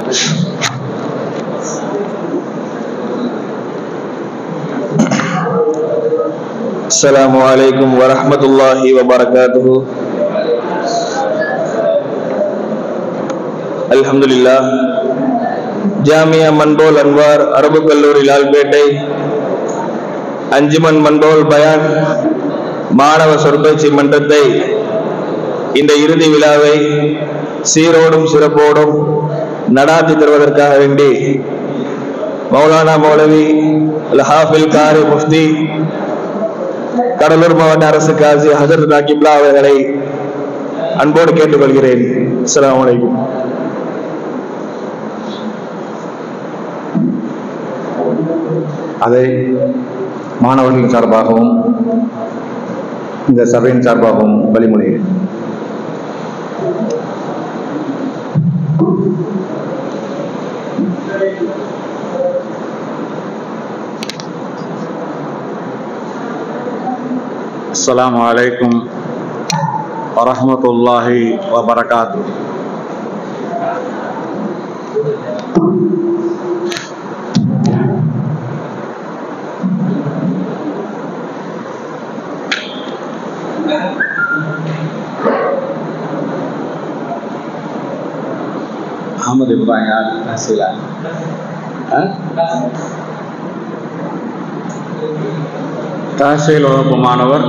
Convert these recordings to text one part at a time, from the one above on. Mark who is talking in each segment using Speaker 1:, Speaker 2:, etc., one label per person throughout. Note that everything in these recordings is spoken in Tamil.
Speaker 1: السلام عليكم ورحمة الله وبركاته الحمد لله ஜாமியா மன்போல் அன்வார் அரபு கல்லூரி லால்பேட்டை அஞ்சுமன் மன்போல் பயான் மாணவ சொற்பயிற்சி மன்றத்தை இந்த இறுதி விழாவை சீரோடும் சிறப்போடும் நடாத்தி தருவதற்காக வேண்டி மௌலானா மௌலவி அல் ஹாஃபில் காரி முஃப்தி கடலூர் மாவட்ட அரசு காசி ஹசரத் நாக்கிப்லா அவர்களை அன்போடு கேட்டுக்கொள்கிறேன் அஸ்ஸலாமு அலைக்கும்
Speaker 2: அதை மாணவர்களின் சார்பாகவும் இந்த சபையின் சார்பாகவும் வழிமொழிகிறேன்
Speaker 3: السلام عليكم ورحمة الله وبركاته அகமது இப்ராஹிம் யார் நசீலா தஹசீல் வகுப்பு மாணவர்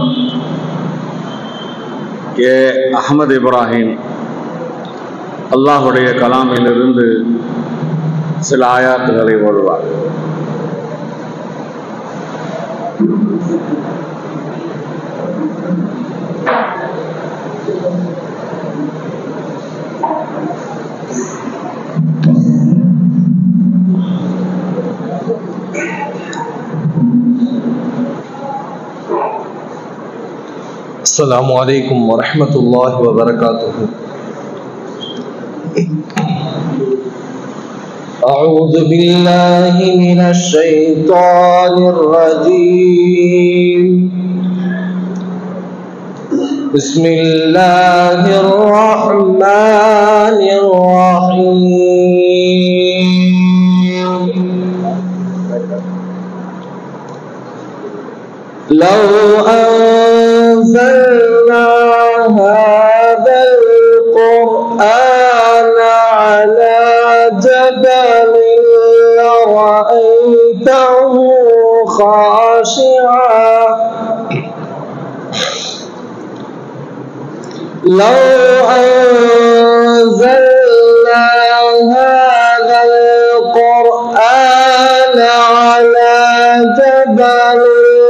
Speaker 3: ஏ அகமது இப்ராஹிம் அல்லாஹுடைய கலாமிலிருந்து சில ஆயாத்துகளை ஓடுவார்
Speaker 1: السلام عليكم ورحمة الله وبركاته أعوذ بالله من الشيطان الرجيم بسم الله الرحمن الرحيم لو أنزلنا هذا القرآن على جبل لرأيته خاشعا لو أنزلنا هذا القرآن على جبل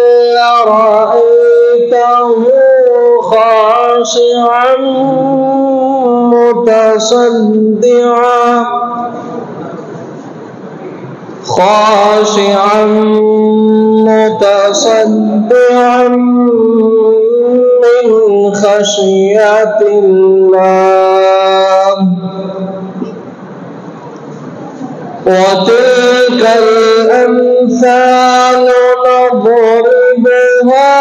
Speaker 1: لرأيته خاشعا متصدعا خاشعا متصدعا من خشية الله وتلك الأمثال نضربها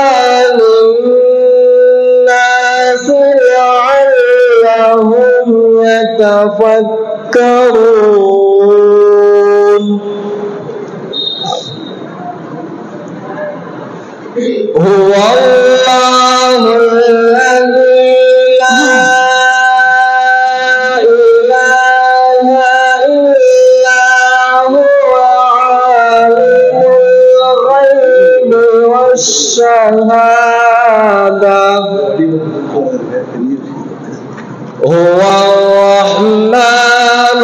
Speaker 1: للناس لعلهم يتفكرون هو الله الذي لا إله إلا هو عالم الغيب والشهادة هو الرحمن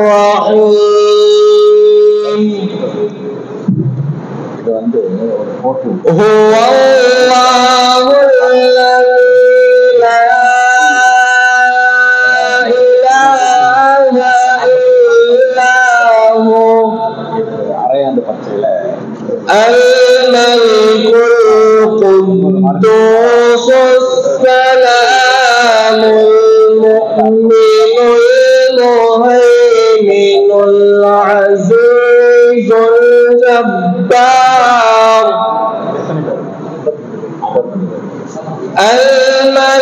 Speaker 1: الرحيم هو الله الذي لا إله إلا هو
Speaker 3: அரையாண்டு பச்சையில
Speaker 1: الملك القدوس السلام المؤمن المهيمن العزيز الجبار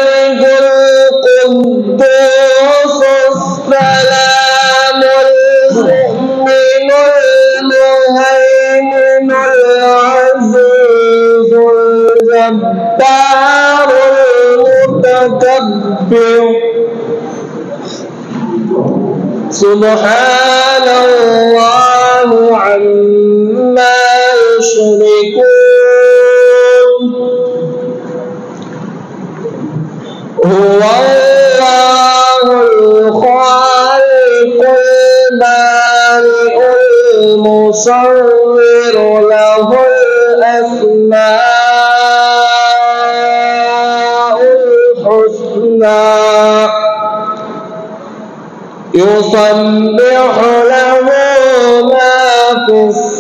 Speaker 1: الملك القدوس السلام سبحان الله عما يشركون هو الله الخالق البارئ المصور له الأسماء الحسنى يسبح له ما في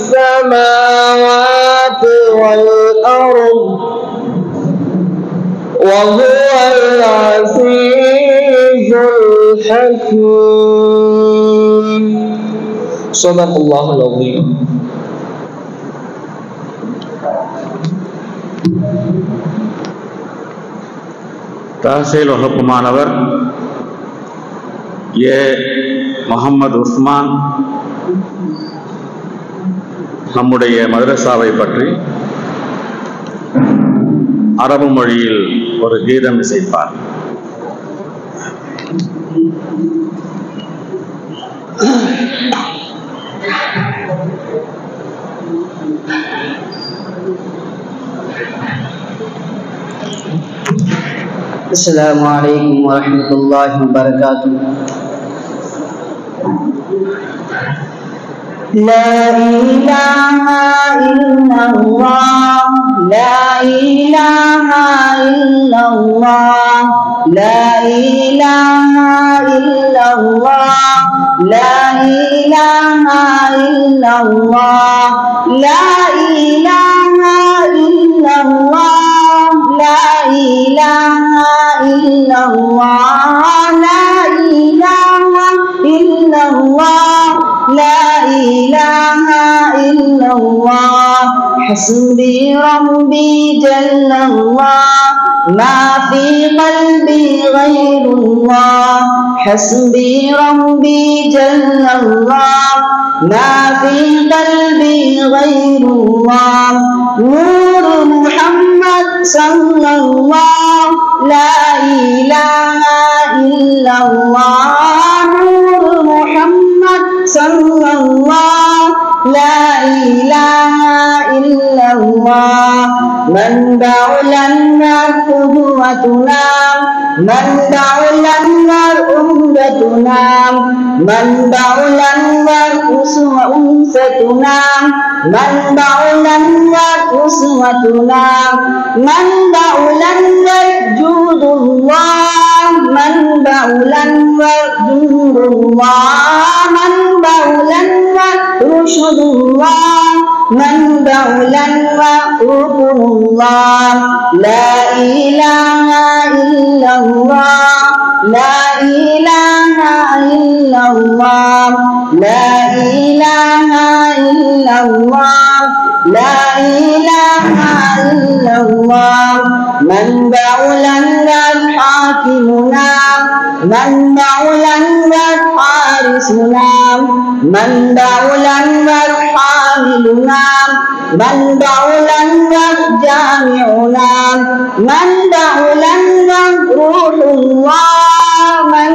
Speaker 1: السماوات والأرض وهو العزيز الحكيم صدق الله العظيم
Speaker 3: தஹசீல் வகுப்புமானவர் ஏ முகமது உஸ்மான் நம்முடைய மதரசாவை பற்றி அரபு மொழியில் ஒரு கீதம் இசைப்பார்
Speaker 4: السلام عليكم ورحمة الله وبركاته لا إله إلا الله لا إله إلا الله لا إله إلا الله لا إله إلا الله لا إله إلا الله لا إله إلا الله لا إله إلا الله لا إله إلا الله حسبي ربي جل الله ما في قلبي غير الله حسبي ربي جل الله ما في قلبي غير الله نور محمد صلى الله لا إله إلا الله نور محمد صلى الله لا إله إلا الله من لنا قدوتنا من لنا أمتنا من لنا أسوة أنستنا من لنا أسوتنا من لنا جود الله من لنا جود الله من لنا رشد الله من لنا ركن الله لا إله إلا الله لا إله إلا الله لا إله إلا الله لا إله إلا الله من لنا حاكمنا من لنا حارسنا من لنا حاملنا من لنا جامعنا من لنا روح الله من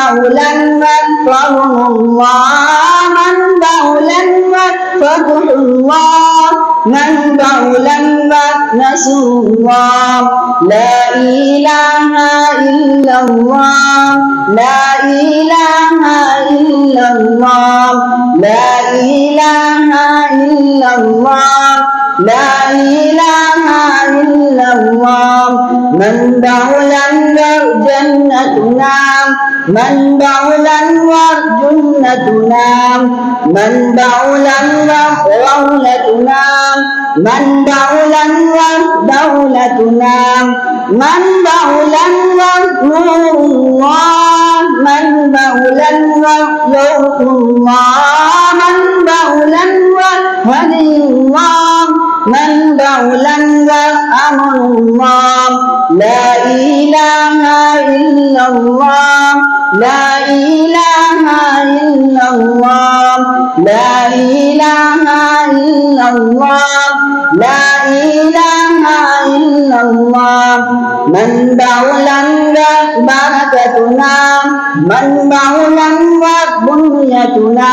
Speaker 4: لنا فضل الله من لنا فتح الله من لنا نصر الله لا إله إلا الله لا إله إلا الله لا إله إلا الله لا إله إلا الله من لنا جنتنا من لنا جنتنا من لنا رولتنا من لنا دولتنا من لنا نور الله من لنا روح الله من لنا هدي الله من لنا أمر الله لا إله إلا الله لا إله إلا الله لا إله إلا الله لا إله إلا إلا الله منبع الأنوار بركتنا منبع الأنوار بنيتنا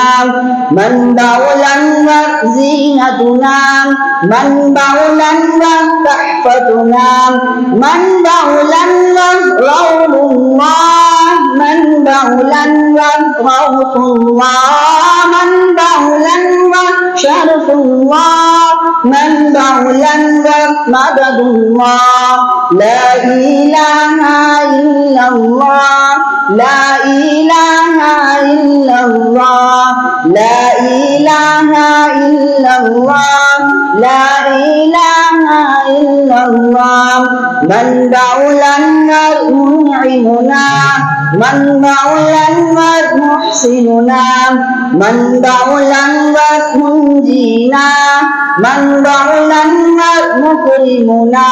Speaker 4: منبع الأنوار زينتنا منبع الأنوار تحفتنا منبع الأنوار روض الله منبع الأنوار روض الله منبع الأنوار شرف الله منبع الأنوار مدد الله لا إله إلا الله لا إله إلا الله لا إله إلا الله لا إله إلا الله منبع الأنوار منعمنا منبع الأنوار محسننا منبع الأنوار منجينا منبع الأنوار مكرمنا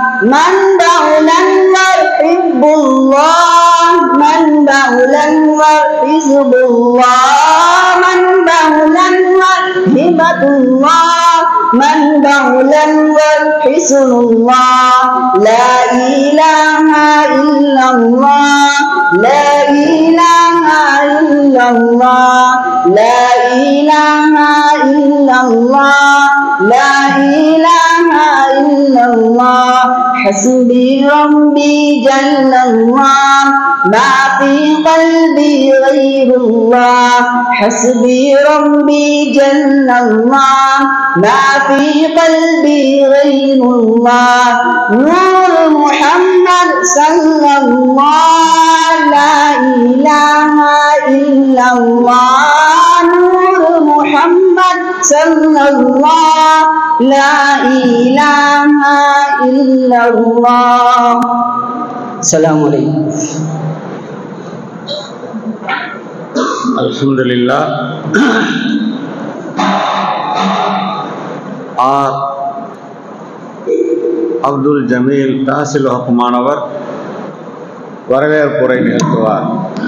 Speaker 4: منبع الأنوار حب الله منبع الأنوار حزب الله منبع الأنوار هبة الله منبع الأنوار حسن الله لا إله إلا الله لا إله إلا الله لا إله إلا الله لا إله إلا الله حسبي ربي جل الله ما في قلبي غير الله حسبي ربي جل الله ما في قلبي غير الله نور محمد صلى الله لا إله إلا الله نور محمد صلى الله لا إله إلا الله السلام عليكم
Speaker 3: அல்ஹம்துலில்லா ஆர் அப்துல் ஜமீல் தாசில் வகுப்பு மாணவர் வரவேற்புரை நிகழ்த்துவார்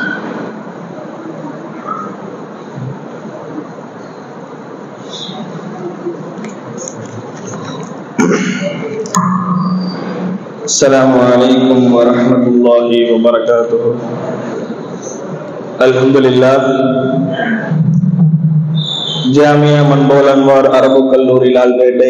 Speaker 1: السلام عليكم ورحمة الله وبركاته الحمد لله ஜாமியா மன்போல் அன்வார் அரபு கல்லூரி லால்பேட்டை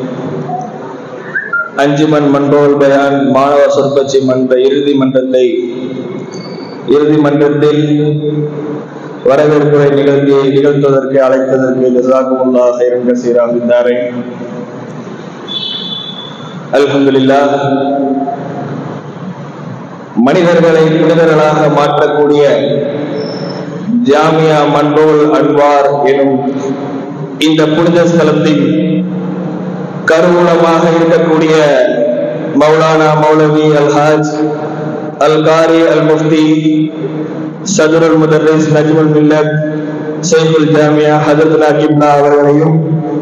Speaker 1: அஞ்சுமன் மன்போல் பயான் மாணவ சொற்பச்சி மன்ற இறுதி மன்றத்தை இறுதி மன்றத்தில் வரவேற்புரை நிகழ்த்தியை நிகழ்த்துவதற்கு அழைத்ததற்கு ஜசாகுமுல்லாஹ் இரண்டு சீராகின்றாரே அல்ஹம்துலில்லா மனிதர்களை புனிதர்களாக மாற்றக்கூடிய ஜாமியா மண்டோல் அன்வார் எனும் இந்த புனித ஸ்தலத்தின் கருவூலமாக இருக்கக்கூடிய மௌலானா மௌலவி அல்ஹாஜ் அல் காரி அல் முஃப்தி சதுரல் முதர்ரிஸ் நஜ்முல் மில்லத் சைஃபுல் ஜாமியா ஹதரத் கிப்லா அவர்களையும்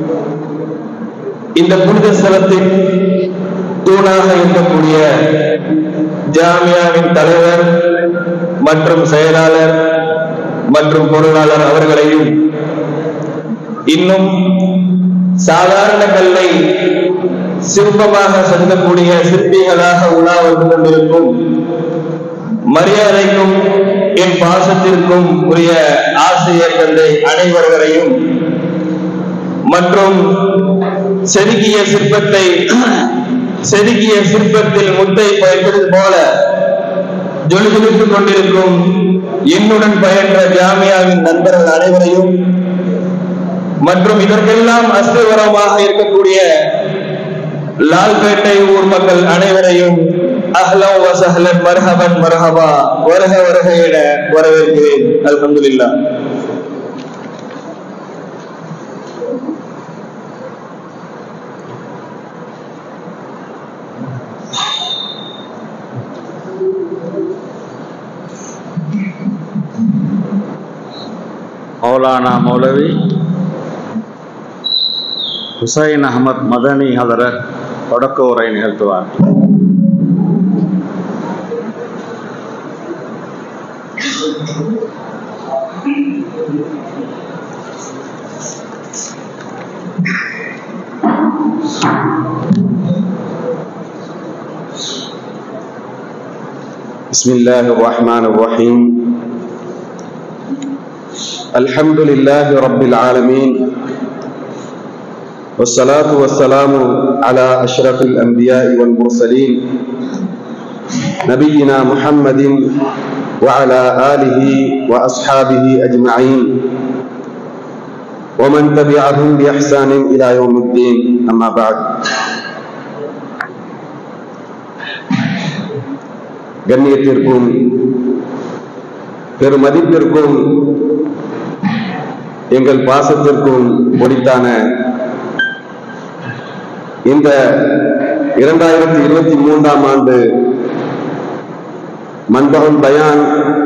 Speaker 1: இந்த புனித ஸ்தலத்தின் தூணாக இருக்கக்கூடிய ஜாமியாவின் தலைவர் மற்றும் செயலாளர் மற்றும் பொருளாளர் அவர்களையும் இன்னும் சாதாரண கல்லை சிற்பமாக செலுத்தக்கூடிய சிற்பிகளாக உலா வந்து கொண்டிருக்கும் மரியாதைக்கும் என் பாசத்திற்கும் உரிய ஆசிரியர் தந்தை அனைவர்களையும் மற்றும் செதுக்கிய சிற்பத்தை செதுக்கிய சிற்பத்தில் முத்தை பயன்படுவது போல ஜொலிஜொலித்துக் கொண்டிருக்கும் என்னுடன் பயின்ற ஜாமியாவின் நண்பர்கள் அனைவரையும் மற்றும் இதற்கெல்லாம் அஸ்திவரமாக இருக்கக்கூடிய லால்பேட்டை ஊர் மக்கள் அனைவரையும் அஹ்லம் வசஹலன் மர்ஹபன் மர்ஹபா வருக வருக என வரவேற்கிறேன் அல்ஹம்துலில்லாஹ்
Speaker 3: மௌலானா மௌலவி ஹுசைன் அகமத் மதனி ஹதரத் தொடக்க உரை நிகழ்த்துவார்
Speaker 5: بسم الله الرحمن الرحيم الحمد لله رب العالمين والصلاة والسلام على أشرف الأنبياء والمرسلين نبينا محمد وعلى آله وأصحابه أجمعين ومن تبعهم بإحسان إلى يوم الدين أما بعد கண்ணியத்திற்கும் பெருமதிப்பிற்கும் எங்கள் பாசத்திற்கும் முடித்தான இந்த இரண்டாயிரத்தி இருபத்தி மூன்றாம் ஆண்டு மன்பகன் பயான்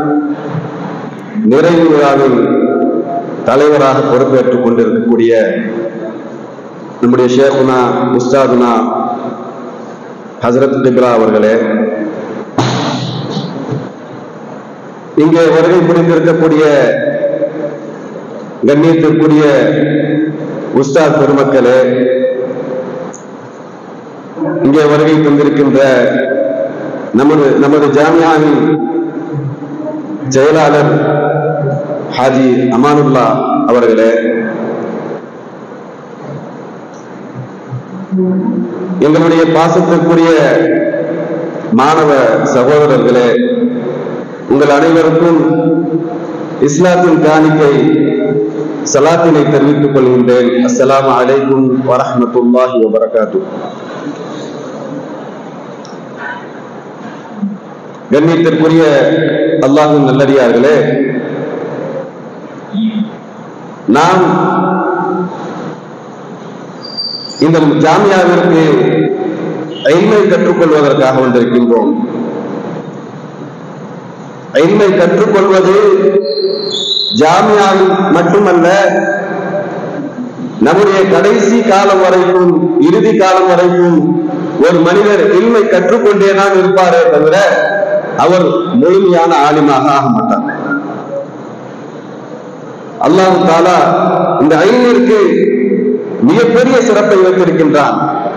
Speaker 5: நிறைவு விழாவின் தலைவராக பொறுப்பேற்றுக் கொண்டிருக்கக்கூடிய நம்முடைய ஷேகுனா உஸ்தாதுனா ஹசரத் டிப்ரா அவர்களே இங்கே வருகை புரிந்திருக்கக்கூடிய கண்ணியத்திற்குரிய உஸ்தாத் பெருமக்களே இங்கே வருகை தந்திருக்கின்ற நமது நமது ஜாமியாவின் செயலாளர் ஹாஜி அமானுல்லா அவர்களே எங்களுடைய பாசத்திற்குரிய மாணவ சகோதரர்களே உங்கள் அனைவருக்கும் இஸ்லாத்தின் காணிக்கை சலாத்தினை தெரிவித்துக் கொள்கின்றேன் அஸ்ஸலாமு அலைக்கும் வரஹ்மத்துல்லாஹி வபரகாத்து கண்ணியத்திற்குரிய அல்லாஹின் நல்லடியார்களே நாம் இந்த ஜாமியாவிற்கு ஐமை கற்றுக்கொள்வதற்காக வந்திருக்கின்றோம் ஐமை கற்றுக்கொள்வது ஜாமியாவில் மட்டுமல்ல நம்முடைய கடைசி காலம் வரைக்கும் இறுதி காலம் வரைக்கும் ஒரு மனிதர் இல்மை கற்றுக்கொண்டேதான் இருப்பாரே தவிர அவர் முழுமையான ஆலிமாக ஆக மாட்டார் அல்லாஹு தாலா இந்த ஐநூறுக்கு மிகப்பெரிய சிறப்பை வைத்திருக்கின்றான்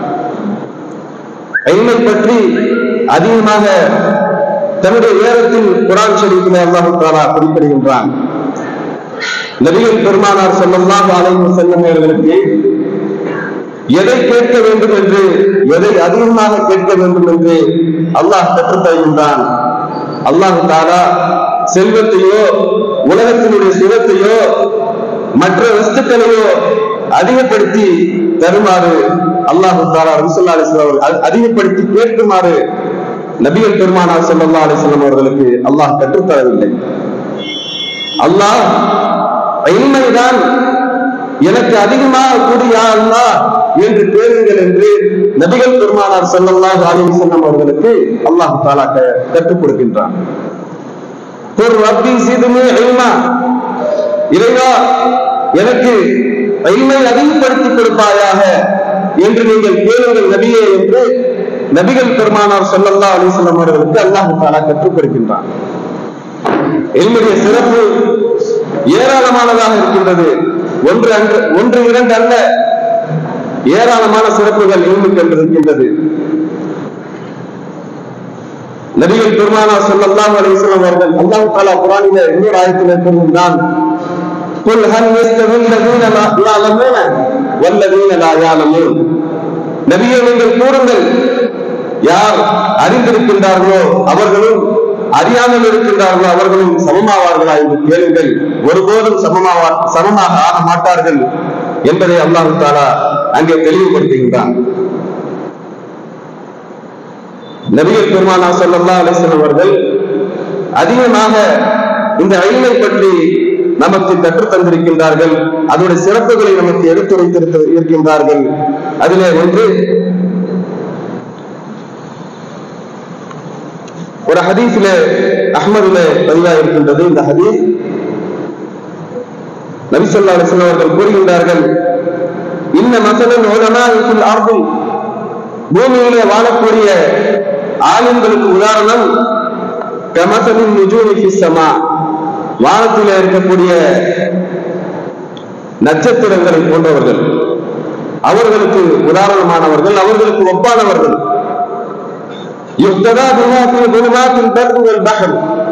Speaker 5: ஐமை பற்றி அதிகமாக தன்னுடைய வேதத்தில் குரான் ஷரீஃபிலே அல்லாஹு தாலா குறிப்பிடுகின்றான் நபிகள் பெருமானார் ஸல்லல்லாஹு அலைஹி வஸல்லம் அவர்களுக்கு எதை கேட்க வேண்டும் என்று எதை அதிகமாக கேட்க வேண்டும் என்று அல்லாஹ் கற்றுத் தருகின்றான் அல்லாஹு தாலா செல்வத்தையோ உலகத்தினுடைய சுகத்தையோ மற்ற வஸ்துக்களையோ அதிகப்படுத்தி தருமாறு அல்லாஹு தாலா ரசூல்லா அலிஸ்லாம் அவர்கள் அதிகப்படுத்தி கேட்குமாறு நபிகள் பெருமானார் ஸல்லல்லாஹு அலைஹி வஸல்லம் அவர்களுக்கு அல்லாஹ் கற்றுத்தரவில்லை அல்லாஹ் இன்மைதான் எனக்கு அதிகமாக கூடிய அல்லாஹ் என்று கேளுங்கள் என்று நபிகள் பெருமானார் ஸல்லல்லாஹு அலைஹி வஸல்லம் அவர்களுக்கு அல்லாஹ் தஆலா க- கற்றுக் கொடுக்கின்றான் ஒரு ரப்பி சிதுமே இல்மா இறைவா எனக்கு இல்மை அதிகப்படுத்தி கொடுப்பாயாக என்று நீங்கள் கேளுங்கள் நபியே என்று நபிகள் பெருமானார் ஸல்லல்லாஹு அலைஹி வஸல்லம் அவர்களுக்கு அல்லாஹ் தஆலா கற்றுக் கொடுக்கின்றான் இல்முடைய சிறப்பு ஏராளமானதாக இருக்கின்றது ஒன்று அன்று ஒன்று இரண்டு அல்ல ஏராளமான சிறப்புகள் இல்முக்கு என்று இருக்கின்றது நபிகள் பெருமானா ஸல்லல்லாஹு அலைஹி வஸல்லம் அவர்கள் அல்லாஹ் தஆலா குர்ஆனிலே இன்னொரு ஆயத்திலே கூறுகின்றான் குல் ஹல் யஸ்தவி அல்லதீன லா يعلمون والذين لا يعلمون நபியே நீங்கள் கூறுங்கள் யார் அறிந்திருக்கின்றார்களோ அவர்களும் அறியாமல் இருக்கின்றார்களோ அவர்களும் சமமாவார்களா என்று கேளுங்கள் ஒருபோதும் சமமாவா சமமாக ஆக மாட்டார்கள் என்பதை அல்லாஹு தாலா அங்கே தெளிவுபடுத்துகின்றான் நபிகள் பெருமானா ஸல்லல்லாஹு அலைஹி வஸல்லம் அவர்கள் அதிகமாக இந்த அழிமை பற்றி நமக்கு கற்றுத் தந்திருக்கின்றார்கள் அதனுடைய சிறப்புகளை நமக்கு எடுத்துரைத்திருக்க இருக்கின்றார்கள் அதிலே ஒன்று ஒரு ஹதீஸ்ல அஹ்மதுல பதிவாக இருக்கின்றது இந்த ஹதீஸ் நபி ஸல்லல்லாஹு அலைஹி வஸல்லம் அவர்கள் கூறுகின்றார்கள் இன்ன மசலன் உலமா ஃபில் அர்தி பூமியிலே வாழக்கூடிய ஆளுங்களுக்கு உதாரணம் கமசலின் நுஜூமி ஃபிஸ் ஸமா வானத்திலே இருக்கக்கூடிய நட்சத்திரங்களை போன்றவர்கள் அவர்களுக்கு உதாரணமானவர்கள் அவர்களுக்கு ஒப்பானவர்கள் யுக்ததா பிஹா ஃபீ ظُلُمَاتِ الْبَرِّ وَالْبَحْرِ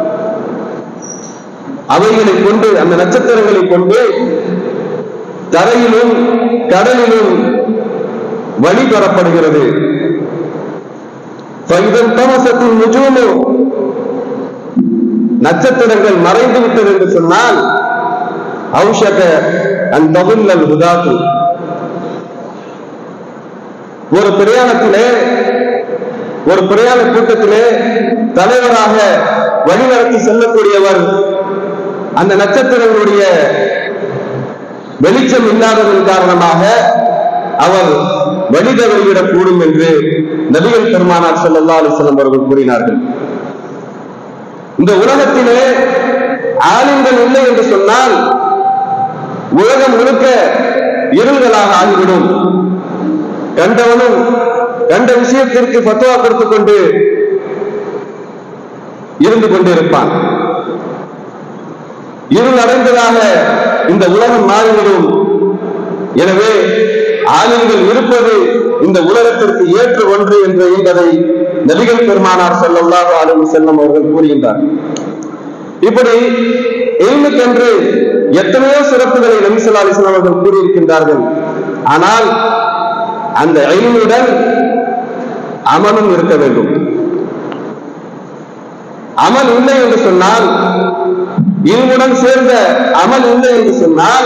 Speaker 5: அவைகளை கொண்டு அந்த நட்சத்திரங்களை கொண்டு தரையிலும் கடலிலும் வழி பெறப்படுகிறது ஃபைதன் தமசத்தின் நுஜூமு நட்சத்திரங்கள் மறைந்து விட்டது என்று சொன்னால் ஔஷக அந்த தகுல்லல் ஹுதாத்து ஒரு பிரயாணத்திலே ஒரு பிரயாண கூட்டத்திலே தலைவராக வழிநடத்தி செல்லக்கூடியவர் அந்த நட்சத்திரங்களுடைய வெளிச்சம் இல்லாததன் காரணமாக அவர் வழிதவறிவிடக் கூடும் என்று நபிகள் பெருமானார் ஸல்லல்லாஹு அலைஹி வஸல்லம் அவர்கள் கூறினார்கள் இந்த உலகத்திலே ஆலிம்கள் இல்லை என்று சொன்னால் உலகம் முழுக்க இருள்களாக ஆகிவிடும் கண்டவனும் கண்ட விஷயத்திற்கு பத்துவா கொடுத்துக் கொண்டு இருந்து கொண்டிருப்பான் இருள் அடைந்ததாக இந்த உலகம் மாறிவிடும் எனவே ஆலிம்கள் இருப்பது இந்த உலகத்திற்கு ஏற்ற ஒன்று என்று என்பதை நபிகள் பெருமானார் ஸல்லல்லாஹு அலைஹி வஸல்லம் அவர்கள் கூறுகின்றார் இப்படி எல்முக்கென்று எத்தனையோ சிறப்புகளை நபி ஸல்லல்லாஹு அலைஹி வஸல்லம் அவர்கள் கூறியிருக்கின்றார்கள் ஆனால் அந்த எல்முடன் அமலும் இருக்க வேண்டும் அமல் இல்லை என்று சொன்னால் இல்முடன் சேர்ந்த அமல் இல்லை என்று சொன்னால்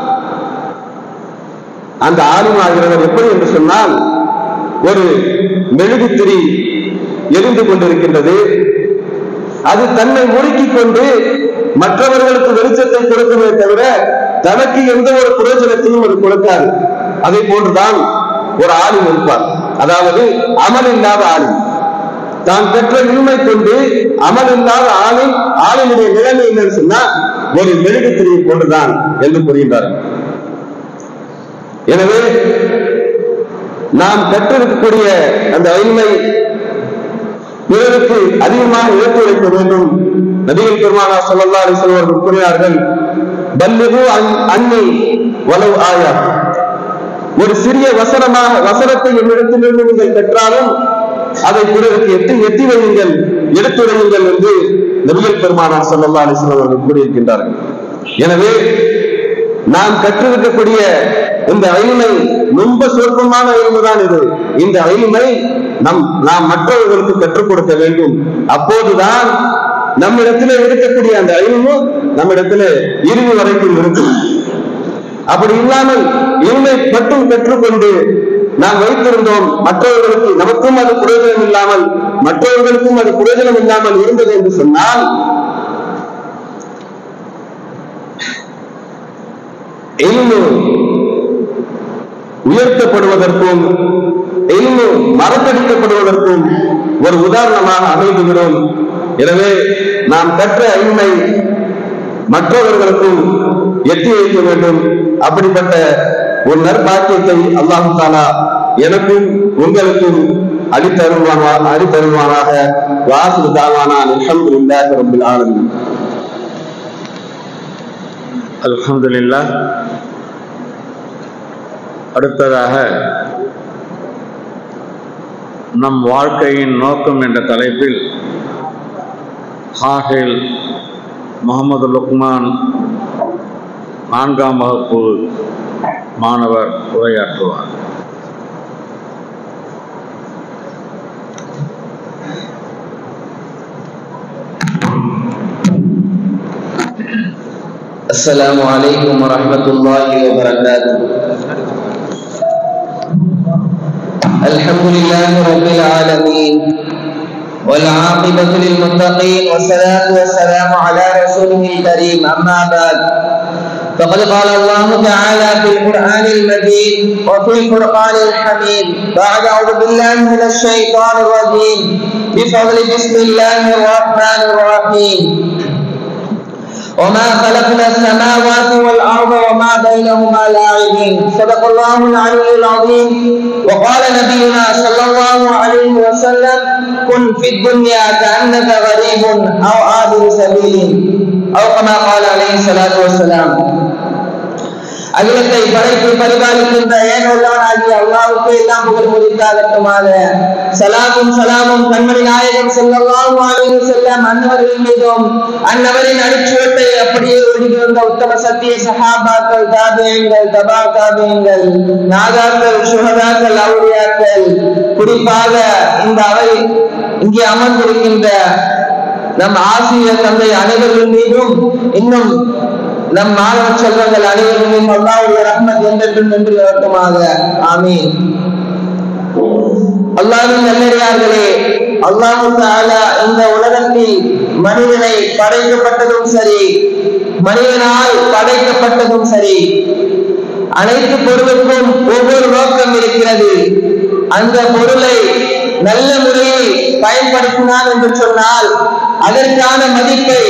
Speaker 5: அந்த ஆலிமாகிறவர் எப்படி என்று சொன்னால் ஒரு மெழுகுத்திரி எரிந்து கொண்டிருக்கின்றது அது தன்னை முறுக்கிக் கொண்டு மற்றவர்களுக்கு வெளிச்சத்தை கொடுக்குமே தவிர தனக்கு எந்த ஒரு பிரயோஜனத்தையும் அது கொடுக்காது அதை போன்றுதான் ஒரு ஆளும் இருப்பார் அதாவது அமல் இல்லாத ஆளும் தான் பெற்ற இன்மை கொண்டு அமல் இல்லாத ஆளின் ஆளினுடைய நிலைமை என்னன்னு சொன்னா ஒரு மெழுகுத்திரியை கொண்டுதான் என்று கூறுகின்றார்கள் எனவே நாம் பெற்றிருக்கக்கூடிய அந்த வலிமை பிறருக்கு அதிகமாக எடுத்துரைக்க வேண்டும் நபிகள் பெருமானா ஸல்லல்லாஹு அலைஹி வஸல்லம் அவர்கள் கூறினார்கள் பல்லிகு அன்னி வலவ் ஆயா ஒரு சிறிய வசனமாக வசனத்தை என்னிடத்திலிருந்து நீங்கள் பெற்றாலும் அதை பிறருக்கு எட்டி எட்டி வையுங்கள் எடுத்துரையுங்கள் என்று நபிகள் பெருமானார் ஸல்லல்லாஹு அலைஹி வஸல்லம் அவர்கள் கூறியிருக்கின்றார்கள் எனவே நாம் கற்றிருக்கக்கூடிய இந்த அழிமை ரொம்ப சொற்பமான அழிவுதான் இது இந்த அழிமை நம் நாம் மற்றவர்களுக்கு கற்றுக் கொடுக்க வேண்டும் அப்போதுதான் நம்மிடத்துல இருக்கக்கூடிய அந்த அழிவு நம்மிடத்துல இறுதி வரைக்கும் இருக்கும் அப்படி இல்லாமல் இருமை மட்டும் பெற்றுக்கொண்டு நாம் வைத்திருந்தோம் மற்றவர்களுக்கு நமக்கும் அது பிரயோஜனம் இல்லாமல் மற்றவர்களுக்கும் அது பிரயோஜனம் இல்லாமல் இருந்தது என்று சொன்னால் எல்மு உயர்த்தப்படுவதற்கும் எல்மு மறக்கடிக்கப்படுவதற்கும் ஒரு உதாரணமாக அமைந்துவிடும் எனவே நாம் கற்ற ஐமை மற்றவர்களுக்கும் எட்டி வைக்க வேண்டும் அப்படிப்பட்ட ஒரு நற்பாக்கியத்தை அல்லாஹு தாலா எனக்கும் உங்களுக்கும் அளித்தருள்வானா அளித்தருள்வானாக வாசு தாவானா அல்ஹம்துலில்லாஹி ரப்பில் ஆலமீன்
Speaker 3: அல்ஹம்துலில்லா அடுத்ததாக நம் வாழ்க்கையின் நோக்கம் என்ற தலைப்பில் ஹாஹில் முகமது லுக்மான் நான்காம் வகுப்பு மாணவர் உரையாற்றுவார்
Speaker 1: السلام عليكم ورحمة الله وبركاته الحمد لله رب العالمين والعاقبة للمتقين والصلاة والسلام على رسوله الكريم أما بعد فقد قال الله تعالى في القرآن المجيد وفي الفرقان الحميد بعد أعوذ بالله من الشيطان الرجيم بفضل بسم الله الرحمن الرحيم وما خلقنا السماوات والأرض وما بينهما لاعبين صدق الله العلي العظيم وقال نبينا صلى الله عليه وسلم كن في الدنيا كأنك غريب أو عابر سبيل أو كما قال عليه الصلاة والسلام அகிலத்தை படைத்து பரிபாலிக்கின்ற ஏனொல்லவனாகிய அல்லாவுக்கு எல்லாம் புகழ் முடித்தாகட்டுமாக சலாமும் சலாமும் கண்மணி நாயகம் செல்லலாம் வாழ்வு செல்லம் அன்னவர்கள் மீதும் அன்னவரின் அடிச்சுவட்டை அப்படியே ஒழுகி வந்த உத்தம சத்திய சஹாபாக்கள் தாபியங்கள் தபா தாபியங்கள் நாதாக்கள் சுகதாக்கள் அவுளியாக்கள் குறிப்பாக இந்த அவை இங்கே அமர்ந்திருக்கின்ற நம் ஆசிரியர் தந்தை அனைவர்கள் மீதும் இன்னும் நம் மாணவ செல்வங்கள் அனைவரும் அல்லாவுடைய ரஹ்மத் என்றென்றும் நின்று வரட்டுமாக ஆமீன் அல்லாவின் நல்லடியார்களே அல்லாஹு தஆலா இந்த உலகத்தில் மனிதனை படைக்கப்பட்டதும் சரி மனிதனால் படைக்கப்பட்டதும் சரி அனைத்து பொருளுக்கும் ஒவ்வொரு நோக்கம் இருக்கிறது அந்த பொருளை நல்ல முறையில் பயன்படுத்தினான் என்று சொன்னால் அதற்கான மதிப்பை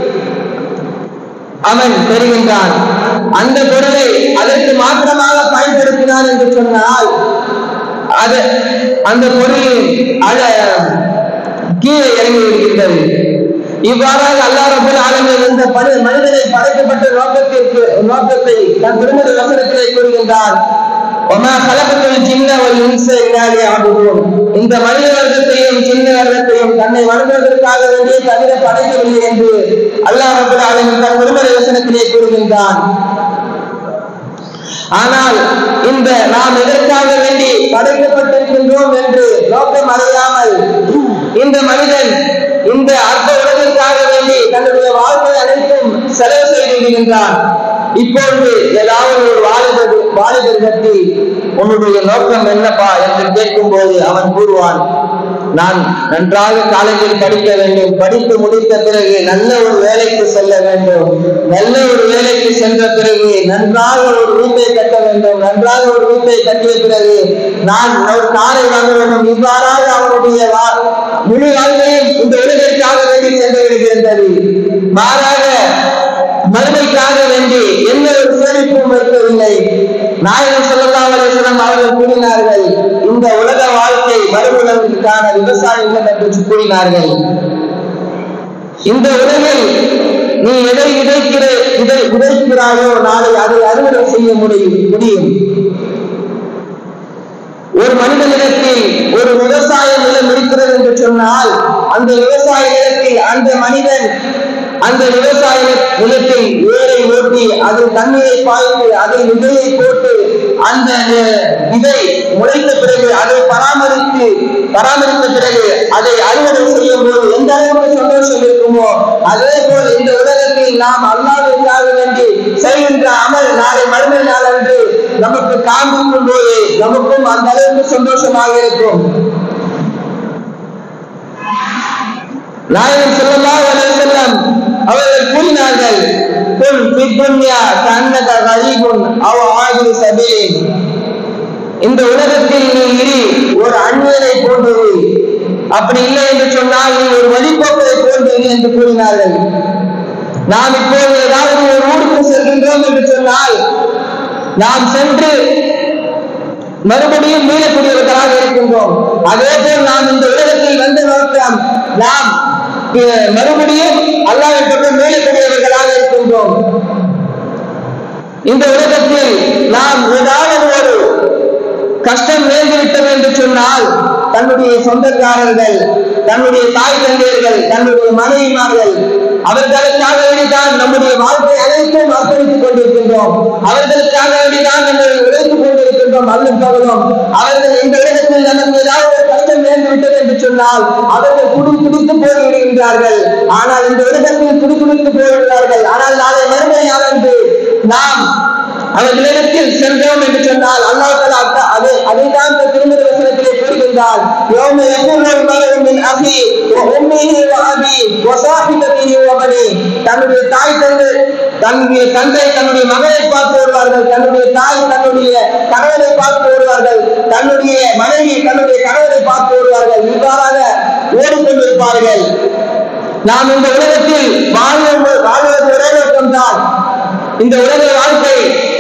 Speaker 1: அவன் பெறுகின்றான் அந்த பொருளை அதற்கு மாற்றமாக பயன்படுத்தினான் என்று சொன்னால் அது அந்த பொருளின் அழ கீழே இறங்கி விடுகின்றது இவ்வாறாக அல்லா ரபுல் ஆலமின் இந்த பணி மனிதனை படைக்கப்பட்ட நோக்கத்திற்கு நோக்கத்தை தன் திருமண வசனத்திலே கூறுகின்றான் وما خلقت الجن والانس الا ليعبدون இந்த மனித வர்க்கத்தையும் சின்ன வர்க்கத்தையும் தன்னை வணங்குவதற்காக வேண்டிய தவிர படைக்கவில்லை என்று அல்லாஹ் ரபுல் ஆலமின் தன் திருமண வசனத்திலே கூறுகின்றான் ஆனால் இந்த நாம் எதற்காக வேண்டி படைக்கப்பட்டிருக்கின்றோம் என்று நோக்கம் அறியாமல் இந்த மனிதன் இந்த அற்ப உலகிற்காக வேண்டி தன்னுடைய வாழ்க்கை அனைத்தும் செலவு செய்து விடுகின்றான் இப்பொழுது ஏதாவது ஒரு வாலிபர் வாலிபர்கத்தில் உன்னுடைய நோக்கம் என்னப்பா என்று கேட்கும்போது அவன் கூறுவான் நான் நன்றாக காலேஜில் படிக்க வேண்டும் படித்து முடித்த பிறகு நல்ல ஒரு வேலைக்கு செல்ல வேண்டும் நல்ல ஒரு வேலைக்கு சென்ற பிறகு நன்றாக ஒரு வீட்டை கட்ட வேண்டும் நன்றாக ஒரு வீட்டை கட்டிய பிறகு நான் ஒரு காரை வாங்க வேண்டும் இவ்வாறாக அவனுடைய வா- முழு வாழ்க்கையும் இந்த உலகிற்காக வேண்டி சென்று விடுகின்றது மாறாக மறுமைக்காக வேண்டி எந்த ஒரு சேமிப்பும் வைக்கவில்லை நாயகம் ஸல்லல்லாஹு அலைஹி வஸல்லம் அவர்கள் கூறினார்கள் இந்த உலக வாழ்க்கை மறுவுலகிற்கான விவசாயிகள் என்று கூறினார்கள் இந்த உலகில் நீ எதை விதைக்கிற விதை விதைக்கிறாயோ நாளை அதை அறுவடை செய்ய முடியும் முடியும் ஒரு மனிதனிடத்தில் ஒரு விவசாய நிலம் இருக்கிறது என்று சொன்னால் அந்த விவசாய நிலத்தில் அந்த மனிதன் அந்த விவசாய நிலத்தில் வேரை ஓட்டி அதில் தண்ணீரை பாய்த்து அதில் விதையை போட்டு அந்த அஹ், விதை முளைத்த பிறகு அதை பராமரித்து பராமரித்த பிறகு அதை அறுவடை செய்யும் போது எந்த அளவுக்கு சந்தோஷம் இருக்குமோ அதே போல் இந்த உலகத்தில் நாம் அல்லாவிற்காக வேண்டி செய்கின்ற அமல் நாளை மறுமை நாள் அன்று நமக்கு காண்பிக்கும் போது நமக்கும் அந்த அளவுக்கு சந்தோஷமாக இருக்கும் நாயகம் ஸல்லல்லாஹு அலைஹி வஸல்லம் அவர்கள் கூறினார்கள் குல் ஃபி துன்யா கஅன்னக கரீபுன் அவ் ஆகிரு சபீலின் இந்த உலகத்தில் நீ இரு ஒரு அந்நியனை போன்றது அப்படி இல்லை என்று சொன்னால் நீ ஒரு வழிபோக்கரை போன்றது என்று கூறினார்கள் நாம் இப்போது ஏதாவது ஒரு ஊருக்கு செல்கின்றோம் என்று சொன்னால் நாம் சென்று மறுபடியும் மீளக்கூடியவர்களாக இருக்கின்றோம் அதே போல் நாம் இந்த உலகத்தில் வந்த நோக்கம் நாம் அஹ், மறுபடியும் அல்லாஹ்வை பக்கம் மீளக்கூடியவர்களாக இருக்கின்றோம் இந்த உலகத்தில் நாம் ஏதாவது ஒரு கஷ்டம் நேர்ந்துவிட்டது என்று சொன்னால் தன்னுடைய சொந்தக்காரர்கள் தன்னுடைய தாய் தந்தையர்கள் தன்னுடைய மனைவிமார்கள் அவர்களுக்காக வேண்டிதான் நம்முடைய வாழ்க்கை அனைத்தும் அர்ப்பணித்துக் கொண்டிருக்கின்றோம் அவர்களுக்காக வேண்டிதான் நம்ம உழைத்துக் கொண்டிருக்கின்றோம் அல்லும் பகலும் அவர்கள் இந்த இடத்தில் நமக்கு ஏதாவது ஒரு கஷ்டம் நேர்ந்து விட்டது என்று சொன்னால் அவர்கள் குடி குடித்து போய்விடுகின்றார்கள் ஆனால் இந்த உலகத்தில் குடி குடித்து போய்விடுகிறார்கள் ஆனால் நாளை மறுமை நாளன்று நாம் அவர்களிடத்தில் சென்றோம் என்று சொன்னால் அல்லாஹ் தஆலா அத்த- அது அதைதான் இந்த திருமண வசனத்திலே கூறுகின்றார் யௌம யகுல் மர்உ மின் அஹி வ உம்மிஹி வ அபி வ ஸாஹிபதிஹி வ பனி தன்னுடைய தாய் தந்தை தன்னுடைய தந்தை தன்னுடைய மகனை பார்த்து வருவார்கள் தன்னுடைய தாய் தன்னுடைய கணவனை பார்த்து வருவார்கள் தன்னுடைய மனைவி தன்னுடைய கணவனை பார்த்து வருவார்கள் இவ்வாறாக ஓடிக்கொண்டிருப்பார்கள் நாம் இந்த உலகத்தில் வாழ்வது வாழ்வது ஒரே நோக்கம்தான் இந்த உலக வாழ்க்கை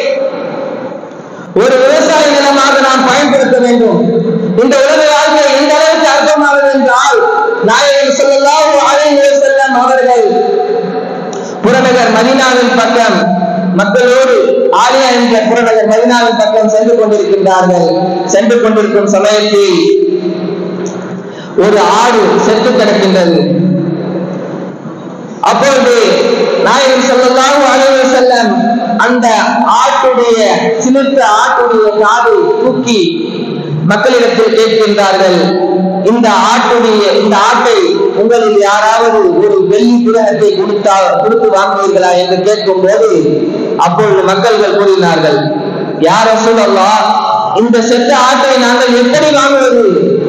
Speaker 1: ஒரு விவசாய நிலமாக நாம் பயன்படுத்த வேண்டும் இந்த உலக வாழ்க்கை எந்த அளவுக்கு அர்த்தமானது என்றால் நாயகர் ஸல்லல்லாஹு அலைஹி வஸல்லம் அவர்கள் புறநகர் மதீனாவின் பக்கம் மக்களோடு ஆலியா என்ற புறநகர் மதினாவின் பக்கம் சென்று கொண்டிருக்கின்றார்கள் சென்று கொண்டிருக்கும் சமயத்தில் ஒரு ஆடு செத்து கிடக்கின்றது அப்பொழுது நாயகம் ஸல்லல்லாஹு அலைஹி வஸல்லம் அந்த ஆட்டுடைய சிலிர்த்த ஆட்டுடைய காதை தூக்கி மக்களிடத்தில் கேட்கின்றார்கள் இந்த ஆட்டுடைய இந்த ஆட்டை உங்களில் யாராவது ஒரு வெள்ளி கிரகத்தை கொடுத்தா கொடுத்து வாங்குவீர்களா என்று கேட்கும் போது அப்பொழுது மக்கள்கள் கூறினார்கள் யார சொல்லலாம் இந்த செத்த ஆட்டை நாங்கள் எப்படி வாங்குவது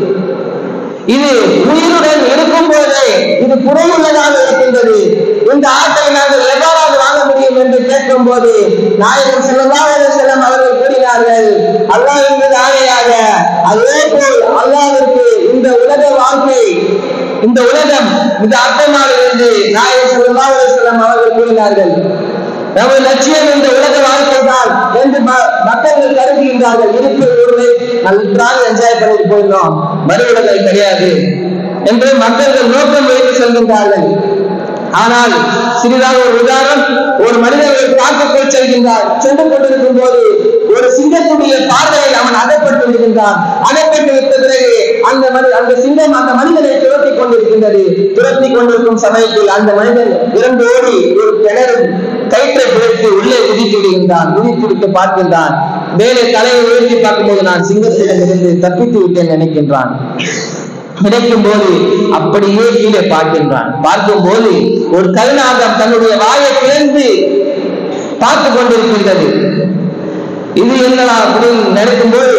Speaker 1: இது உயிருடன் இருக்கும் போதே இது குறையுள்ளதாக இருக்கின்றது இந்த ஆட்டை நாங்கள் எவ்வாறாக வாங்க முடியும் என்று கேட்கும் போது நாயகம் ஸல்லல்லாஹு அலைஹி வஸல்லம் அவர்கள் கூறினார்கள் அல்லாஹ் என்பது ஆணையாக அதே போல் அல்லாஹ்விற்கு இந்த உலக வாழ்க்கை இந்த உலகம் மிக அர்த்தமானது என்று நாயகம் ஸல்லல்லாஹு அலைஹி வஸல்லம் அவர்கள் கூறினார்கள் நமது லட்சியம் இந்த உலக வாழ்க்கை தான் என்று ம- மக்கள் கருதுகின்றார்கள் இருக்கு ஒரு நன்றாக என்ஜாய் பண்ணிட்டு போயிருந்தோம் மறு உலகம் கிடையாது என்று மக்கள் நோக்கம் வைத்து செல்கின்றார்கள் ஆனால் சிறிதாக ஒரு உதாரணம் ஒரு மனிதன் ஒரு காட்டுக்குள் செல்கின்றான் சென்று கொண்டிருக்கும் போது ஒரு சிங்கத்துடைய பார்வையில் அவன் அகப்பட்டு விடுகின்றான் அகப்பட்டு விட்ட பிறகு அந்த மனி அந்த சிங்கம் அந்த மனிதனை துரத்தி கொண்டிருக்கின்றது துரத்தி கொண்டிருக்கும் சமயத்தில் அந்த மனிதன் இறந்து ஓடி ஒரு கிணறு கயிற்றை பிடித்து உள்ளே குதித்து விடுகின்றான் குதித்து விட்டு பார்க்கின்றான் மேலே தலையை உயர்த்தி பார்க்கும்போது நான் சிங்கத்திடமிருந்து தப்பித்து விட்டேன் நினைக்கின்றான் கிடைக்கும் போது அப்படியே கீழே பார்க்கின்றான் பார்க்கும் போது ஒரு கருணாகம் தன்னுடைய வாயை திறந்து பார்த்து கொண்டிருக்கின்றது இது என்னடா அப்படின்னு நினைக்கும் போது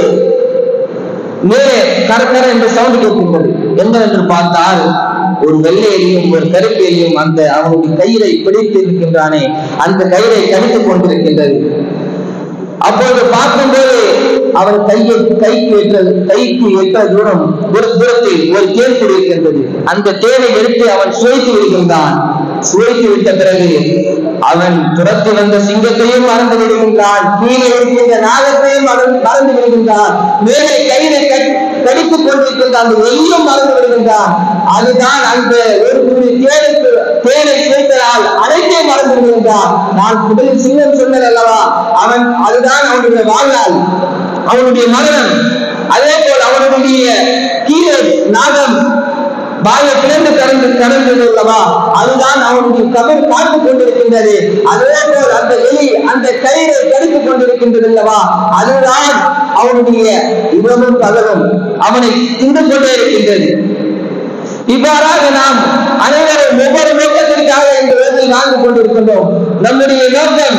Speaker 1: மேலே கரக்கர என்று சவுண்ட் கேட்கின்றது என்னவென்று பார்த்தால் ஒரு வெள்ளையையும் ஒரு கருப்பையும் அந்த அவனுடைய கயிறை பிடித்து இருக்கின்றானே அந்த கயிறை கடித்துக் கொண்டிருக்கின்றது அப்பொழுது பார்க்கும்போது அவன் கையை கைக்கு ஏற்ற கைக்கு ஏற்ற தூரம் ஒரு தூரத்தில் ஒரு தேன் இருக்கின்றது அந்த தேனை எடுத்து அவன் சுவைத்து விடுகின்றான் சுவைத்து விட்ட பிறகு அவன் துரத்தி வந்த சிங்கத்தையும் மறந்து விடுகின்றான் கீழே இருக்கின்ற நாகத்தையும் மறந்து மறந்து விடுகின்றான் மேலே கையிலே கட்- கடித்துக் கொண்டிருக்கின்ற அந்த எலியும் மறந்து விடுகின்றான் அதுதான் அந்த ஒரு துளி தேனுக்கு தேனை சேர்த்ததால் அனைத்தே மறந்து விடுகின்றான் நான் முதலில் சிங்கம் சொன்னது அல்லவா அவன் அதுதான் அவனுடைய வாழ்நாள் அவனுடைய மரணம் அதே போல் அவனுடைய கீழே நாகம் வாயை பிளந்து கடந்து கடந்தது அல்லவா அதுதான் அவனுடைய கபர் காத்துக் கொண்டிருக்கின்றது அதே போல் அந்த எலி அந்த கயிறை கடித்துக் கொண்டிருக்கின்றது அல்லவா அதுதான் அவனுடைய இரவும் பகலும் அவனை தின்று கொண்டே இருக்கின்றது இவ்வாறாக நாம் அனைவரும் ஒவ்வொரு நோக்கத்திற்காக இந்த உலகில் வாழ்ந்து கொண்டிருக்கின்றோம் நம்முடைய நோக்கம்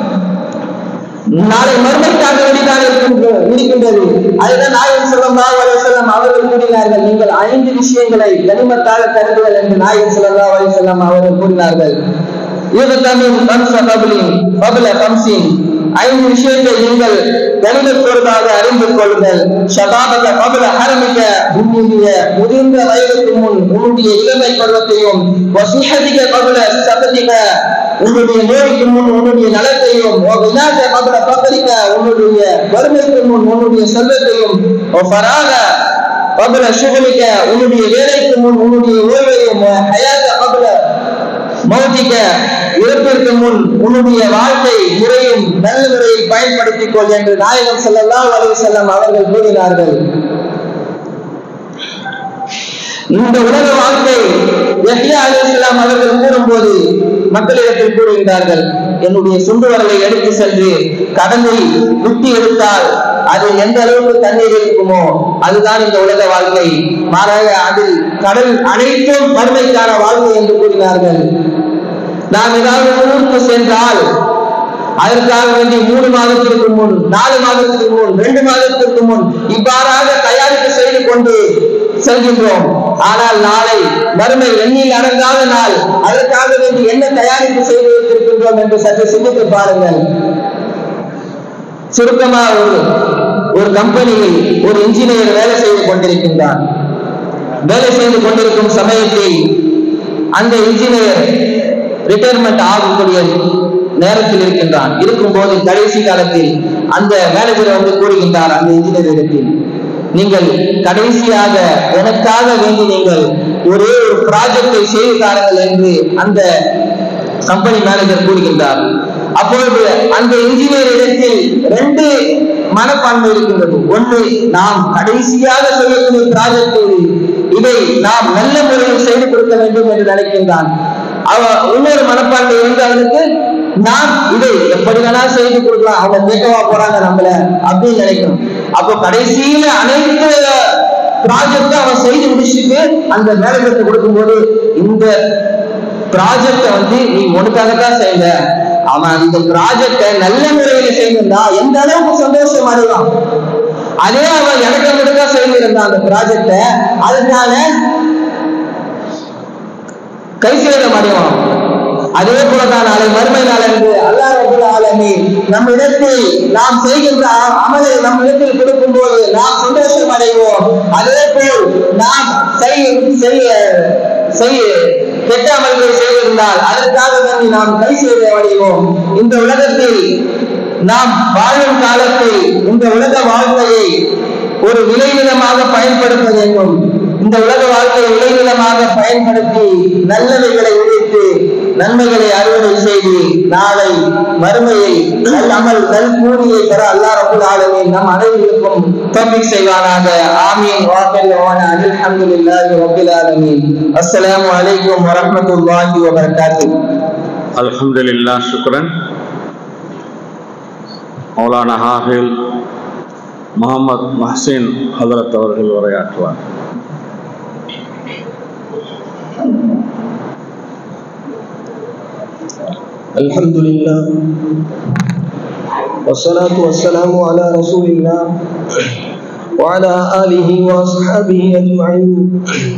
Speaker 1: நாளை மறுமைக்காக வேண்டிதான் இருக்கின்ற- இருக்கின்றது அதுதான் நாயகம் ஸல்லல்லாஹு அலைஹி வஸல்லம் அவர்கள் கூறினார்கள் நீங்கள் ஐந்து விஷயங்களை கனிமத்தாக கருதுங்கள் என்று நாயகம் ஸல்லல்லாஹு அலைஹி வஸல்லம் அவர்கள் கூறினார்கள் யுகத்தமின் கம்ச கபலின் கபல கம்சின் ஐந்து விஷயத்தை நீங்கள் கணிதத்தோடுதாக அறிந்து கொள்ளுங்கள் ஷபாபக கபல ஹரமிக உன்னுடைய முதிர்ந்த வயதுக்கு முன் உன்னுடைய இளமை பருவத்தையும் வசிஹதிக கபல சபதிக உன்னுடைய நோய்க்கு முன் உன்னுடைய நலத்தையும் விநாச கபல பக்கரிக்க உன்னுடைய வறுமைக்கு முன் உன்னுடைய செல்வத்தையும் ஃபராக கபல சுகலிக்க உன்னுடைய வேலைக்கு முன் உன்னுடைய ஓய்வையும் ஹயாத கபல மௌதிக இறப்பிற்கு முன் உன்னுடைய வாழ்க்கை முறையும் நல்ல முறையில் பயன்படுத்திக் கொள் என்று நாயகம் ஸல்லல்லாஹு அலைஹி வஸல்லம் அவர்கள் கூறினார்கள் இந்த உலக வாழ்க்கை யஹ்யா அலைஹிஸ்ஸலாம் அவர்கள் கூறும்போது மக்களிடத்தில் கூறுகின்றார்கள் என்னுடைய சுண்டு வரலை எடுத்து சென்று கடலில் குத்தி எடுத்தால் அது எந்த அளவுக்கு தண்ணீர் இருக்குமோ அதுதான் இந்த உலக வாழ்க்கை மாறாக அதில் கடல் அனைத்தும் வறுமைக்கான வாழ்க்கை என்று கூறினார்கள் நாம் ஏதாவது ஒரு ஊருக்கு சென்றால் அதற்காக வேண்டி மூணு மாதத்திற்கு முன் நாலு மாதத்திற்கு முன் ரெண்டு மாதத்திற்கு முன் இவ்வாறாக தயாரிப்பு செய்து கொண்டு செல்கின்றோம் ஆனால் நாளை மறுமை எண்ணில் அடங்காத நாள் அதற்காக வேண்டி என்ன தயாரிப்பு செய்து வைத்திருக்கின்றோம் என்று சற்று சிந்தித்து பாருங்கள் சுருக்கமா ஒரு ஒரு கம்பெனியில் ஒரு இன்ஜினியர் வேலை செய்து கொண்டிருக்கின்றான் வேலை செய்து கொண்டிருக்கும் சமயத்தில் அந்த இன்ஜினியர் ரிட்டையர்மெண்ட் ஆகக்கூடிய நேரத்தில் இருக்கின்றான் இருக்கும்போது கடைசி காலத்தில் அந்த மேனேஜர் வந்து கூறுகின்றார் அந்த இன்ஜினியர் இடத்தில் நீங்கள் கடைசியாக எனக்காக வேண்டி நீங்கள் ஒரே ஒரு ப்ராஜெக்டை செய்து தாருங்கள் என்று அந்த கம்பெனி மேனேஜர் கூறுகின்றார் அப்பொழுது அந்த இன்ஜினியர் இடத்தில் ரெண்டு மனப்பான்மை இருக்கின்றது ஒன்று நாம் கடைசியாக செய்யக்கூடிய ப்ராஜெக்ட் இதை நாம் நல்ல முறையில் செய்து கொடுக்க வேண்டும் என்று நினைக்கின்றான் அவ இன்னொரு மனப்பான்மை இருந்து அவனுக்கு நாம் இதை எப்படி வேணா செய்து கொடுக்கலாம் அவங்க கேட்கவா போறாங்க நம்மள அப்படின்னு நினைக்கணும் அப்போ கடைசியில அனைத்து ப்ராஜெக்ட் அவன் செய்து முடிச்சுட்டு அந்த மேலகத்தை கொடுக்கும்போது இந்த ப்ராஜெக்ட வந்து நீ உனக்காகத்தான் செய்த அவன் இந்த ப்ராஜெக்ட நல்ல முறையில செய்திருந்தா எந்த அளவுக்கு சந்தோஷம் அடைவான் அதே அவன் எனக்கு மட்டும் செய்திருந்தான் அந்த ப்ராஜெக்ட அதனால கை சேதம் அடைவான் அதே போலதான் நாளை மறுமை நாள் என்று அல்லாஹ் ரபுல் ஆலமீன் நம்ம இடத்தில் நாம் செய்கின்ற அ- அமலை நம் இடத்தில் கொடுக்கும் போது நாம் சந்தோஷம் அடைவோம் அதே போல் நாம் செய்ய செய்ய செய்ய கெட்ட அமல்களை செய்திருந்தால் அதற்காக வேண்டி நாம் கை செய்து அடைவோம் இந்த உலகத்தில் நாம் வாழும் காலத்தில் இந்த உலக வாழ்க்கையை ஒரு விளைநிலமாக பயன்படுத்த வேண்டும் இந்த உலக வாழ்க்கையை விளைநிலமாக பயன்படுத்தி நல்லவைகளை உழைத்து நன்மைகளை அறுவடை செய்து நாளை மறுமையை நல் அமல் நல் கூலியை பெற அல்லாஹ் ரபுல் ஆலமீன் நம் அனைவருக்கும் தௌஃபீக் செய்வானாக ஆமீன் வாக்கல் வானா அல்ஹம்துலில்லாஹி ரப்பில் ஆலமீன் அஸ்ஸலாமு அலைக்கும் வரஹ்மத்துல்லாஹி வபரகாத்துஹு
Speaker 3: அல்ஹம்துலில்லாஹ் சுக்ரன் மௌலானா ஹாஃபில் முகமது மஹ்சின் ஹதரத் அவர்கள் உரையாற்றுவார்
Speaker 6: الحمد لله والصلاة والسلام على رسول الله وعلى آله وأصحابه أجمعين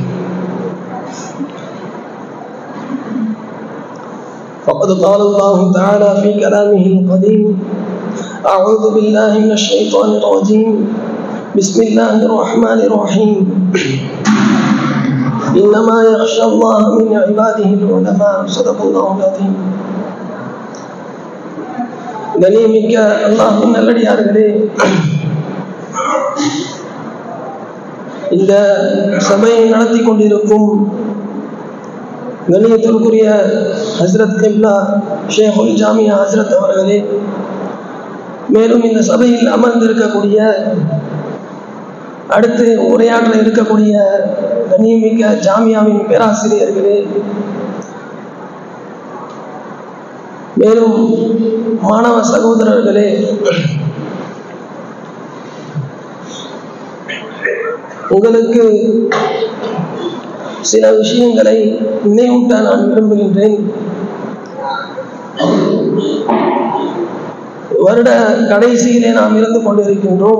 Speaker 6: فقد قال الله تعالى في كلامه القديم أعوذ بالله من الشيطان الرجيم بسم الله الرحمن الرحيم إنما يخشى الله من عباده العلماء صدق الله العظيم கண்ணியமிக்க அல்லாஹின் நல்லடியார்களே இந்த சபையை நடத்தி கொண்டிருக்கும் கண்ணியத்திற்குரிய ஹஸ்ரத் கிப்லா ஷேகுல் ஜாமியா ஹஸ்ரத் அவர்களே மேலும் இந்த சபையில் அமர்ந்திருக்கக்கூடிய அடுத்து உரையாற்ற இருக்கக்கூடிய கண்ணியமிக்க ஜாமியாவின் பேராசிரியர்களே மேலும் மாணவ சகோதரர்களே உங்களுக்கு சில விஷயங்களை நினைவூட்ட நான் விரும்புகின்றேன் வருட கடைசியிலே நாம் இருந்து கொண்டிருக்கின்றோம்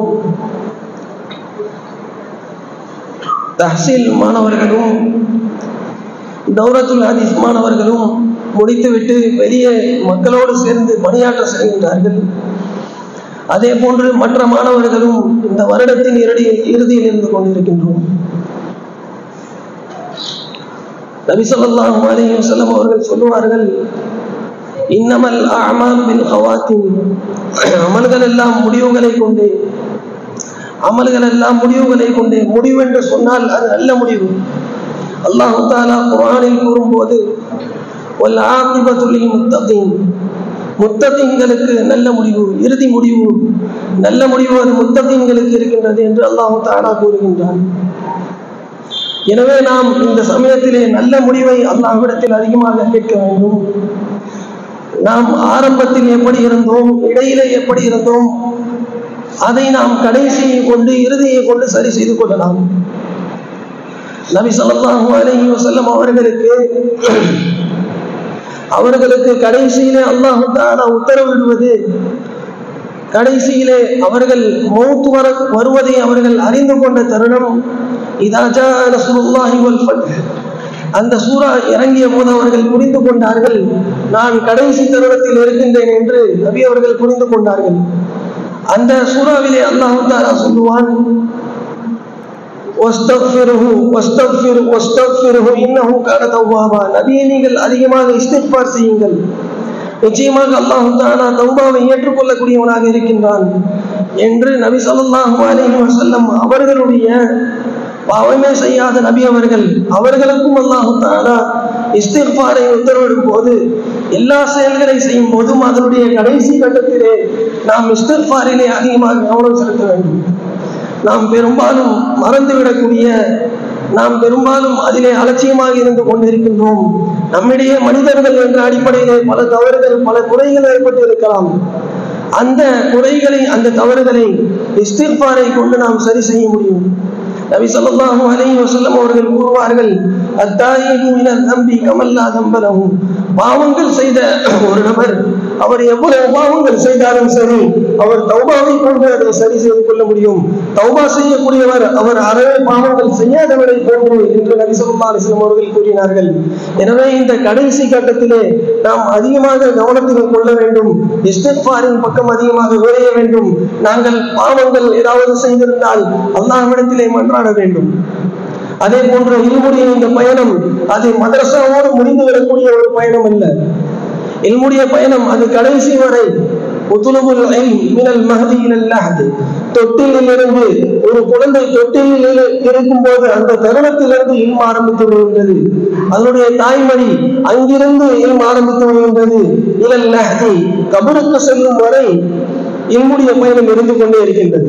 Speaker 6: தஹசீல் மாணவர்களும் தௌரத்துல் ஹதீஸ் மாணவர்களும் முடித்துவிட்டு வெளியே மக்களோடு சேர்ந்து பணியாற்ற செல்கின்றார்கள் அதே போன்று மற்ற மாணவர்களும் இந்த வருடத்தின் இறுதியில் இறுதியில் இருந்து கொண்டிருக்கின்றோம் நபி ஸல்லல்லாஹு அலைஹி வஸல்லம் அவர்கள் சொல்லுவார்கள் இன்னமல் அமால் பில் ஹவாத்தின் அமல்கள் எல்லாம் முடிவுகளை கொண்டே அமல்கள் எல்லாம் முடிவுகளை கொண்டே முடிவு என்று சொன்னால் அது நல்ல முடிவு அல்லாஹு தாலா குர்ஆனில் கூறும்போது வல் ஆகிபத்து லில் முத்தகீன் முத்தகீன்களுக்கு நல்ல முடிவு இறுதி முடிவு நல்ல முடிவு அது முத்தகீன்களுக்கு இருக்கின்றது என்று அல்லாஹு தாலா கூறுகின்றான் எனவே நாம் இந்த சமயத்திலே நல்ல முடிவை அல்லாஹ்விடத்தில் அதிகமாக கேட்க வேண்டும் நாம் ஆரம்பத்தில் எப்படி இருந்தோம் இடையிலே எப்படி இருந்தோம் அதை நாம் கடைசியை கொண்டு இறுதியை கொண்டு சரி செய்து கொள்ளலாம் நபி ஸல்லல்லாஹு அலைஹி வஸல்லம் அவர்களுக்கு அவர்களுக்கு கடைசியிலே அல்லாஹ் தஆலா உத்தரவிடுவது கடைசியிலே அவர்கள் மௌத் வர வருவதை அவர்கள் அறிந்து கொண்ட தருணம் இதா ஜா ரசூலுல்லாஹி வல் ஃபத்ஹ் அந்த சூரா இறங்கிய போது அவர்கள் புரிந்து கொண்டார்கள் நான் கடைசி தருணத்தில் இருக்கின்றேன் என்று நபி அவர்கள் புரிந்து கொண்டார்கள் அந்த சூறாவிலே அல்லாஹ் தஆலா சொல்லுவான் வஸ்தக்ஃபிருஹு வஸ்தக்ஃபிரு வஸ்தக்ஃபிருஹு இன்னஹு கான தவ்வாபா நபியே நீங்கள் அதிகமாக இஸ்திக்பார் செய்யுங்கள் நிச்சயமாக அல்லாஹ் தஆலா தௌபாவை ஏற்றுக்கொள்ளக்கூடியவனாக இருக்கின்றான் என்று நபி ஸல்லல்லாஹு அலைஹி வஸல்லம் அவர்களுடைய பாவமே செய்யாத நபி அவர்கள் அவர்களுக்கும் அல்லாஹு தாலா இஸ்திஃபாரை உத்தரவிடும் போது எல்லா செயல்களை செய்யும் போதும் அதனுடைய கடைசி கட்டத்திலே நாம் இஸ்திஃபாரிலே அதிகமாக கவனம் செலுத்த வேண்டும் நாம் பெரும்பாலும் மறந்துவிடக்கூடிய நாம் பெரும்பாலும் அதிலே அலட்சியமாக இருந்து கொண்டிருக்கின்றோம் நம்மிடையே மனிதர்கள் என்ற அடிப்படையிலே பல தவறுகள் பல குறைகள் ஏற்பட்டு இருக்கலாம் அந்த குறைகளை அந்த தவறுகளை இஸ்திஃபாரை கொண்டு நாம் சரி செய்ய முடியும் நபி ஸல்லல்லாஹு அலைஹி வஸல்லம் அவர்கள் கூறுவார்கள் அத்தாயிபு மினல் தம்பி கமல்லா தம்பலஹு பாவங்கள் செய்த ஒரு நபர் அவர் எவ்வளவு பாவங்கள் செய்தாலும் சரி அவர் தௌபாவை கொண்டு அதை சரி செய்து கொள்ள முடியும் தௌபா செய்யக்கூடியவர் அவர் அறவே பாவங்கள் செய்யாதவரை போன்று என்று நபி ஸல்லல்லாஹு அலைஹி வஸல்லம் அவர்கள் கூறினார்கள் எனவே இந்த கடைசி கட்டத்திலே நாம் அதிகமாக கவனத்தில் கொள்ள வேண்டும் இஸ்திக்பாரின் பக்கம் அதிகமாக விரைய வேண்டும் நாங்கள் பாவங்கள் ஏதாவது செய்திருந்தால் அல்லாஹ்விடத்திலே மன்றாட வேண்டும் அதே போன்று இருமுடைய இந்த பயணம் அது மதரசாவோடு முடிந்து வரக்கூடிய ஒரு பயணம் அல்ல இல்முடைய பயணம் அது கடைசி வரை உத்துலுபுல் இல்ம் மினல் மஹதி இலல் லஹத் தொட்டிலில் இருந்து ஒரு குழந்தை தொட்டிலில் இருக்கும் போது அந்த தருணத்திலிருந்து இல்ம் ஆரம்பித்து விடுகின்றது அதனுடைய தாய்மொழி அங்கிருந்து இல்ம் ஆரம்பித்து விடுகின்றது இலல் லஹதி கபருக்கு செல்லும் வரை இல்முடைய பயணம் இருந்து கொண்டே இருக்கின்றது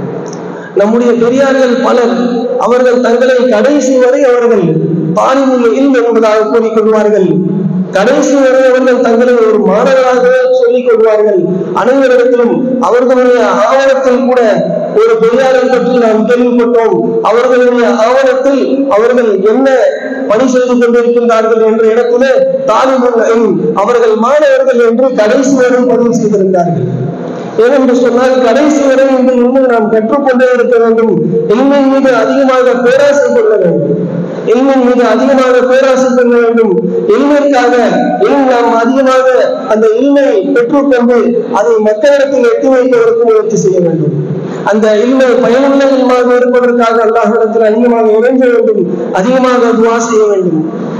Speaker 6: நம்முடைய பெரியார்கள் பலர் அவர்கள் தங்களை கடைசி வரை அவர்கள் பாலிமுள்ள இல்ம் என்பதாக கூறிக்கொள்வார்கள் கடைசி வரை அவர்கள் தங்களை ஒரு மாணவராகவே சொல்லிக் கொள்வார்கள் அனைவரிடத்திலும் அவர்களுடைய ஆவணத்தில் கூட ஒரு பெரியாரை பற்றி நாம் கேள்விப்பட்டோம் அவர்களுடைய ஆவணத்தில் அவர்கள் என்ன பணி செய்து கொண்டிருக்கின்றார்கள் என்ற இடத்திலே தாலிமுல் இல்ம் அவர்கள் மாணவர்கள் என்று கடைசி வரை பதிவு செய்திருந்தார்கள் ஏனென்று சொன்னால் கடைசி வரை இந்த இல்மை நாம் கற்றுக்கொண்டே இருக்க வேண்டும் இல்மின் மீது அதிகமாக பேராசை கொள்ள வேண்டும் இல்மின் மீது அதிகமாக பேராசை கொள்ள வேண்டும் இல்மைக்காக இல்ம் நாம் அதிகமாக அந்த இல்மை பெற்றுக்கொண்டு அதை மக்களிடத்தில் எட்டி வைப்பதற்கு முயற்சி செய்ய வேண்டும் அந்த இல்மை பயனுள்ள இல்மாக இருப்பதற்காக அல்லாஹிடத்தில் அதிகமாக இறைஞ்ச வேண்டும் அதிகமாக துவா செய்ய வேண்டும்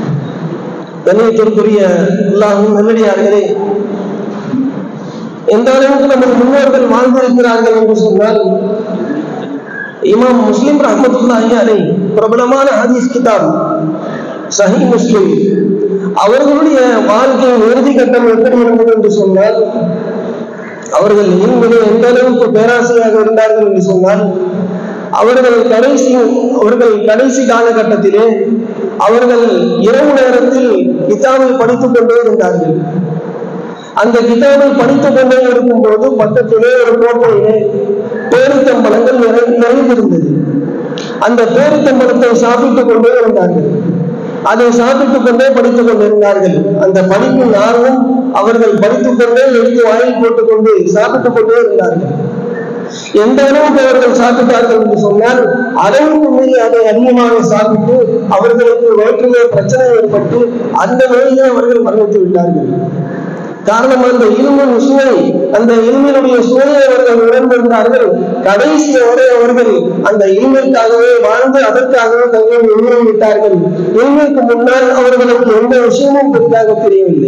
Speaker 6: கண்ணியத்திற்குரிய அல்லாஹும் நல்லடியார்களே எந்த அளவுக்கு நமது முன்னோர்கள் வாழ்ந்திருக்கிறார்கள் என்று சொன்னால் இமாம் முஸ்லிம் ரஹமத்துல்லாஹி அலை பிரபலமான ஹதீஸ் கிதாப் சஹி முஸ்லிம் அவர்களுடைய வாழ்க்கையின் இறுதி கட்டம் எப்படி இருந்தது என்று சொன்னால் அவர்கள் இன்பது எந்த அளவுக்கு பேராசையாக இருந்தார்கள் என்று சொன்னால் அவர்கள் கடைசி அவர்கள் கடைசி காலகட்டத்திலே அவர்கள் இரவு நேரத்தில் கிதாபை படித்துக் கொண்டே இருந்தார்கள் அந்த கிதாபை படித்துக் கொண்டே இருக்கும் போது பக்கத்திலே ஒரு கோட்டையிலே பேரித்தம்பழங்கள் நிறை நிறைந்திருந்தது அந்த பேரித்தம்பழத்தை சாப்பிட்டுக் கொண்டே இருந்தார்கள் அதை சாப்பிட்டுக் கொண்டே படித்துக் கொண்டிருந்தார்கள் அந்த படிப்பின் ஆர்வம் அவர்கள் படித்துக் கொண்டே எடுத்து வாயில் போட்டுக் கொண்டு சாப்பிட்டுக் கொண்டே இருந்தார்கள் எந்த அளவுக்கு அவர்கள் சாப்பிட்டார்கள் என்று சொன்னால் அளவுக்கு மீறி அதை அதிகமாக சாப்பிட்டு அவர்களுக்கு வயிற்றிலே பிரச்சனை ஏற்பட்டு அந்த நோயிலே அவர்கள் மரணித்து விட்டார்கள் காரணம் அந்த இருமின் சுவை அந்த இருமினுடைய சுவையை அவர்கள் உணர்ந்திருந்தார்கள் கடைசி வரை அவர்கள் அந்த இருமிற்காகவே வாழ்ந்து அதற்காகவே தங்களை உயிரை விட்டார்கள் இருமிற்கு முன்னால் அவர்களுக்கு எந்த விஷயமும் பெரிதாக தெரியவில்லை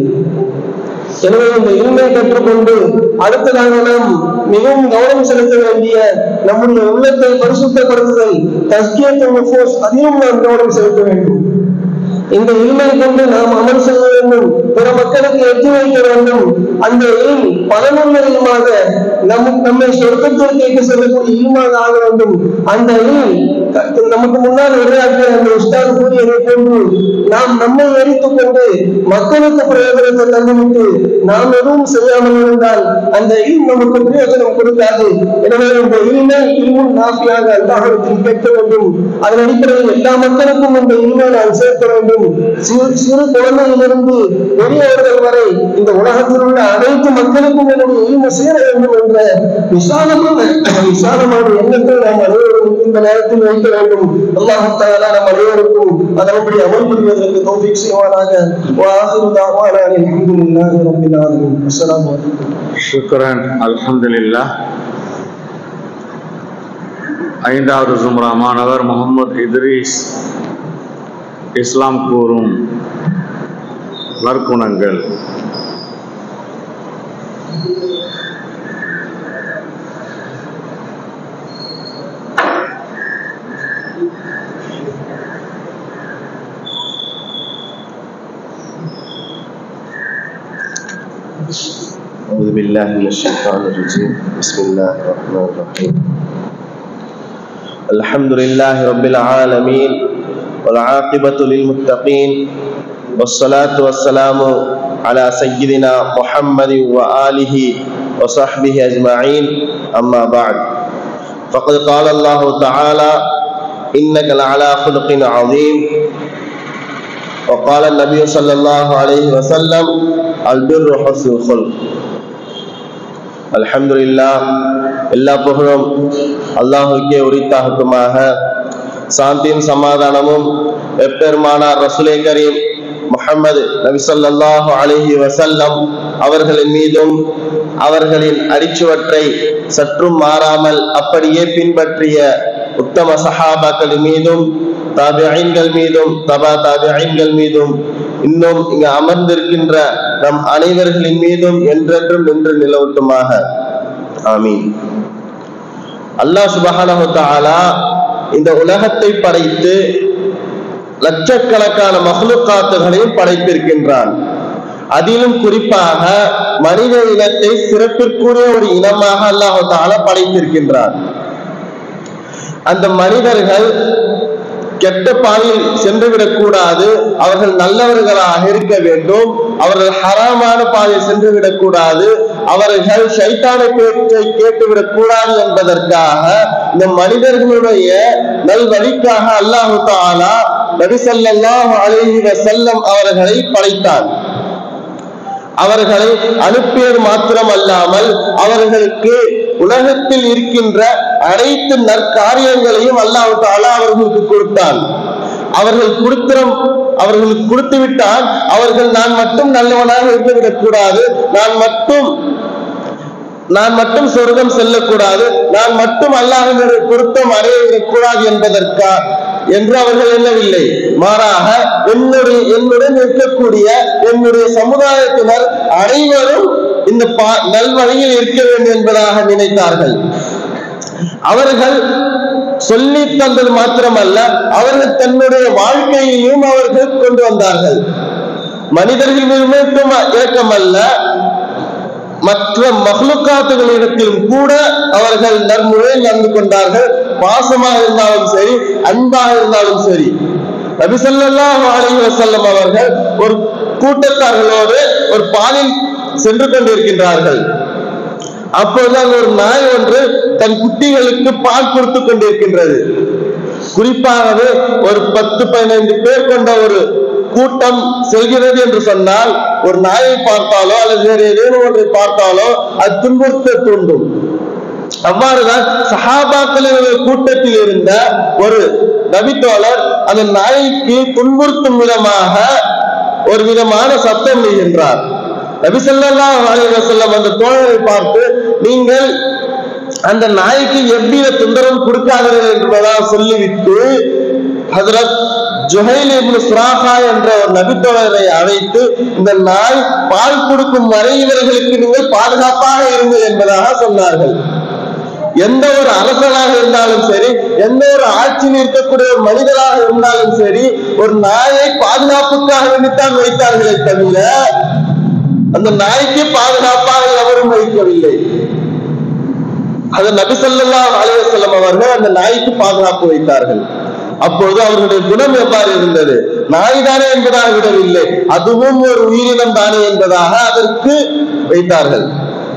Speaker 6: எனவே இந்த இல்மை கற்றுக்கொண்டு அடுத்ததாக நாம் மிகவும் கவனம் செலுத்த வேண்டிய நம்முடைய உள்ளத்தை பரிசுத்தப்படுத்துதல் தஸ்கியத்தின் ஃபோர்ஸ் அதிலும் நாம் கவனம் செலுத்த வேண்டும் இந்த இல்மை கொண்டு நாம் அமல் செய்ய வேண்டும் பிற மக்களுக்கு எட்டி வைக்க வேண்டும் அந்த இல் பலனுள்ள இல்மாக நம் நம்மை சொர்க்கத்திற்கு கேட்டு செல்லக்கூடிய இல்மாக ஆக வேண்டும் அந்த இல் நமக்கு முன்னால் உரையாற்றிய அந்த உஸ்தாது கூறியதை போன்று நாம் நம்மை எரித்துக் கொண்டு மக்களுக்கு பிரயோஜனத்தை தந்துவிட்டு நாம் எதுவும் செய்யாமல் இருந்தால் அந்த இல் நமக்கு பிரயோஜனம் கொடுக்காது எனவே இந்த இல்மை இல்மும் நாசியாக அல்லாஹிடத்தில் கேட்க வேண்டும் அதன் அடிப்படையில் எல்லா மக்களுக்கும் இந்த இல்மை நாம் சேர்க்க வேண்டும் சிறு சிறு குழந்தையிலிருந்து பெரியவர்கள் வரை இந்த உலகத்தில் உள்ள அனைத்து மக்களுக்கும் என்னுடைய இல்மை சேர வேண்டும் என்ற விசாலமான விசாலமான எண்ணத்தை நாம் அனைவரும் இந்த நேரத்தில் வைக்க வேண்டும் அல்லாஹ் தஆலா நம் அனைவருக்கும் அதன்படி அமல் புரிவதற்கு தௌஃபீக் செய்வானாக வாஹிரு தாவானா அல்ஹம்துலில்லாஹி ரப்பில் ஆலமீன் அஸ்ஸலாமு அலைக்கும்
Speaker 3: சுக்ரன் அல்ஹம்துலில்லா ஐந்தாவது சும்ரா மாணவர் முகமது இத்ரீஸ் இஸ்லாம் கூறும் நற்குணங்கள்
Speaker 5: أعوذ بالله من الشيطان الرجيم بسم الله الرحمن الرحيم الحمد لله رب العالمين والعاقبة للمتقين والصلاة والسلام على سيدنا محمد وآله وصحبه أجمعين أما بعد فقد قال الله تعالى إنك لعلى خلق عظيم وقال النبي صلى الله عليه وسلم البر حسن الخلق அல்ஹம்துலில்லா எல்லா புகழும் அல்லாஹுக்கே உரித்தாகட்டுமாக சாந்தியும் சமாதானமும் எப்பெருமானார் ரசுலே கரீம் முஹம்மது நபி ஸல்லல்லாஹு அலைஹி வஸல்லம் அவர்களின் மீதும் அவர்களின் அடிச்சுவற்றை சற்றும் மாறாமல் அப்படியே பின்பற்றிய உத்தம சஹாபாக்களின் மீதும் தாபிஐன்கள் மீதும் தபா தாபிஐன்கள் மீதும் இன்னும் இங்கு அமர்ந்திருக்கின்ற நம் அனைவர்களின் மீதும் என்றென்றும் நின்று நிலவட்டுமாக ஆமீன் அல்லாஹ் சுபஹானஹு தஆலா இந்த உலகத்தை படைத்து லட்சக்கணக்கான மஹ்லுக்காத்துகளையும் படைத்திருக்கின்றான் அதிலும் குறிப்பாக மனித இனத்தை சிறப்பிற்குரிய ஒரு இனமாக அல்லாஹு தஆலா படைத்திருக்கின்றான் அந்த மனிதர்கள் கெட்ட பாதையில் சென்றுவிடக் கூடாது அவர்கள் நல்லவர்களாக இருக்க வேண்டும் அவர்கள் ஹராமான பாதையில் சென்றுவிடக் கூடாது அவர்கள் சைத்தான பேச்சை கேட்டுவிடக் கூடாது என்பதற்காக இந்த மனிதர்களுடைய நல்வழிக்காக அல்லாஹு தாலா நபி ஸல்லல்லாஹு அலைஹி வஸல்லம் அவர்களை படைத்தான் அவர்களை அனுப்பியது மாத்திரம் அல்லாமல் அவர்களுக்கு உலகத்தில் இருக்கின்ற அனைத்து நற்காரியங்களையும் அல்லாஹ் தாலா அவர்களுக்கு கொடுத்தான் அவர்கள் கொடுத்திரம் அவர்களுக்கு கொடுத்து விட்டால் அவர்கள் நான் மட்டும் நல்லவனாக இருந்துவிடக் கூடாது நான் மட்டும் நான் மட்டும் சொர்க்கம் செல்லக்கூடாது நான் மட்டும் அல்லாஹ் பொருத்தம் அடையவிடக் கூடாது என்பதற்கா என்று அவர்கள் எண்ணவில்லை மாறாக என்னுடைய என்னுடன் இருக்கக்கூடிய என்னுடைய சமுதாயத்தினர் அனைவரும் இந்த பா- நல்வழியில் இருக்க வேண்டும் என்பதாக நினைத்தார்கள் அவர்கள் சொல்லி தந்தது மாத்திரமல்ல அவர்கள் தன்னுடைய வாழ்க்கையையும் அவர்கள் கொண்டு வந்தார்கள் மனிதர்கள் மீது மட்டும் இரக்கமல்ல மற்ற மஹ்லுக்காத்துகளிடத்திலும் கூட அவர்கள் நன்முறையில் நடந்து கொண்டார்கள் பாசமாக இருந்தாலும் சரி அன்பாக இருந்தாலும் சரி நபி ஸல்லல்லாஹு அலைஹி வஸல்லம் அவர்கள் ஒரு கூட்டத்தார்களோடு ஒரு பாலில் சென்று கொண்டிருக்கின்றார்கள் அப்பொழுது அங்கு ஒரு நாய் ஒன்று தன் குட்டிகளுக்கு பால் கொடுத்து கொண்டிருக்கின்றது குறிப்பாகவே ஒரு பத்து பதினைந்து பேர் கொண்ட ஒரு கூட்டம் செல்கிறது என்று சொன்னால் ஒரு நாயை பார்த்தாலோ அல்லது வேறு ஏதேனும் ஒன்றை பார்த்தாலோ அது துன்புறுத்த தூண்டும் அவ்வாறுதான் சஹாபாக்களின் கூட்டத்தில் இருந்த ஒரு நபித்தோழர் அந்த நாய்க்கு துன்புறுத்தும் விதமாக ஒரு விதமான சத்தம் செய்கின்றார் நபி ஸல்லல்லாஹு அலைஹி வஸல்லம் அந்த தோழரை பார்த்து நீங்கள் அந்த நாய்க்கு எவ்வித தொந்தரவும் கொடுக்காதீர்கள் என்பதாக சொல்லிவிட்டு ஹஜரத் ஜுஹைல் இப்னு சுராஹா என்ற ஒரு நபித்தோழரை அழைத்து இந்த நாய் பால் கொடுக்கும் வரை இவர்களுக்கு நீங்கள் பாதுகாப்பாக இருங்கள் என்பதாக சொன்னார்கள் எந்த ஒரு அரசனாக இருந்தாலும் சரி எந்த ஒரு ஆட்சியில் இருக்கக்கூடிய ஒரு மனிதராக இருந்தாலும் சரி ஒரு நாயை பாதுகாப்புக்காக வேண்டித்தான் வைத்தார்களே தவிர அந்த நாய்க்கு பாதுகாப்பாக எவரும் வைக்கவில்லை அது நபி ஸல்லல்லாஹு அலைஹி வஸல்லம் அவர்கள் அந்த நாய்க்கு பாதுகாப்பு வைத்தார்கள் அப்பொழுது அவர்களுடைய குணம் எவ்வாறு இருந்தது நாய் தானே என்பதாக விடவில்லை அதுவும் ஒரு உயிரினம் தானே என்பதாக அதற்கு வைத்தார்கள்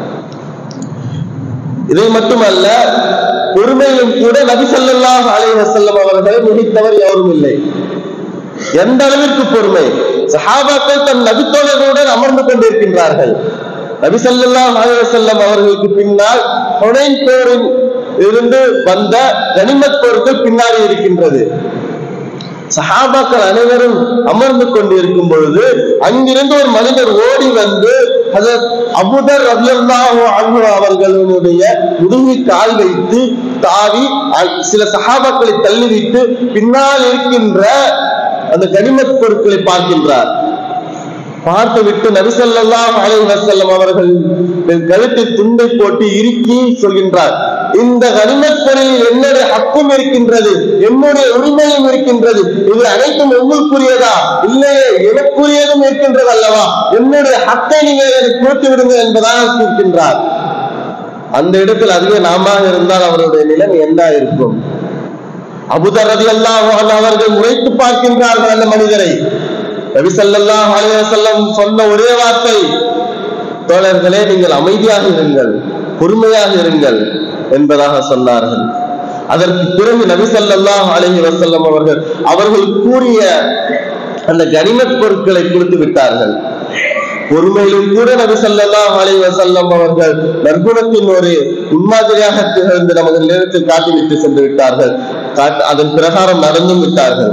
Speaker 5: இதை மட்டுமல்ல பொறுமையிலும் கூட நபி ஸல்லல்லாஹு அலைஹி வஸல்லம் அவர்களை மிகைத்தவர் எவரும் இல்லை எந்த அளவிற்கு பொறுமை சஹாபாக்கள் தன் நபித்தோழர்களுடன் அமர்ந்து கொண்டிருக்கின்றார்கள் நபி ஸல்லல்லாஹு அலைஹி வஸல்லம் அவர்களுக்கு பின்னால் ஹுனைன் போரில் இருந்து வந்த கனிமத் பொருட்கள் பின்னாடி இருக்கின்றது சஹாபாக்கள் அனைவரும் அமர்ந்து கொண்டிருக்கும் பொழுது அங்கிருந்து ஒரு மனிதர் ஓடி வந்து ஹஜரத் அபூதர் ரலியல்லாஹு அன்ஹு அவர்களுடைய முதுகில் கால் வைத்து தாவி அ- சில சஹாபாக்களை தள்ளிவிட்டு பின்னால் இருக்கின்ற அந்த கனிமத் பொருட்களை பார்க்கின்றார் பார்த்து விட்டு நபிசல்லாஹ் அலைஹி வஸல்லம் அவர்கள் கழுத்தை துண்டை போட்டு இறுக்கி சொல்கின்றார் இந்த கனிமத் பொருளில் என்னுடைய ஹக்கும் இருக்கின்றது என்னுடைய உரிமையும் இருக்கின்றது இது அனைத்தும் உங்களுக்குரியதா இல்லையே எனக்குரியதும் இருக்கின்றது அல்லவா என்னுடைய ஹக்கை நீங்கள் எனக்கு கொடுத்து விடுங்க என்பதாக இருக்கின்றார் அந்த இடத்தில் அதுவே நாம இருந்தால் அவருடைய நிலைமை என்ன இருக்கும் அபுதரதி அல்லாஹ் அவர்கள் முறைத்து பார்க்கின்றார்கள் அந்த மனிதரை நபி ஸல்லல்லாஹு அலைஹி வஸல்லம் சொன்ன ஒரே வார்த்தை தோழர்களே நீங்கள் அமைதியாக இருங்கள் பொறுமையாக இருங்கள் என்பதாக சொன்னார்கள் அதற்கு பிறகு நபி ஸல்லல்லாஹு அலைஹி வஸல்லம் அவர்கள் அவர்கள் கூறிய அந்த கனிமத் பொருட்களை கொடுத்து விட்டார்கள் பொறுமையிலும் கூட நபி ஸல்லல்லாஹு அலைஹி வஸல்லம் அவர்கள் நற்குணத்தின் ஒரு முன்மாதிரியாக திகழ்ந்து நமது நேரத்தில் காட்டிவிட்டு சென்று விட்டார்கள் காட்டு- அதன் பிரகாரம் நடந்தும் விட்டார்கள்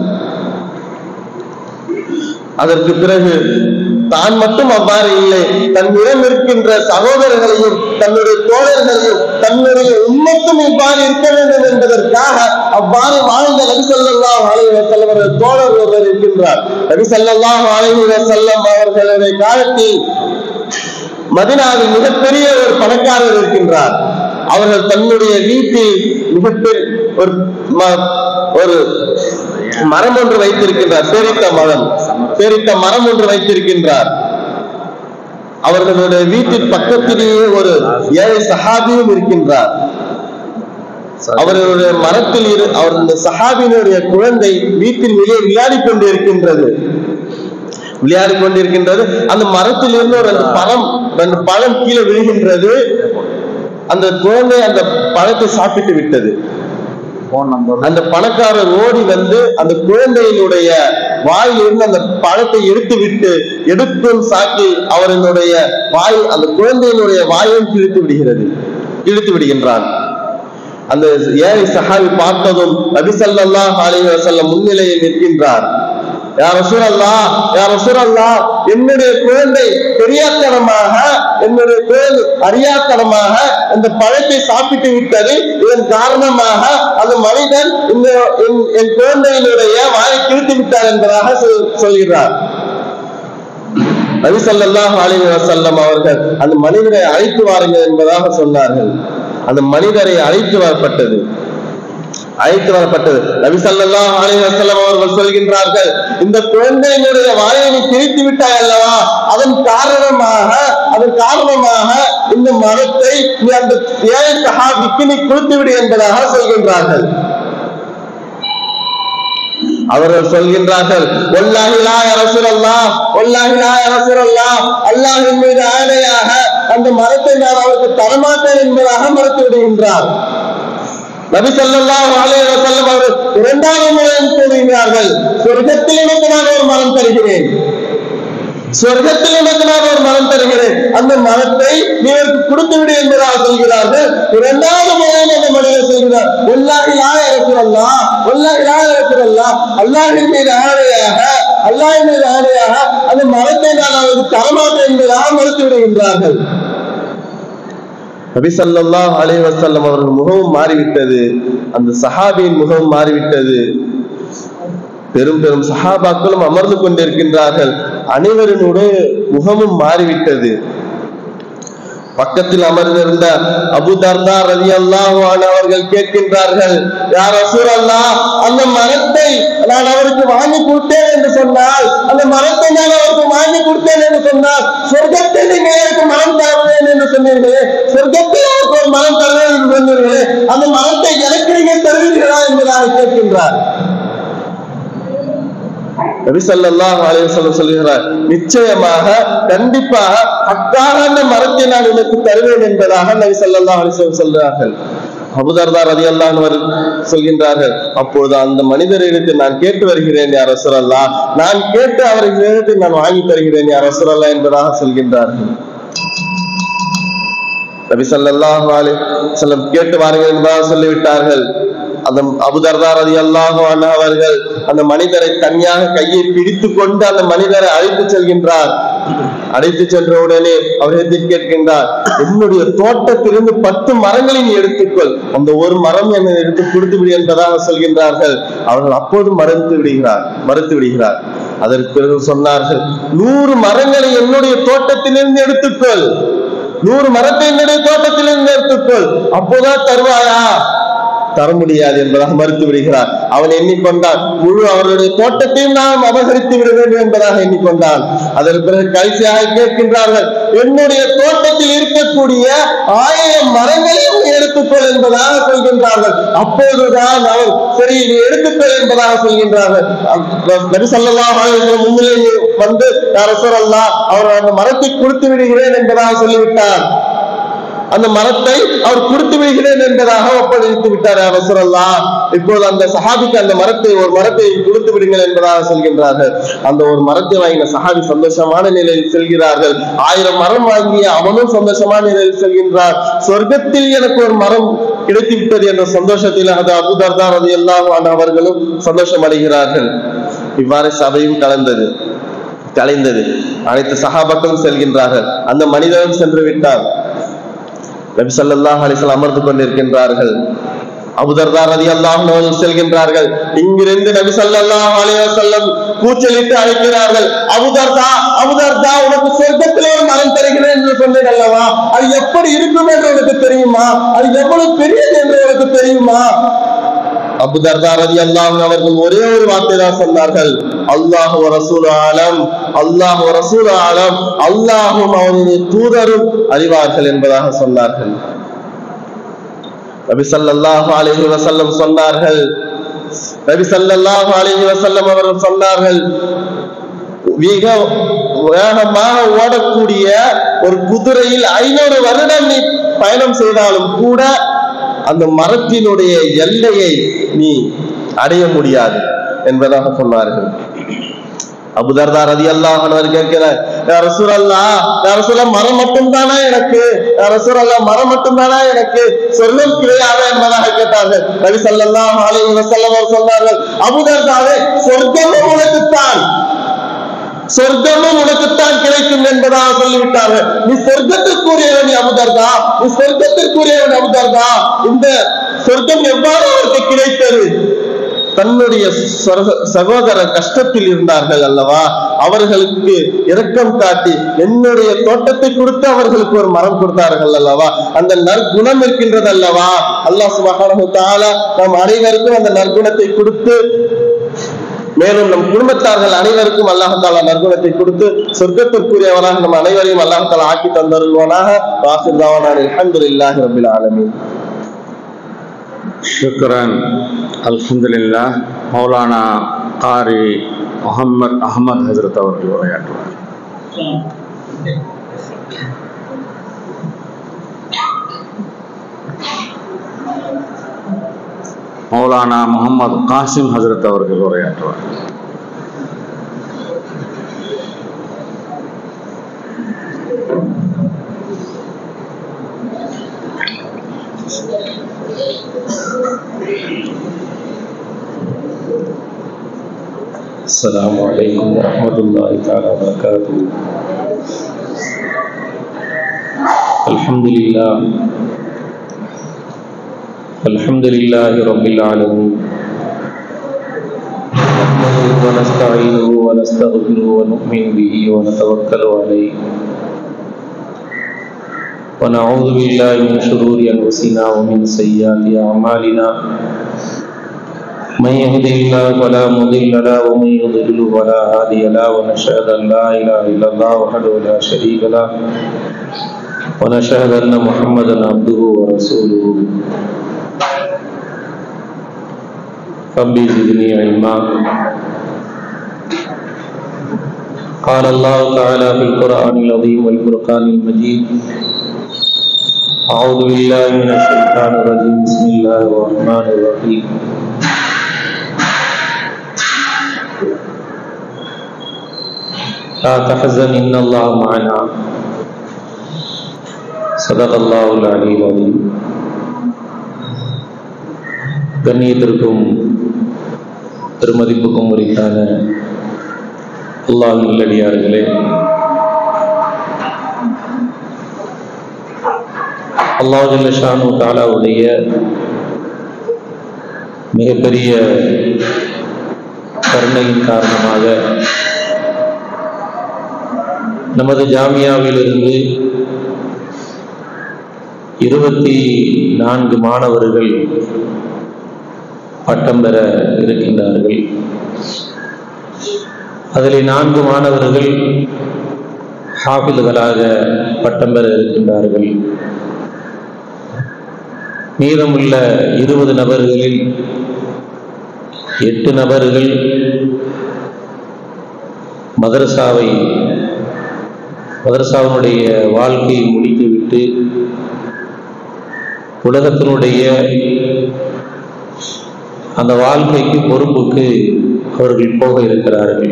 Speaker 5: அதற்கு பிறகு தான் மட்டும் அவ்வாறு இல்லை தன்னிடம் இருக்கின்ற சகோதரர்களையும் தன்னுடைய தோழர்களையும் தன்னுடைய உண்மைக்கும் இவ்வாறு இருக்க வேண்டும் என்பதற்காக அவ்வாறு வாழ்ந்த நபி ஸல்லல்லாஹு அலைஹி வஸல்லம் அவர்கள் தோழர் ஒருவர் இருக்கின்றார் நபி ஸல்லல்லாஹு அலைஹி வஸல்லம் அவர்களுடைய காலத்தில் மதினாவில் மிகப்பெரிய ஒரு பணக்காரர் இருக்கின்றார் அவர்கள் தன்னுடைய வீட்டில் மிகப்பெரிய ஒரு ம- ஒரு மரம் ஒன்று வைத்திருக்கின்றார் பேரித்த மரம் பேரித்த மரம் ஒன்று வைத்திருக்கின்றார் அவர்களுடைய வீட்டின் பக்கத்திலேயே ஒரு ஏழை சஹாபியும் இருக்கின்றார் அவர்களுடைய மரத்தில் இரு அவர் இந்த சஹாபியினுடைய குழந்தை வீட்டில் வெளியே விளையாடி கொண்டு இருக்கின்றது விளையாடி கொண்டிருக்கின்றது அந்த மரத்தில் இருந்து ஒரு ரெண்டு பழம் ரெண்டு பழம் கீழே விழுகின்றது அந்த குழந்தை அந்த பழத்தை சாப்பிட்டு விட்டது
Speaker 3: போன் நம்பர்
Speaker 5: அந்த பணக்காரர் ஓடி வந்து அந்த குழந்தையினுடைய வாயிலிருந்து அந்த பழத்தை எடுத்து விட்டு எடுக்கும் சாக்கி அவரினுடைய வாய் அந்த குழந்தையினுடைய வாயும் கிழித்து விடுகிறது இழுத்து விடுகின்றான் அந்த ஏழை சஹாபி பார்த்ததும் நபி ஸல்லல்லாஹு அலைஹி வஸல்லம் முன்னிலையில் நிற்கின்றார் யார் ரசூலல்லா யார் ரசூலல்லா என்னுடைய குழந்தை தெரியாத்தனமாக என்னுடைய குழந்தை அறியாத்தனமாக இந்த பழத்தை சாப்பிட்டு விட்டது இதன் காரணமாக அந்த மனிதன் இந்த என்- என் குழந்தையினுடைய வாயை கிழித்து விட்டார் என்பதாக சொல்- சொல்கிறார் நபி ஸல்லல்லாஹு அலைஹி வஸல்லம் அவர்கள் அந்த மனிதரை அழைத்து வாருங்கள் என்பதாக சொன்னார்கள் அந்த மனிதரை அழைத்து வரப்பட்டது அழைத்து வரப்பட்டது நபி ஸல்லல்லாஹு அலைஹி வஸல்லம் அவர்கள் சொல்கின்றார்கள் இந்த குழந்தையினுடைய வாயை நீ கிழித்து விட்டாய் அல்லவா அதன் காரணமாக அதன் காரணமாக இந்த மரத்தை நீ அந்த ஏழை சஹாபிக்கு நீ கொடுத்து விடு என்பதாக சொல்கின்றார்கள் அவர்கள் சொல்கின்றார்கள் "வல்லாஹி லா யா ரசூலல்லாஹ், வல்லாஹி லா யா ரசூலல்லாஹ், அல்லாஹ்வின் மீது ஆணையாக அந்த மரத்தை நான் அவருக்கு தரமாட்டேன் என்பதாக மறுத்து விடுகின்றார் நபி ஸல்லல்லாஹு அலைஹி வஸல்லம் அவர்கள் இரண்டாவது முறையும் கூறுகிறார்கள் சொர்க்கத்தில் எனக்கு நான் ஒரு மரம் தருகிறேன் சொர்க்கத்தில் எனக்கு நான் ஒரு மரம் தருகிறேன் அந்த மரத்தை நீருக்கு கொடுத்து விடு என்பதாக சொல்கிறார்கள் இரண்டாவது முறையும் அந்த மனிதர் சொல்கிறார் ஒல்லாஹி லா இருக்கிறல்லா ஒல்லாஹி லா இருக்கிறல்லா அல்லாஹின் மீது ஆணையாக அல்லாஹின் மீது ஆணையாக அந்த மரத்தை நான் அவருக்கு தரமாட்டேன் என்பதாக மறுத்து விடுகின்றார்கள் நபி ஸல்லல்லாஹு அலைஹி வஸல்லம் அவர்கள் முகமும் மாறிவிட்டது அந்த சஹாபியின் முகமும் மாறிவிட்டது பெரும் பெரும் சஹாபாக்களும் அமர்ந்து கொண்டிருக்கின்றார்கள் அனைவரினுடைய முகமும் மாறிவிட்டது பக்கத்தில் அமர்ந்திருந்த அபு தர்தா ரதி அவர்கள் கேட்கின்றார்கள் யார் அசூர் அந்த மரத்தை நான் அவருக்கு வாங்கி கொடுத்தேன் என்று சொன்னால் அந்த மரத்தை நான் அவருக்கு வாங்கி கொடுத்தேன் என்று சொன்னால் சொர்க்கத்தில் நீங்க எனக்கு மரம் தருவேன் என்று சொன்னீர்களே சொர்க்கத்தில் அவருக்கு ஒரு மரம் தருவேன் என்று சொன்னீர்களே அந்த மரத்தை எனக்கு நீங்க தருவீர்களா என்பதாக கேட்கின்றார் நபி ஸல்லல்லாஹு அலைஹி வஸல்லம் சொல்கிறார் நிச்சயமாக கண்டிப்பாக அக்காக அந்த மரத்தை நான் உனக்கு தருவேன் என்பதாக நபி ஸல்லல்லாஹு அலைஹி வஸல்லம் சொல்கிறார்கள் அபுதர்தா ரலியல்லாஹு அன்ஹு அவர்கள் சொல்கின்றார்கள் அப்பொழுது அந்த மனிதரிடத்தில் நான் கேட்டு வருகிறேன் யார் ரசூலல்லாஹ் நான் கேட்டு அவர்களிடத்தில் நான் வாங்கி தருகிறேன் யார் ரசூலல்லாஹ் என்பதாக சொல்கின்றார்கள் நபி ஸல்லல்லாஹு அலைஹி வஸல்லம் கேட்டு வாருங்கள் என்பதாக சொல்லிவிட்டார்கள் அந்த அபுதர்தா ரலியல்லாஹு அன்ஹு அவர்கள் அந்த மனிதரை தனியாக கையை பிடித்து கொண்டு அந்த மனிதரை அழைத்து செல்கின்றார் அழைத்து சென்ற உடனே அவரிடத்தில் கேட்கின்றார் என்னுடைய தோட்டத்திலிருந்து பத்து மரங்களை நீ எடுத்துக்கொள் அந்த ஒரு மரம் என்னை எடுத்து கொடுத்து விடு என்பதாக சொல்கின்றார்கள் அவர்கள் அப்போது மறுத்து விடுகிறார் மறுத்து விடுகிறார் அதற்கு பிறகு சொன்னார்கள் நூறு மரங்களை என்னுடைய தோட்டத்திலிருந்து எடுத்துக்கொள் நூறு மரத்தை என்னுடைய தோட்டத்திலிருந்து எடுத்துக்கொள் எடுத்துக்கொள் அப்போதான் தருவாயா தர முடியாது என்பதாக மறுத்து விடுகிறார் அவன் எண்ணிக்கொண்டான் முழு அவர்களுடைய தோட்டத்தையும் நாம் அபகரித்து விட வேண்டும் என்பதாக எண்ணிக்கொண்டான் அதற்கு பிறகு கடைசியாக கேட்கின்றார்கள் என்னுடைய தோட்டத்தில் இருக்கக்கூடிய ஆயிரம் மரங்களையும் நீ எடுத்துக்கொள் என்பதாக சொல்கின்றார்கள் அப்போதுதான் அவர் சரி நீ எடுத்துக்கொள் என்பதாக சொல்கின்றார்கள் நபி ஸல்லல்லாஹு அலைஹி வஸல்லம் முன்னிலையில் வந்து யார் ரசூலல்லாஹ் அவர் அந்த மரத்தை கொடுத்து விடுகிறேன் என்பதாக சொல்லிவிட்டார் அந்த மரத்தை அவர் கொடுத்து விடுகிறேன் என்பதாக ஒப்படைத்து விட்டார் ரசூலல்லா இப்போது அந்த சஹாபிக்கு அந்த மரத்தை ஒரு மரத்தை கொடுத்து விடுங்கள் என்பதாக சொல்கின்றார்கள் அந்த ஒரு மரத்தை வாங்கின சஹாபி சந்தோஷமான நிலையில் செல்கிறார்கள் ஆயிரம் மரம் வாங்கிய அவனும் சந்தோஷமான நிலையில் செல்கின்றார் சொர்க்கத்தில் எனக்கு ஒரு மரம் கிடைத்து விட்டது என்ற சந்தோஷத்தில் அது அபுதர்தார் அது எல்லாம் அவர்களும் சந்தோஷம் அடைகிறார்கள் இவ்வாறு சபையும் கலந்தது கலைந்தது அனைத்து சகாபாக்களும் செல்கின்றார்கள் அந்த மனிதனும் சென்று விட்டார் நபி ஸல்லல்லாஹு அலைஹி வஸல்லம் அமர்ந்து கொண்டிருக்கின்றார்கள் அபுதர்தா ரலியல்லாஹு அன்ஹு செல்கின்றார்கள் இங்கிருந்து நபி ஸல்லல்லாஹு அலைஹி வஸல்லம் கூச்சலிட்டு அழைக்கிறார்கள் அபுதர்தா அபுதர்தா உனக்கு சொர்க்கத்திலே ஒரு மரம் தருகிறேன் என்று சொன்னேன் அல்லவா அது எப்படி இருக்கும் என்று உனக்கு தெரியுமா அது எவ்வளவு பெரியது என்று உனக்கு தெரியுமா அபுதர்தா ரலியல்லாஹு அவர்கள் ஒரே ஒரு வார்த்தை தான் சொன்னார்கள் அல்லாஹ் ரசூல் ஆலம் அல்லாஹ் ரசூல் ஆலம் அல்லாஹும் அவனுடைய தூதரும் அறிவார்கள் என்பதாக சொன்னார்கள் நபி ஸல்லல்லாஹு அலைஹி வஸல்லம் சொன்னார்கள் நபி ஸல்லல்லாஹு அலைஹி வஸல்லம் அவர்கள் சொன்னார்கள் மிக வேகமாக ஓடக்கூடிய ஒரு குதிரையில் ஐநூறு வருடம் நீ பயணம் செய்தாலும் கூட அந்த மரத்தினுடைய எல்லையை நீ அடைய முடியாது என்பதாக சொன்னார்கள் அபுதர்தா ரதி அல்லாஹ் கேட்கிறார் ரசூரல்லா ரசூல மரம் மட்டும் தானா எனக்கு ரசூரல்லா மரம் மட்டும் தானா எனக்கு சொர்க்கம் கிடையாது என்பதாக கேட்டார்கள் நபி ஸல்லல்லாஹு அலைஹி வஸல்லம் அவர் சொன்னார்கள் அபுதர்தாவே சொர்க்கமும் உனக்குத்தான் சொர்க்கமும் உனக்குத்தான் கிடைக்கும் என்பதாக சொல்லிவிட்டார்கள் நீ சொர்க்கத்திற்குரியவன் நீ அபுதர்தா நீ சொர்க்கத்திற்குரியவன் அபுதர்தா இந்த சொர்க்கம் எவ்வாறு அவருக்கு கிடைத்தது தன்னுடைய சொர்க- சகோதரர் கஷ்டத்தில் இருந்தார்கள் அல்லவா அவர்களுக்கு இரக்கம் காட்டி என்னுடைய தோட்டத்தை கொடுத்து அவர்களுக்கு ஒரு மரம் கொடுத்தார்கள் அல்லவா அந்த நற்குணம் இருக்கின்றது அல்லவா அல்லாஹ் சுப்ஹானஹு தஆலா நம் அனைவருக்கும் அந்த நற்குணத்தை கொடுத்து மேலும் நம் குடும்பத்தார்கள் அனைவருக்கும் அல்லாஹாலா நற்குணத்தை கொடுத்து சொர்க்கத்திற்குரியவராக நம் அனைவரையும் அல்லாஹாலா ஆக்கி தந்தருள்வானாக வாசிர்தாவான அல்ஹம்துலில்லாஹி ரபில் ஆலமீன்
Speaker 3: ஷுக்ரன் அல்ஹம்துலில்லா மௌலானா காரி முகம்மது அகமது ஹசரத் அவர்கள் உரையாற்றுவார் மௌலானா முகமது காசிம் ஹசரத் அவர்கள் உரையாற்றுவார்
Speaker 7: السلام عليكم ورحمة الله تعالى وبركاته الحمد لله الحمد لله رب العالمين نحمده ونستعينه ونستغفره ونؤمن به ونتوكل عليه ونعوذ بالله من شرور أنفسنا ومن سيئات أعمالنا من يهد الله فلا مضل له ومن يضلل فلا هادي له ونشهد ان لا اله الا الله وحده لا شريك له ونشهد ان محمدا عبده ورسوله ربي زدني علما قال الله تعالى في القران العظيم والفرقان المجيد أعوذ بالله من الشيطان الرجيم بسم الله الرحمن الرحيم لا تحزن إن الله معنا صدق الله العلي العظيم கண்ணியத்திற்கும் பெருமதிப்புக்கும் உரித்தான அல்லாஹ் நல்லடியார்களே அல்லாஹ் ஜல்லஷானு தாலாவுடைய மிகப்பெரிய கருணையின் காரணமாக நமது ஜாமியாவிலிருந்து இருபத்தி நான்கு மாணவர்கள் பட்டம் பெற இருக்கின்றார்கள் அதில் நான்கு மாணவர்கள் ஹாஃபில்களாக பட்டம் பெற இருக்கின்றார்கள் மீதமுள்ள இருபது நபர்களில் எட்டு நபர்கள் மதரசாவை மதரசாவினுடைய வாழ்க்கையை முடித்துவிட்டு உலகத்தினுடைய அந்த வாழ்க்கைக்கு பொறுப்புக்கு அவர்கள் போக இருக்கிறார்கள்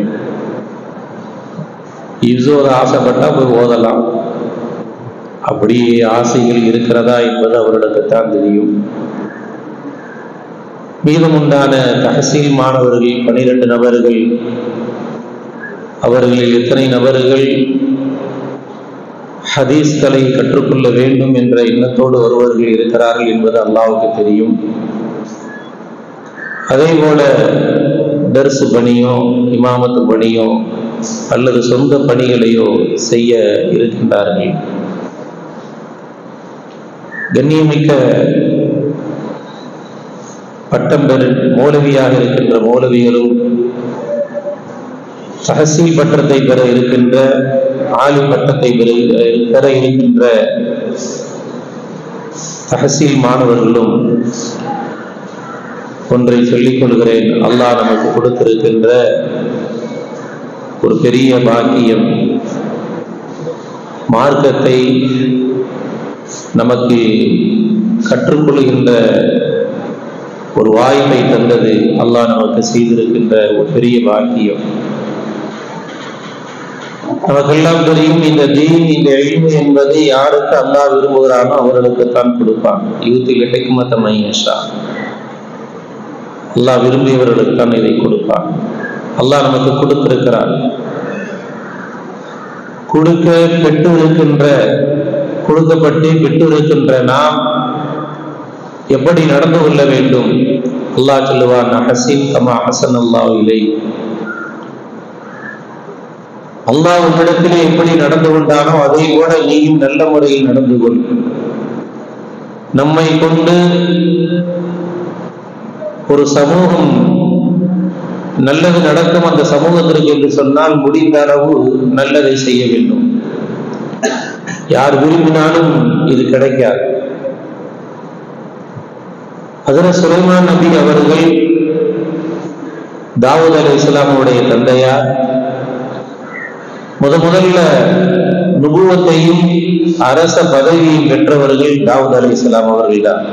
Speaker 7: இவ்சோத ஆசைப்பட்டா போய் ஓதலாம் அப்படி ஆசைகள் இருக்கிறதா என்பது அவர்களுக்கு தான் தெரியும் மீதமுண்டான தஹசீல் மாணவர்கள் பனிரெண்டு நபர்கள் அவர்களில் எத்தனை நபர்கள் ஹதீஸ்களை கற்றுக்கொள்ள வேண்டும் என்ற எண்ணத்தோடு ஒருவர்கள் இருக்கிறார்கள் என்பது அல்லாவுக்கு தெரியும் அதே போல தர்சு பணியோ இமாமத்து பணியோ அல்லது சொந்த பணிகளையோ செய்ய இருக்கின்றார்கள் கண்ணியமிக்க பட்டம் பெறு மௌலவியாக இருக்கின்ற மௌலவிகளும் சஹசீல் பட்டத்தை பெற இருக்கின்ற ஆலி பட்டத்தை பெற பெற இருக்கின்ற தஹசீல் மாணவர்களும் ஒன்றை சொல்லிக் கொள்கிறேன் அல்லாஹ் நமக்கு கொடுத்திருக்கின்ற ஒரு பெரிய பாக்கியம் மார்க்கத்தை நமக்கு கற்றுக்கொள்கின்ற ஒரு வாய்ப்பை தந்தது அல்லாஹ் நமக்கு செய்திருக்கின்ற ஒரு பெரிய பாக்கியம் நமக்கெல்லாம் தெரியும் இந்த தீன் இந்த எளிமை என்பதை யாருக்கு அல்லாஹ் விரும்புகிறானோ அவர்களுக்கு தான் கொடுப்பான் யூத்தில் ஹெக்மத்த மையஷா அல்லாஹ் விரும்பியவர்களுக்கு தான் இதை கொடுப்பான் அல்லாஹ் நமக்கு கொடுத்திருக்கிறான் கொடுக்க பெற்று இருக்கின்ற கொடுக்கப்பட்டு பெற்று இருக்கின்ற நாம் எப்படி நடந்து கொள்ள வேண்டும் அல்லாஹ் சொல்லுவான் ஹசீன் கமா ஹசன் அல்லாஹ் இல்லை அல்லாஹ் உன்னிடத்திலே எப்படி நடந்து கொண்டானோ அதை போல நீயும் நல்ல முறையில் நடந்து கொள் நம்மை கொண்டு ஒரு சமூகம் நல்லது நடக்கும் அந்த சமூகத்திற்கு என்று சொன்னால் முடிந்த அளவு நல்லதை செய்ய வேண்டும் யார் விரும்பினாலும் இது கிடைக்காது அதில் சுலைமான் நபி அவர்கள் தாவூத் அலி இஸ்லாமுடைய தந்தையார் முத முதல்ல நுபுவத்தையும் அரச பதவியையும் பெற்றவர்கள் தாவூத் அலி இஸ்லாம் அவர்கள் தான்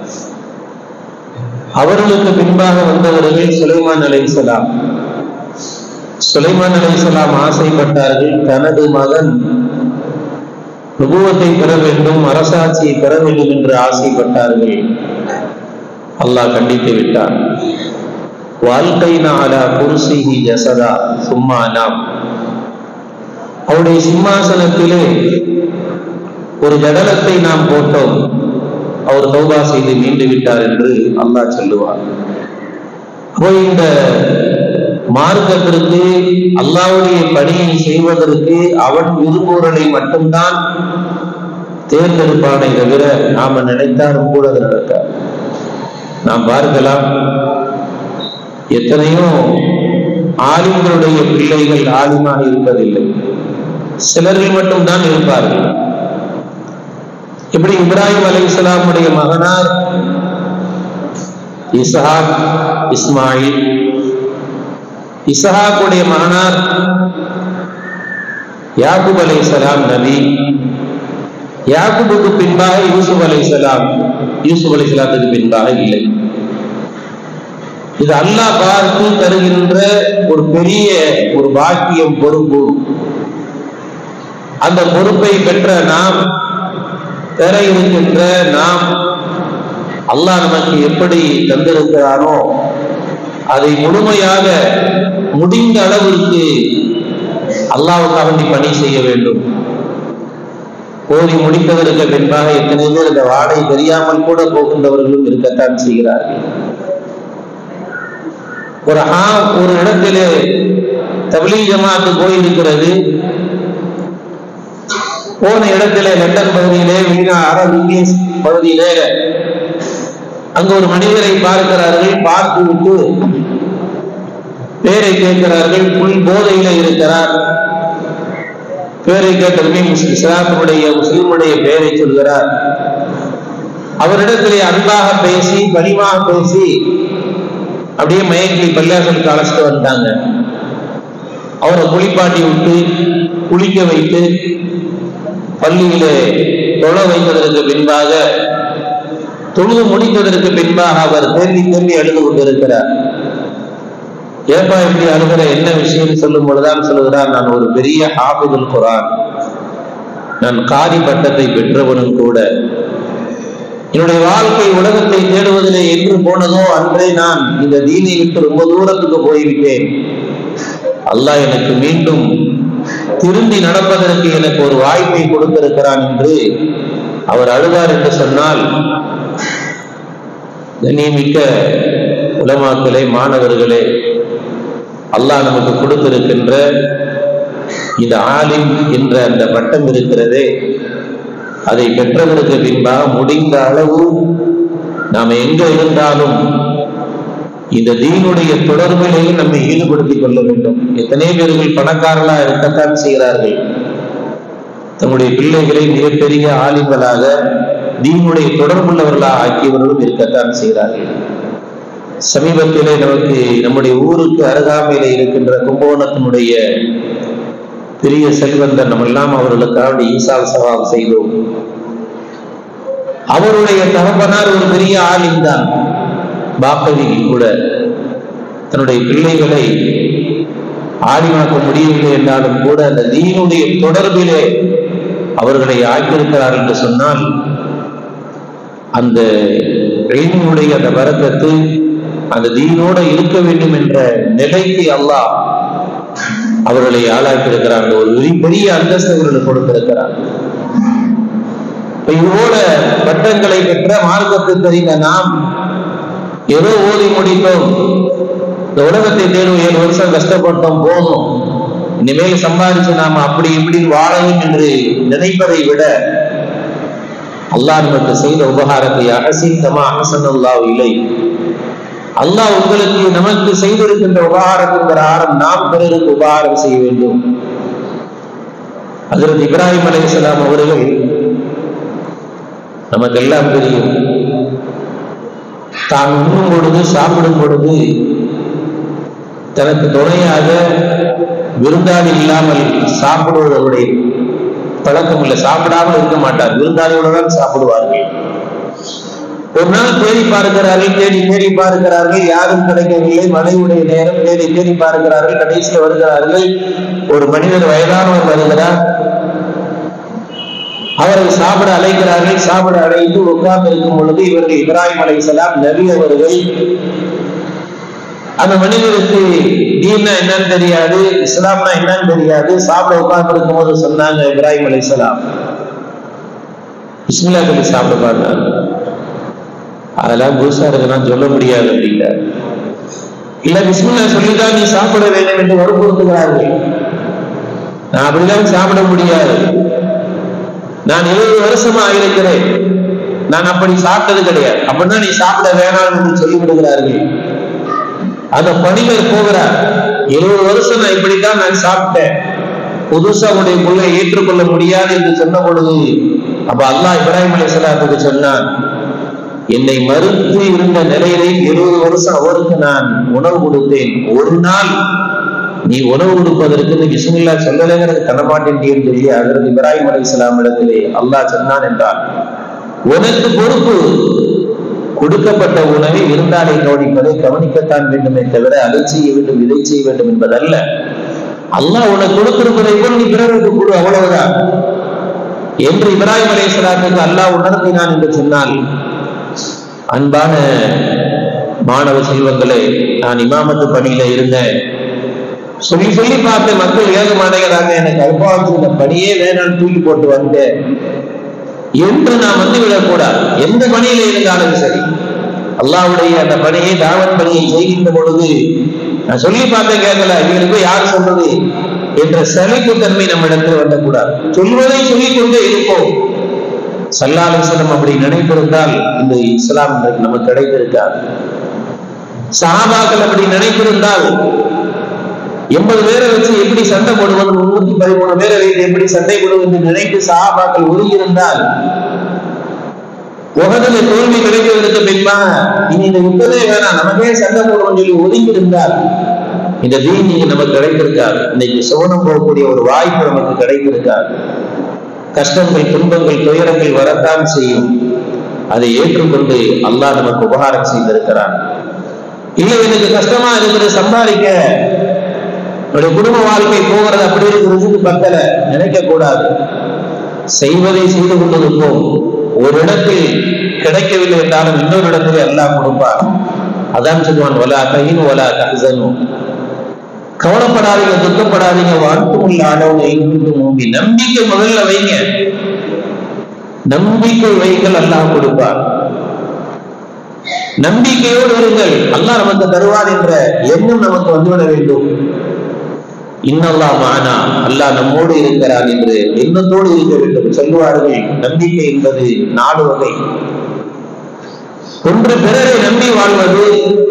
Speaker 7: அவர்களுக்கு பின்பாக வந்தவர்கள் சுலைமான் அலை இஸ்லாம் சுலைமான் அலை இஸ்லாம் ஆசைப்பட்டார்கள் தனது மகன் நுபுவத்தை பெற வேண்டும் அரசாட்சியை பெற வேண்டும் என்று ஆசைப்பட்டார்கள் அல்லாஹ் கண்டித்து விட்டான் வாழ்க்கை நாளா குருசிஹி ஜசதா சும்மா நாம் அவருடைய சிம்மாசனத்திலே ஒரு ஜடலத்தை நாம் போட்டோம் அவர் தௌபா செய்து மீண்டு விட்டார் என்று அல்லாஹ் சொல்லுவார் அப்போ இந்த மார்க்கத்திற்கு அல்லாவுடைய பணியை செய்வதற்கு அவன் விரும்புவர்களை மட்டும்தான் தேர்ந்தெடுப்பானை தவிர நாம நினைத்தாலும் கூட அது நடக்காது நாம் பார்க்கலாம் எத்தனையோ ஆலிம்களுடைய பிள்ளைகள் ஆலிமாக இருப்பதில்லை சிலர்கள் மட்டும்தான் இருப்பார்கள் இப்படி இப்ராஹிம் அலி இஸ்லாமுடைய மகனார் இசஹாக் இஸ்மாயில் இசஹாக்குடைய மகனார் யாக்குப் அலை சலாம் நபி யாக்குபுக்கு பின்பாக யூசுப் அலை சலாம் யூசுப் அலை சலாத்துக்கு பின்பாக இல்லை இது அல்லாஹ் பார்த்து தருகின்ற ஒரு பெரிய ஒரு பாக்கியம் பொறுப்பு அந்த பொறுப்பை பெற்ற நாம் பெற இருக்கின்ற நாம் அல்லாஹ் நமக்கு எப்படி தந்திருக்கிறானோ அதை முழுமையாக முடிந்த அளவிற்கு அல்லாவுக்காக வேண்டி பணி செய்ய வேண்டும் ஓதி முடிப்பதற்கு பின்பாக எத்தனை பேர் இந்த வாடை தெரியாமல் கூட போகின்றவர்களும் இருக்கத்தான் செய்கிறார்கள் ஒரு ஆ ஒரு இடத்திலே தபிலீ ஜமாத்து போயிருக்கிறது போன இடத்திலே லண்டன் பகுதியிலே வெளிநா அரபு இங்கிலீஷ் பகுதியிலே அங்கு ஒரு மனிதரை பார்க்கிறார்கள் பார்த்து விட்டு பேரை கேட்கிறார்கள் புல் போதையில இருக்கிறார் பேரை கேட்டதுமே முஸ்லிம் இஸ்லாத்தினுடைய முஸ்லிமுடைய பெயரை சொல்கிறார் அவரிடத்திலே அன்பாக பேசி பணிவாக பேசி அப்படியே மயக்கி பள்ளியாசலுக்கு அழைச்சிட்டு வந்துட்டாங்க அவரை குளிப்பாட்டி விட்டு குளிக்க வைத்து பள்ளியிலே தொழ வைத்ததற்கு பின்பாக தொழுது முடித்ததற்கு பின்பாக அவர் தேம்பி தேம்பி அழுது கொண்டிருக்கிறார் ஏப்பா இப்படி அழுகிற என்ன விஷயம் சொல்லும் பொழுதுதான் சொல்லுகிறார் நான் ஒரு பெரிய ஹாபிதுல் குரான் நான் காதி பட்டத்தை பெற்றவனும் கூட என்னுடைய வாழ்க்கை உலகத்தை தேடுவதிலே என்று போனதோ அன்றே நான் இந்த தீனை விட்டு ரொம்ப தூரத்துக்கு போய்விட்டேன் அல்லாஹ் எனக்கு மீண்டும் திரும்பி நடப்பதற்கு எனக்கு ஒரு வாய்ப்பை கொடுத்திருக்கிறான் என்று அவர் அழுதார் என்று சொன்னால் கண்ணியமிக்க உலமாக்களே மாணவர்களே அல்லாஹ் நமக்கு கொடுத்திருக்கின்ற இந்த ஆலிம் என்ற அந்த பட்டம் இருக்கிறதே அதை பெற்றதற்கு பின்பாக முடிந்த அளவு நாம் எங்க இருந்தாலும் இந்த தீனுடைய தொடர்பிலேயே நம்மை ஈடுபடுத்திக் கொள்ள வேண்டும் எத்தனை பேர்கள் பணக்காரர்களா இருக்கத்தான் செய்கிறார்கள் தங்களுடைய பிள்ளைகளை மிகப்பெரிய ஆலிம்களாக தீனுடைய தொடர்புள்ளவர்களாக ஆக்கியவர்களும் இருக்கத்தான் செய்கிறார்கள் சமீபத்திலே நமக்கு நம்முடைய ஊருக்கு அருகாமையில இருக்கின்ற கும்பகோணத்தினுடைய பெரிய செல்வந்தர் நம்ம எல்லாம் அவர்களுக்காக ஈசால் சவால் செய்தோம் அவருடைய தகப்பனார் ஒரு பெரிய ஆலிம் தான் பாப்பதியில் கூட தன்னுடைய பிள்ளைகளை ஆடிமாக்க முடியவில்லை என்றாலும் கூட அந்த தீனுடைய தொடர்பிலே அவர்களை ஆக்கியிருக்கிறார் என்று சொன்னால் அந்த இளைஞனுடைய அந்த வரக்கத்து அந்த தீனோட இருக்க வேண்டும் என்ற நிலைக்கு அல்லாஹ் அவர்களை ஆளாக்கியிருக்கிறார் அந்த ஒரு பெரிய- பெரிய அந்தஸ்து அவர்களுக்கு கொடுத்திருக்கிறார் இப்ப இது போல பட்டங்களை பெற்ற மார்க்கத்தை தெரிந்த நாம் ஏதோ ஓதி முடித்தோம் இந்த உலகத்தை தேடும் ஏழு வருஷம் கஷ்டப்பட்டோம் போதும் இனிமேல் சம்பாதிச்சு நாம அப்படி இப்படி வாழவும் என்று நினைப்பதை விட அல்லாஹ் நமக்கு செய்த உபகாரத்தை அகசின் தமா அகசனல்லாஹ் இல்லை அல்லாஹ் உங்களுக்கு நமக்கு செய்திருக்கின்ற உபகாரத்தின் பிரகாரம் நாம் பிறருக்கு உபகாரம் செய்ய வேண்டும் அதற்கு இப்ராஹிம் அலைஹிஸ்ஸலாம் அவர்கள் நமக்கெல்லாம் தெரியும் தான் உண்ணும் பொழுது சாப்பிடும் பொழுது தனக்கு துணையாக விருந்தாளி இல்லாமல் சாப்பிடுவதனுடைய பழக்கம் இல்லை சாப்பிடாமல் இருக்க மாட்டார் விருந்தாளியோடு தான் சாப்பிடுவார்கள் ஒரு நாள் தேடி பார்க்கிறார்கள் தேடி தேடி பார்க்கிறார்கள் யாரும் கிடைக்கவில்லை மனைவியுடைய நேரம் தேடி தேடி பார்க்கிறார்கள் கடைசியில் வருகிறார்கள் ஒரு மனிதர் வயதானவர் வருகிறார் அவரை சாப்பிட அழைக்கிறார்கள் சாப்பிட அழைத்து உட்கார்ந்து இருக்கும் பொழுது இவர்கள் இப்ராஹிம் அலைஹிஸ்ஸலாம் நபி அவர்கள் அந்த மனிதருக்கு தீன்னா என்னன்னு தெரியாது இஸ்லாம்னா என்னன்னு தெரியாது சாப்பிட உட்கார்ந்து இருக்கும் போது சொன்னாங்க இப்ராஹிம் அலைஹிஸ்ஸலாம் பிஸ்மில்லா சொல்லி சாப்பிட பாருங்க அதெல்லாம் புதுசா இருக்குன்னா சொல்ல முடியாது அப்படிங்க இல்ல பிஸ்மில்லா சொல்லிதான் நீ சாப்பிட வேண்டும் என்று வற்புறுத்துகிறார்கள் நான் அப்படிதான் சாப்பிட முடியாது நான் இருபது வருஷமா இருக்கிறேன் நான் அப்படி சாப்பிட்டது கிடையாது அப்படின்னா நீ சாப்பிட வேணாம் என்று சொல்லி விடுகிறார்கள் அந்த பணிவர் போகிறார் இருபது வருஷம் நான் இப்படித்தான் நான் சாப்பிட்டேன் புதுசா உடைய பிள்ளை ஏற்றுக்கொள்ள முடியாது என்று சொன்ன பொழுது அப்ப அல்லாஹ் இப்ராஹிம் அலைஹிஸ்ஸலாத்துக்கு சொன்னான் என்னை மறுத்து இருந்த நிலையிலே இருபது வருஷம் அவருக்கு நான் உணவு கொடுத்தேன் ஒரு நாள் நீ உணவு கொடுப்பதற்கு நீ பிஸ்மில்லா சொல்லலைங்கிறது கண்ணமாட்டேன் சொல்லி அதற்கு இப்ராஹிம் அலி இஸ்லாம் இடத்திலே அல்லாஹ் சொன்னான் என்றார் உனக்கு பொறுப்பு கொடுக்கப்பட்ட உணவை விருந்தாளை கவனிப்பதை கவனிக்கத்தான் வேண்டுமே தவிர அதை செய்ய வேண்டும் இதை செய்ய வேண்டும் என்பதல்ல அல்லாஹ் உனக்கு கொடுத்திருப்பதை போல் நீ பிறருக்கு கொடு அவ்வளவுதான் என்று இப்ராஹிம் அலி இஸ்லாத்துக்கு அல்லாஹ் உணர்த்தினான் என்று சொன்னால் அன்பான மாணவ செல்வங்களே நான் இமாமத்து பணியில இருந்தேன் சொல்லி சொல்லி பார்த்தேன் மக்கள் ஏக மாட்டேங்கிறாங்க எனக்கு அல்பாவது இந்த பணியே வேணும்னு தூக்கி போட்டு வந்தேன் என்று நான் வந்து விடக்கூடாது எந்த பணியில இருந்தாலும் சரி அல்லாஹ்வுடைய அந்த பணியை தாவத் பணியை செய்கின்ற பொழுது நான் சொல்லி பார்த்தேன் கேட்கல இவங்களுக்கு யார் சொல்றது என்ற சலிப்பு தன்மை நம்மிடத்தில் வரக்கூடாது சொல்வதை சொல்லிக் கொண்டே இருப்போம் சல்லாலிசனம் அப்படி நினைத்திருந்தால் இந்த இஸ்லாம் இன்றைக்கு நமக்கு கிடைத்திருக்காது சஹாபாக்கள் அப்படி நினைத்திருந்தால் எண்பது பேரை வச்சு எப்படி சண்டை போடுவது முன்னூத்தி பதிமூணு பேரை வைத்து எப்படி சண்டை போடுவது என்று நினைத்து சஹாபாக்கள் ஒதுங்கியிருந்தால் உலகத்துல தோல்வி கிடைப்பதற்கு பின்பாக இனி இந்த யுத்தமே வேணாம் நமக்கே சண்டை போடுவோம் சொல்லி ஒதுங்கி இருந்தால் இந்த தீன் நீங்க நமக்கு கிடைத்திருக்காது இன்னைக்கு சோனம் போகக்கூடிய ஒரு வாய்ப்பு நமக்கு கிடைத்திருக்காது கஷ்டங்கள் துன்பங்கள் துயரங்கள் வரத்தான் செய்யும் அதை ஏற்றுக்கொண்டு அல்லாஹ் நமக்கு உபகாரம் செய்திருக்கிறான் இல்லை எனக்கு கஷ்டமா இருக்கிறது சம்பாதிக்க என்னுடைய குடும்ப வாழ்க்கை போகிறது அப்படி இருக்கிறது பத்தல நினைக்க கூடாது செய்வதை செய்து கொண்டிருப்போம் ஒரு இடத்தில் கிடைக்கவில்லை என்றாலும் இன்னொரு இடத்தில் எல்லாம் கொடுப்பார் அதான் சொல்லுவான் ஒலா கையின் ஒலா கஹசனும் கவலைப்படாதீங்க துக்கப்படாதீங்க வாழ்த்துமுள்ள ஆடவனை மூம்பி நம்பிக்கை முதல்ல வைங்க நம்பிக்கை வைங்கள் அல்லாஹ் கொடுப்பார் நம்பிக்கையோடு இருங்கள் அல்லாஹ் நமக்கு தருவார் என்ற எண்ணம் நமக்கு வந்துவிட வேண்டும் இன்னல்லா மானா அல்லாஹ் நம்மோடு இருக்கிறான் என்று எண்ணத்தோடு இருக்க வேண்டும் சொல்லுவார்கள் நம்பிக்கை என்பது நாலு வகை ஒன்று பிறரை நம்பி வாழ்வது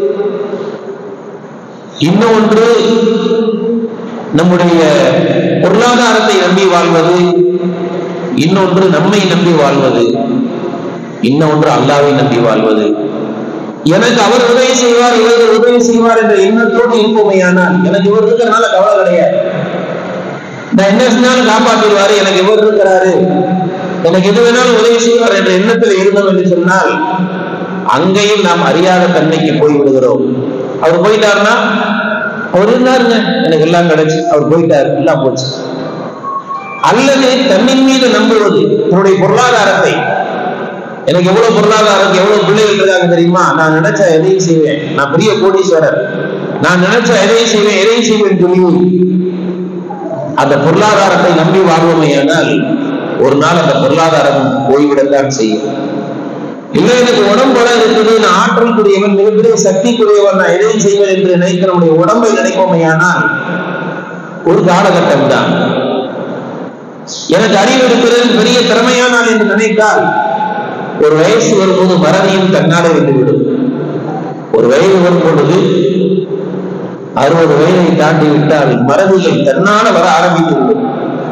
Speaker 7: இன்னொன்று நம்முடைய பொருளாதாரத்தை நம்பி வாழ்வது இன்னொன்று நம்மை நம்பி வாழ்வது இன்னொன்று அல்லாவை நம்பி வாழ்வது எனக்கு அவர் உதவி செய்வார் இவர் உதவி செய்வார் என்ற எண்ணத்தோடு இருப்போமையானால் எனக்கு இவர் இருக்கிறனால கவலை கிடையாது நான் என்ன செஞ்சாலும் காப்பாற்றிடுவாரு எனக்கு இவர் இருக்கிறாரு எனக்கு எது வேணாலும் உதவி செய்வார் என்ற எண்ணத்தில் இருந்தோம் என்று சொன்னால் அங்கேயும் நாம் அறியாத தன்மைக்கு போய் விடுகிறோம் அவர் போயிட்டாருன்னா அவர் இருந்தாருங்க எனக்கு எல்லாம் கிடைச்சு அவர் போயிட்டாரு எல்லாம் போச்சு அல்லது தன்னின் மீது நம்புவது தன்னுடைய பொருளாதாரத்தை எனக்கு எவ்வளவு பொருளாதாரம் எவ்வளவு பிள்ளைகள் இருக்காங்க தெரியுமா நான் நினைச்ச எதையும் செய்வேன் நான் பெரிய கோடீஸ்வரர் நான் நினைச்ச எதையும் செய்வேன் எதையும் செய்வேன் சொல்லி அந்த பொருளாதாரத்தை நம்பி வாழ்வோமையானால் ஒரு நாள் அந்த பொருளாதாரம் போய்விடத்தான் செய்யும் இல்லை எனக்கு உடம்புல இருக்குது நான் ஆற்றல் கூடியவன் மிகப்பெரிய சக்தி கூடியவன் நான் எதையும் செய்வேன் என்று நினைக்க நம்முடைய உடம்பை நினைப்போமையானால் ஒரு காலகட்டம் தான் எனக்கு அறிவு இருக்கிறது பெரிய திறமையானால் என்று நினைத்தால் ஒரு வயசு வரும்போது மறதியும் தன்னாலே விட்டுவிடும் ஒரு வயது வரும் பொழுது அறுபது வயதை தாண்டி விட்டால் மறதிகள் தன்னால வர ஆரம்பித்து விடும்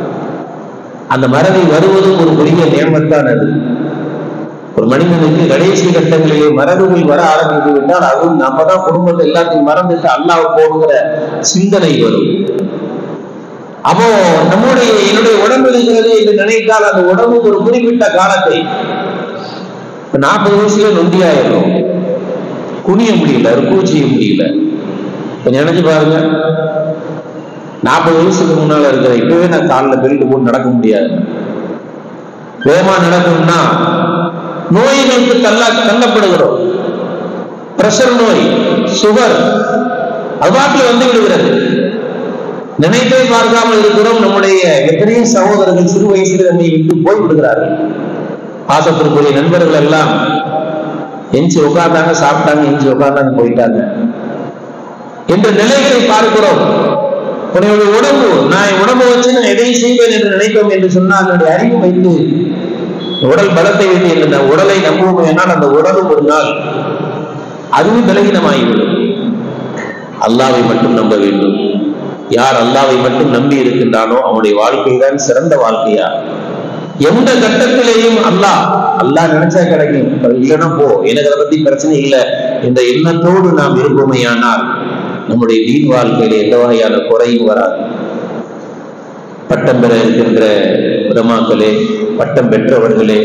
Speaker 7: அந்த மறதி வருவதும் ஒரு பெரிய நியமத்தான் அது ஒரு மனிதனுக்கு கடைசி கட்டங்களிலே மரபுகள் வர ஆரம்பித்து விட்டால் அதுவும் நம்ம தான் குடும்பத்தை எல்லாத்தையும் மறந்துட்டு அல்லாஹ் போடுங்கிற சிந்தனை வரும் அப்போ நம்முடைய என்னுடைய உடம்பு இருக்கிறது என்று நினைத்தால் அந்த உடம்பு ஒரு குறிப்பிட்ட காலத்தை இப்ப நாற்பது வயசுல நொண்டியாயிரும் குனிய முடியல ருக்கு செய்ய முடியல கொஞ்சம் நினைச்சு பாருங்க நாற்பது வயசுக்கு முன்னால இருக்கிற இப்பவே நான் காலில் பெல்ட் போட்டு நடக்க முடியாது வேகமா நடக்கணும்னா நோய்களுக்கு தள்ள தள்ளப்படுகிறோம் பிரஷர் நோய் சுகர் அவ்வாட்டில் வந்து விடுகிறது நினைத்தே பார்க்காமல் இருக்கிறோம் நம்முடைய எத்தனையோ சகோதரர்கள் சிறு வயசில் நம்மை விட்டு போய் விடுகிறார்கள் பாசத்திற்குரிய நண்பர்கள் எல்லாம் எஞ்சி உட்கார்ந்தாங்க சாப்பிட்டாங்க எஞ்சி உட்கார்ந்தாங்க போயிட்டாங்க என்ற நிலைகளை பார்க்கிறோம் உன்னுடைய உடம்பு நான் என் உடம்பை வச்சு நான் எதை செய்வேன் என்று நினைத்தோம் என்று சொன்னால் என்னுடைய அறிவு வைத்து உடல் பலத்தை வைத்து இந்த உடலை நம்புவோம் என்னால் அந்த உடலும் ஒரு நாள் அதுவும் பலகீனமாகிவிடும் அல்லாவை மட்டும் நம்ப வேண்டும் யார் அல்லாவை மட்டும் நம்பி இருக்கின்றானோ அவனுடைய வாழ்க்கை தான் சிறந்த வாழ்க்கையா எந்த கட்டத்திலேயும் அல்லாஹ் அல்லாஹ் நினைச்சா கிடைக்கும் இல்லைன்னா போ எனக்கு அதை பத்தி பிரச்சனை இல்லை இந்த எண்ணத்தோடு நாம் இருப்போமையானால் நம்முடைய வீண் வாழ்க்கையில எந்த வகையான குறையும் வராது பட்டம் பெற இருக்கின்ற பிரமாக்களே பட்டம் பெற்றவர்களே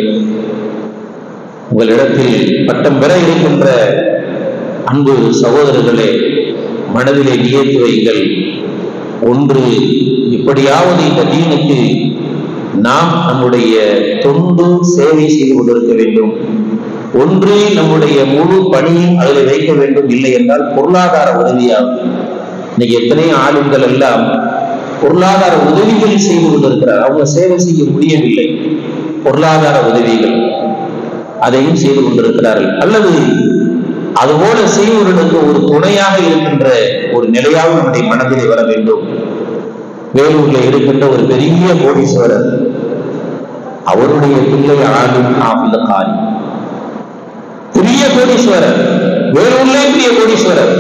Speaker 7: உங்களிடத்தில் பட்டம் பெற இருக்கின்ற அன்பு சகோதரர்களே மனதிலே நியத்து வைங்கள் ஒன்று இப்படியாவது இந்த தீனுக்கு நாம் நம்முடைய தொண்டு சேவை செய்து கொண்டிருக்க வேண்டும் ஒன்று நம்முடைய முழு பணியும் அதில் வைக்க வேண்டும் இல்லை என்றால் பொருளாதார உதவியாகும் இன்னைக்கு எத்தனையோ ஆளுங்கள் எல்லாம் பொருளாதார உதவிகள் செய்து கொண்டிருக்கிறார் அவங்க சேவை செய்ய முடியவில்லை பொருளாதார உதவிகள் அதையும் செய்து கொண்டிருக்கிறார்கள் அல்லது அதுபோல செய்வர்களுக்கு ஒரு துணையாக இருக்கின்ற ஒரு நிலையாக நம்முடைய மனதிலே வர வேண்டும் வேலூர்ல இருக்கின்ற ஒரு பெரிய கோடீஸ்வரர் அவருடைய பிள்ளை ஆளும் ஆபில காரி பெரிய கோடீஸ்வரர் வேலூர்லே பெரிய கோடீஸ்வரர்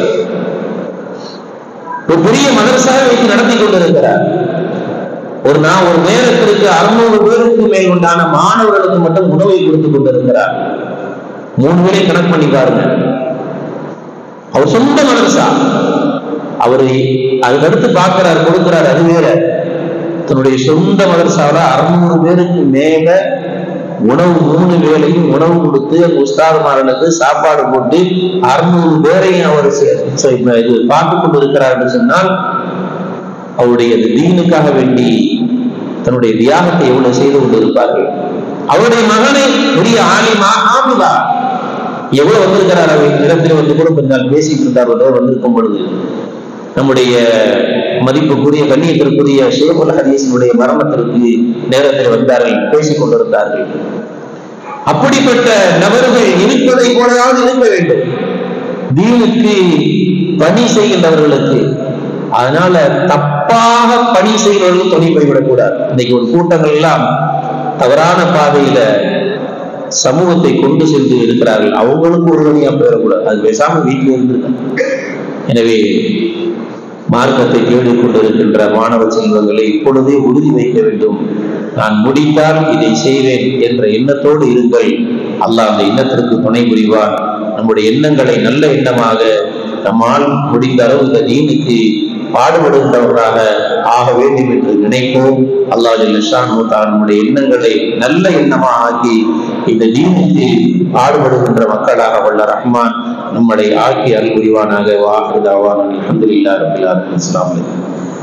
Speaker 7: ஒரு பெரிய மதரசாவை வைத்து நடத்தி கொண்டிருக்கிறார் ஒரு நான் ஒரு நேரத்திற்கு அறுநூறு பேருக்கு மேல் உண்டான மாணவர்களுக்கு மட்டும் உணவை கொடுத்துக் கொண்டிருக்கிறார் மூணு பேரை கணக்கு பண்ணி பாருங்க அவர் சொந்த மதரசா அவரு அதுக்கடுத்து பார்க்கிறார் கொடுக்கிறார் அது வேற தன்னுடைய சொந்த மதரசாவில் அறுநூறு பேருக்கு மேல உணவு மூணு வேளையும் உணவு கொடுத்து அந்த உஸ்தாதுமார்களுக்கு சாப்பாடு போட்டு அறுநூறு பேரையும் அவர் சே- சே- இது பார்த்து கொண்டு இருக்கிறார் என்று சொன்னால் அவருடைய அந்த தீனுக்காக வேண்டி தன்னுடைய தியாகத்தை எவ்வளவு செய்து கொண்டிருப்பார்கள் அவருடைய மகனை பெரிய ஆலிமா ஆமிதா எவ்வளவு வந்திருக்கிறார் அவர் இடத்தில் வந்து கூட கொஞ்ச நாள் பேசிட்டு இருந்தார் ஒரு தடவை வந்திருக்கும் பொழுது நம்முடைய மதிப்புக்குரிய கண்ணியத்திற்குரிய ஷேகுல் ஹதீஸினுடைய மரணத்திற்கு நேரத்தில் வந்தார்கள் பேசிக் கொண்டிருந்தார்கள் அப்படிப்பட்ட நபர்கள் இருப்பதை போலயாவது இருக்க வேண்டும் தீனுக்கு பணி செய்கின்றவர்களுக்கு அதனால தப்பாக பணி செய்கிறவர்கள் துணை போய்விடக்கூடாது இன்னைக்கு ஒரு கூட்டங்கள் எல்லாம் தவறான பாதையில சமூகத்தை கொண்டு சென்று இருக்கிறார்கள் அவங்களுக்கு ஒரு வழியா போயிடக்கூடாது அது பேசாம வீட்டில் இருந்திருக்காங்க எனவே மார்க்கத்தை தேடிக் கொண்டிருக்கின்ற மாணவ செல்வங்களை இப்பொழுதே உறுதி வைக்க வேண்டும் நான் முடித்தால் இதை செய்வேன் என்ற எண்ணத்தோடு இருங்கள் அல்லாஹ் அந்த எண்ணத்திற்கு துணை புரிவார் நம்முடைய எண்ணங்களை நல்ல எண்ணமாக நம்மால் முடிந்த அளவு இந்த தீனுக்கு பாடுபடுகின்றவர்களாக ஆக வேண்டும் என்று நினைப்போம் அல்லாஹ் ஜல்லிஷான் நம்முடைய எண்ணங்களை நல்ல எண்ணமாக ஆக்கி இந்த தீனுக்கு பாடுபடுகின்ற மக்களாக வல்ல ரஹ்மான் நம்மளை ஆக்கி அருள் புரிவானாக வாஹிதாவான் அல்ஹம்துலில்லாஹி ரப்பில் ஆலமீன் அஸ்ஸலாமு அலைக்கும்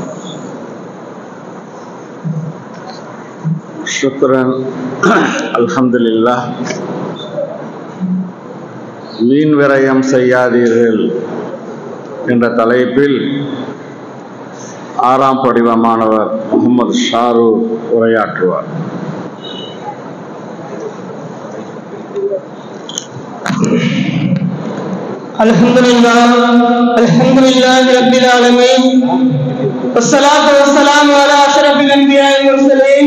Speaker 3: சுக்ரன் அல்ஹம்துலில்லா மீன் விரயம் செய்யாதீர்கள் என்ற தலைப்பில் ஆறாம் படிவ மாணவர் முகமது ஷாரு உரையாற்றுவார்
Speaker 6: الحمد لله الحمد لله رب العالمين والصلاة والسلام على أشرف الأنبياء والمرسلين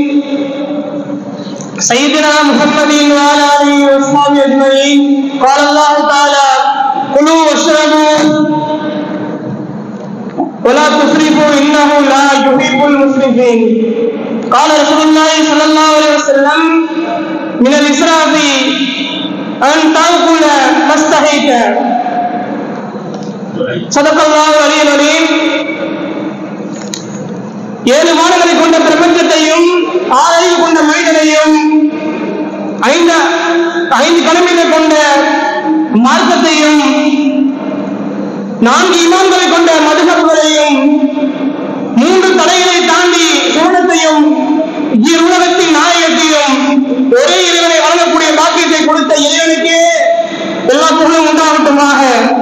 Speaker 6: سيدنا محمد وعلى آله وأصحابه أجمعين قال الله تعالى كلوا واشربوا ولا تسرفوا إنه لا يحب المسرفين قال رسول الله صلى الله عليه وسلم من الإسراف أن تأكل ما استحيت صدق الله العلي العليم ஏழு மாதங்களை கொண்ட பிரபஞ்சத்தையும் ஆறு அறிவு கொண்ட மனிதனையும் ஐந்து ஐந்து கடமைகளை கொண்ட மார்க்கத்தையும் நான்கு இமாம்களை கொண்ட மதுகபுகளையும் மூன்று தடைகளை தாண்டி சுவனத்தையும் இரு உலகத்தின் நாயகத்தையும் ஒரே இறைவனை வழங்கக்கூடிய பாக்கியத்தை கொடுத்த இறைவனுக்கு எல்லா புகழும் உண்டாகட்டுமாக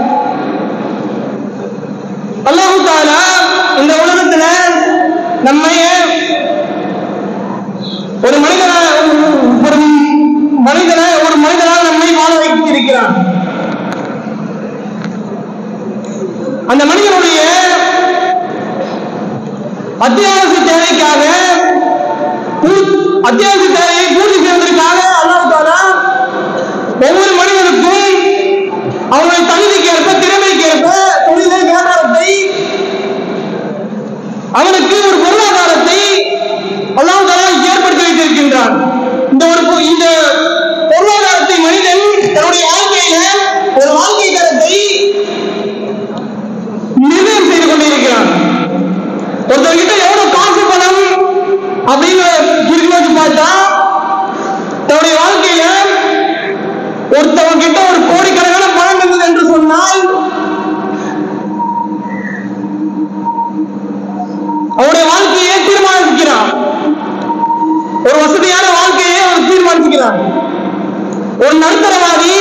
Speaker 6: அல்லாஹு தாலா இந்த உலகத்துல நம்மை ஒரு மனிதன ஒரு மனிதனை ஒரு மனிதனால் நம்மை வாழ வைத்திருக்கிறான் அந்த மனிதனுடைய அத்தியாவசிய தேவைக்காக பூ- அத்தியாவசிய தேவையை பூர்த்தி செய்வதற்காக அல்லாஹ் தாலா ஒவ்வொரு மனிதனுக்கும் அவனுடைய தகுதிக்கு ஏற்ப திறமைக்கு ஏற்ப தொழிலை வியாபாரத்தை அவனுக்கு ஒரு பொருளாதாரத்தை அல்லாஹ் தாலா ஏற்படுத்தி வைத்திருக்கின்றான் இந்த ஒரு பொ- இந்த பொருளாதாரத்தை மனிதன் தன்னுடைய வாழ்க்கையில ஒரு வாழ்க்கை தரத்தை நிர்ணயம் செய்து கொண்டிருக்கிறான் ஒருத்தர்கிட்ட எவ்வளவு காசு பணம் அப்படின்னு சுருக்கி வச்சு பார்த்தா தன்னுடைய வாழ்க்கையில ஒருத்தவங்க கிட்ட ஒரு கோடிக்கணக்கான பணம் இருந்தது என்று சொன்னால் அவருடைய வாழ்க்கையை தீர்மானிக்கிறான் ஒரு வசதியான வாழ்க்கையை அவர் தீர்மானிக்கிறான் ஒரு நடுத்தரவாதி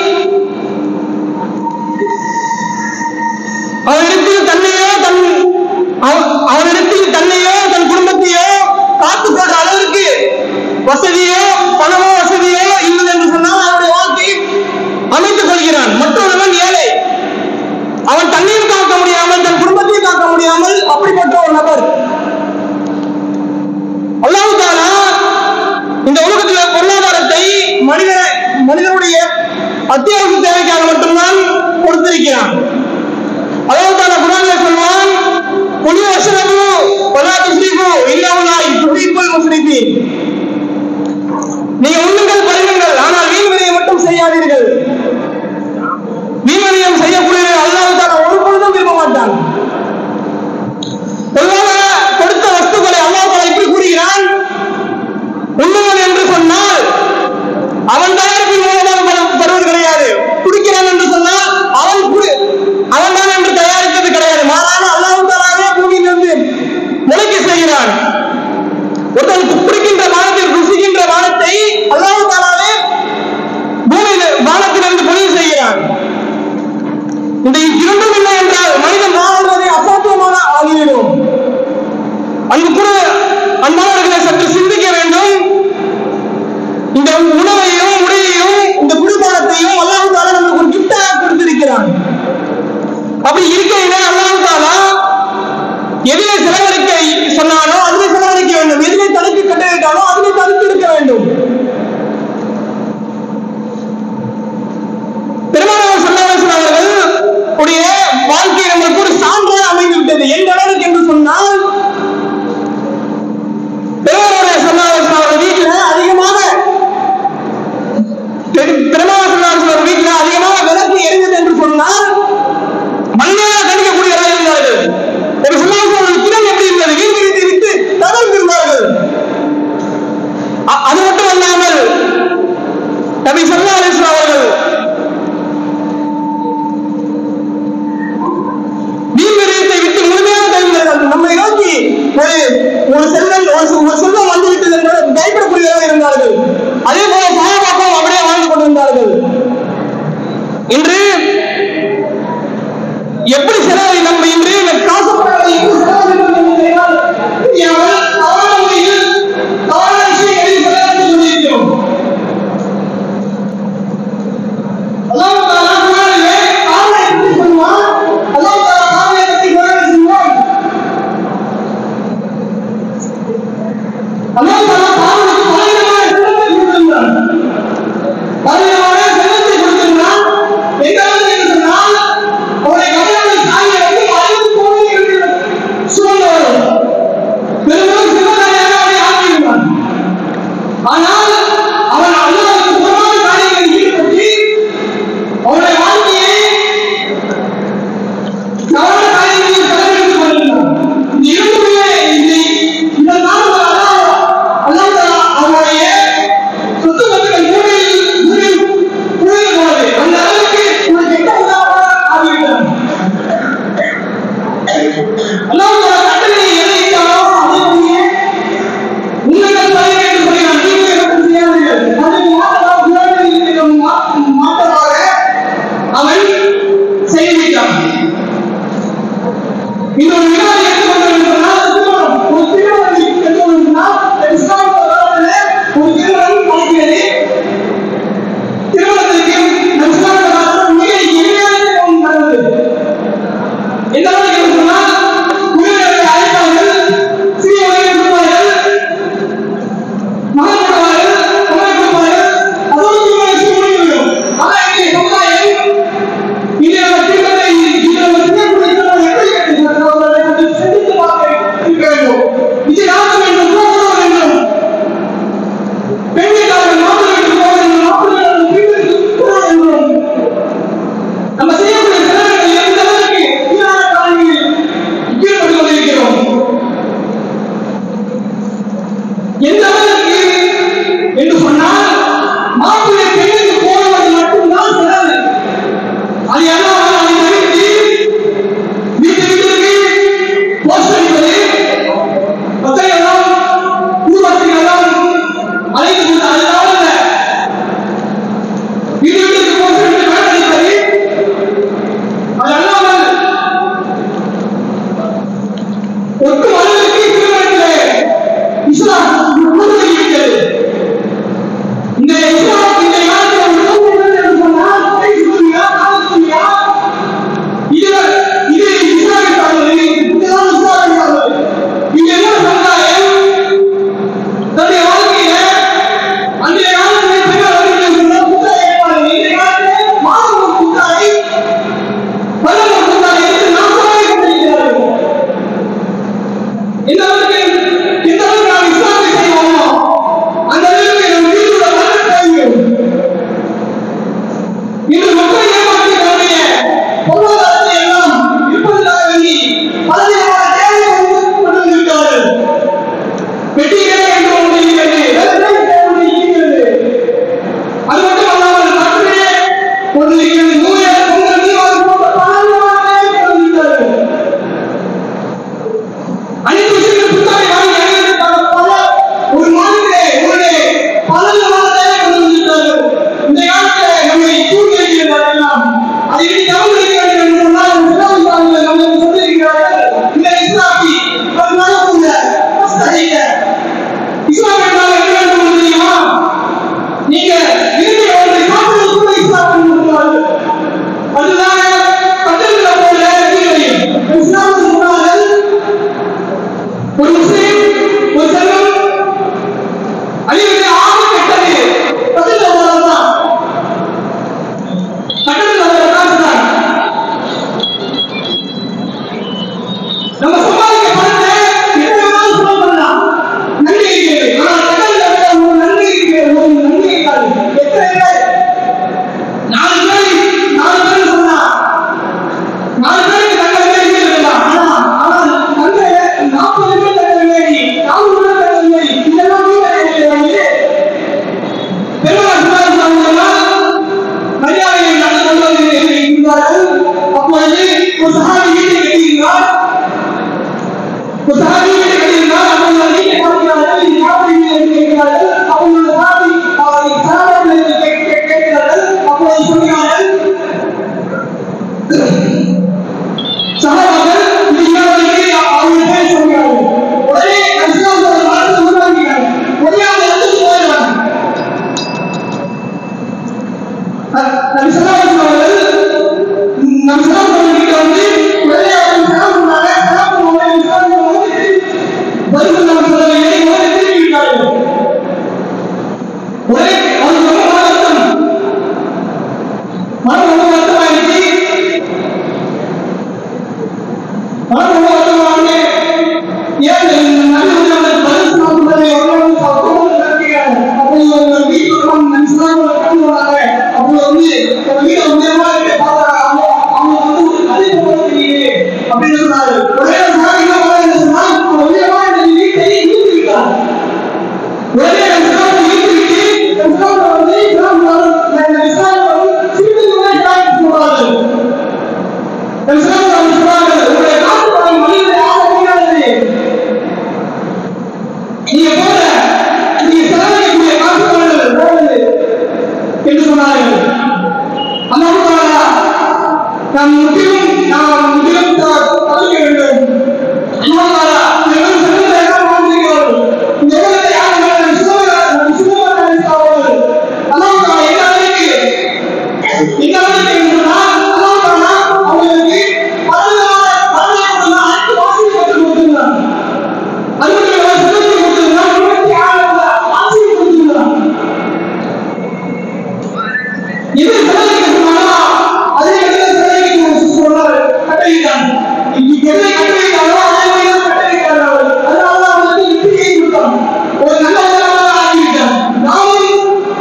Speaker 6: அவனிடத்தில் தன்னையோ தன் அவ- அவனிடத்தில் தன்னையோ தன் குடும்பத்தையோ காத்துக் கொள்ற அளவிற்கு வசதியோ பணமோ வசதியோ இல்லை என்று சொன்னால் அவருடைய வாழ்க்கை
Speaker 8: அத்தியாவசிய தேவைக்காக மட்டும்தான் கொடுத்திருக்கிறான் அதாவது தான குரான்ல சொல்வான் குழி வசனபு பலா துஸ்ரிபு இல்லவுலாய் துஹிப்புல் முஸ்ரிபீன் நீங்க உண்ணுங்கள் பருகுங்கள் ஆனால் வீண்வினையை மட்டும் செய்யாதீர்கள் வீண்வினையம் செய்யக்கூடிய அல்லாஹ் தான ஒரு பொழுதும் விரும்ப மாட்டான் பொதுவாக கொடுத்த வஸ்துக்களை அல்லாஹ் தாலா இப்படி கூறுகிறான் உண்ணுங்கள் என்று சொன்னால் அவன் தயாரிப்பின் மூலமாக பெறு- பெறுவது கிடையாது குடிக்கிறான் என்று சொன்னால் அவன் குடி- அவன் தான் என்று தயாரித்தது கிடையாது மாறாக அல்லாஹ் தாலாவே பூமியிலிருந்து முளைக்க செய்கிறான் ஒருத்தன் குடிக்கின்ற வானத்தில் ருசிக்கின்ற வானத்தை அல்லாஹ் தாலாவே பூமியில வானத்திலிருந்து பொழிவு செய்கிறான் இந்த இரண்டும் இல்லை என்றால் மனிதன் வாழ்வதை அசாத்தியமான ஆகிவிடும் அங்கு கூட அன்பானவர்களை சற்று சிந்திக்க வேண்டும் இந்த உணவையும் உடையையும் இந்த குடிபானத்தையும் அல்லாஹ் தாலா நமக்கு ஒரு கிஃப்டாக கொடுத்திருக்கிறான் அப்படி இருக்கையில அல்லாஹ் தாலா எதிலே செலவழிக்க சொன்னானோ அதிலே செலவழிக்க வேண்டும் எதிலே தடுக்க கட்டளையிட்டானோ அதிலே தடுத்து இருக்க வேண்டும் பெருமானார் சல்லாசன் அவர்கள் உடைய வாழ்க்கை நம்மளுக்கு ஒரு சான்றாக அமைந்து விட்டது எந்த அளவுக்கு என்று சொன்னால் பெருமானாருடைய சல்லாசன் அவர்கள் வீட்டில் அதிகமாக பெருமானார் சல்லாசன் அவர்கள் வீட்டில் பொருளாதாரத்தை எல்லாம் இருப்பதற்காக வேண்டி பலவிதமான தேவையை கொண்டு வந்திருக்கிறார்கள் வெட்டிகளே என்று ஒன்று இருக்கிறது வெள்ளை என்று ஒன்று இருக்கிறது அது மட்டும் அல்லாமல் கட்டுரையே ஒன்று இருக்கிறது நூறு பொங்கல் தீபாவளி போன்ற பலவிதமான தேவையை கொண்டு வந்திருக்கிறார்கள் அனைத்து விஷயங்களும் புத்தகை வாங்கி எழுதுவதற்காக பல ஒரு மாதத்திலே ஒரு பல விதமான தேவை கொண்டு வந்திருக்கிறார்கள் இந்த காலத்திலே நம்மை தூக்கி வைக்கிறார்கள் எல்லாம் அதை எப்படி தவறு வைக்க வேண்டும் என்று சொன்னால் இஸ்லாம் சார்ந்த நம்மை சொல்லியிருக்கிறார்கள் இந்த இஸ்லாமி ஒரு நாளுக்குள்ள கஷ்டத்தை இஸ்லாம் என்றால் என்ன வேண்டும் என்று தெரியுமா நீங்க இருக்கிற ஒன்றை காப்பது கூட இஸ்லாம் என்று சொல்வார்கள் அதுதான் கட்டளை போல கீழையும் இஸ்லாம் சொன்னார்கள் ஒரு முஸ்லீம் ஒரு செல்வம் அழிவுக்கு ஆக கெட்டது கட்டளை போலதான் கட்டளை போலதான் நம்ம சம்பாதிக்க பணத்தை எந்த வேணாலும் செலவு பண்ணலாம் நன்மை இருக்கிறது ஆனால் கட்டளை ஒரு நன்மை இருக்கிறது ஒரு நன்மை இருக்காது எத்தனை பேர் நாலு பேர் நாலு பேர் சொன்னா நாலு பேருக்கு நல்ல வேலை செய்யலாம் ஆனா ஆனால் நல்ல நாற்பது பேர் நல்ல வேலை நானூறு பேர் நல்ல வேலை இதெல்லாம் வீணாக பெருமாள் சுமார் மரியாதையை நடந்து கொண்டு இருக்கிறார்கள் அப்பொழுது ஒரு சகாபி வீட்டை கட்டியிருந்தார் ஒரு சகாபி வீட்டை கட்டியிருந்தார் அவங்க வீட்டை பார்க்கிறார்கள் இது யாருடைய வீடு என்று கேட்கிறார்கள் அவங்களோட சகாபி அவரை சகாபாக்கள் கேட்கிறார்கள் அப்பொழுது சொல்கிறார்கள் சகாபாக்கள் இது யாருடைய வீடு அவருடைய பேர் சொல்கிறார்கள் உடனே கஷ்டம் மனசு உருவாக்கிறார்கள் உடனே அவங்க வந்து போயிடுறாங்க நபி ஸல்லல்லாஹு அலைஹி வஸல்லம் நபி ஸல்லல்லாஹு அலைஹி வஸல்லம் வந்து உடனே அவங்க சலாம் சொன்னாங்க சலாம் சொன்னாங்க நபி ஸல்லல்லாஹு அலைஹி வஸல்லம் பதில் நபி ஸல்லல்லாஹு அலைஹி வஸல்லம் திரும்பி விட்டார்கள் உடனே அவங்க ரொம்ப வருத்தம் மனம் ரொம்ப வருத்தமாயிடுச்சு மனம் ரொம்ப வருத்தமானே ஏன் நபி வந்து அவருக்கு பதில் சொன்னாங்க எவ்வளவு சத்தம் நடக்கிறாங்க அப்போ இவங்க வீட்டுக்கு நபி ஸல்லல்லாஹு அலைஹி வஸல்லம் அவங்க வந்து நம்ம வீட்டை உண்மையமா இருக்கு பார்த்தா அவங்க அவங்க வந்து ஒரு கதை போல தெரியுது அப்படின்னு சொன்னாரு உடனே சாமி என்ன பண்ண சொன்னா உண்மையமா இந்த வீட்டை இழுத்து விட்டார் உடனே அந்த சாமி இழுத்து விட்டு அந்த சாமி வந்து இஸ்லாம் அந்த இஸ்லாம் வந்து சிறிது முறை காய்ச்சி சொல்றாரு அந்த சாமி வந்து சொல்றாரு உங்களுடைய காத்து வாங்கி மனிதனை ஆக முடியாதது நீங்க போல நீங்க செலவழிக்கக்கூடிய காசுகள் போவது என்று சொன்னார்கள் அல்லாஹ் தஆலா நாம் முற்றிலும் நாம் முற்றிலும் தவிர்க்க வேண்டும் அல்லாஹ் தஆலா எவ்வளவு செல்வத்தை எல்லாம் வாழ்ந்திருக்கிறார்கள் இந்த உலகத்தை யார் வேண்டாம் சுகமாக சுகமாக நினைத்தார்கள் அல்லாஹ் தஆலா என்ன அளவுக்கு என்ன அளவுக்கு என்று சொன்னால் அல்லாஹ் தஆலா அவர்களுக்கு பலவிதமான பலவிதமான அனைத்து வாசனை கற்றுக் கொடுத்திருக்கிறார் அது மட்டும் இல்லாமல் செல்வத்தை கொடுத்திருக்கிறார் இருபத்தி ஆறு ஆட்சியை கொடுத்திருக்கிறார் எது செலவழிக்க சொன்னாலோ அதே இடத்துல செலவழிக்க சொன்னார் கட்டளையிட்டான் இன்னைக்கு எதை கட்டளையிட்டாலோ அதே மாதிரி தான் கட்டளையிட்டார் அவர் அதனால தான் அவருக்கு இப்படியே கொடுத்தான் ஒரு நல்ல உலகமாக ஆகிவிட்டான் நாமும்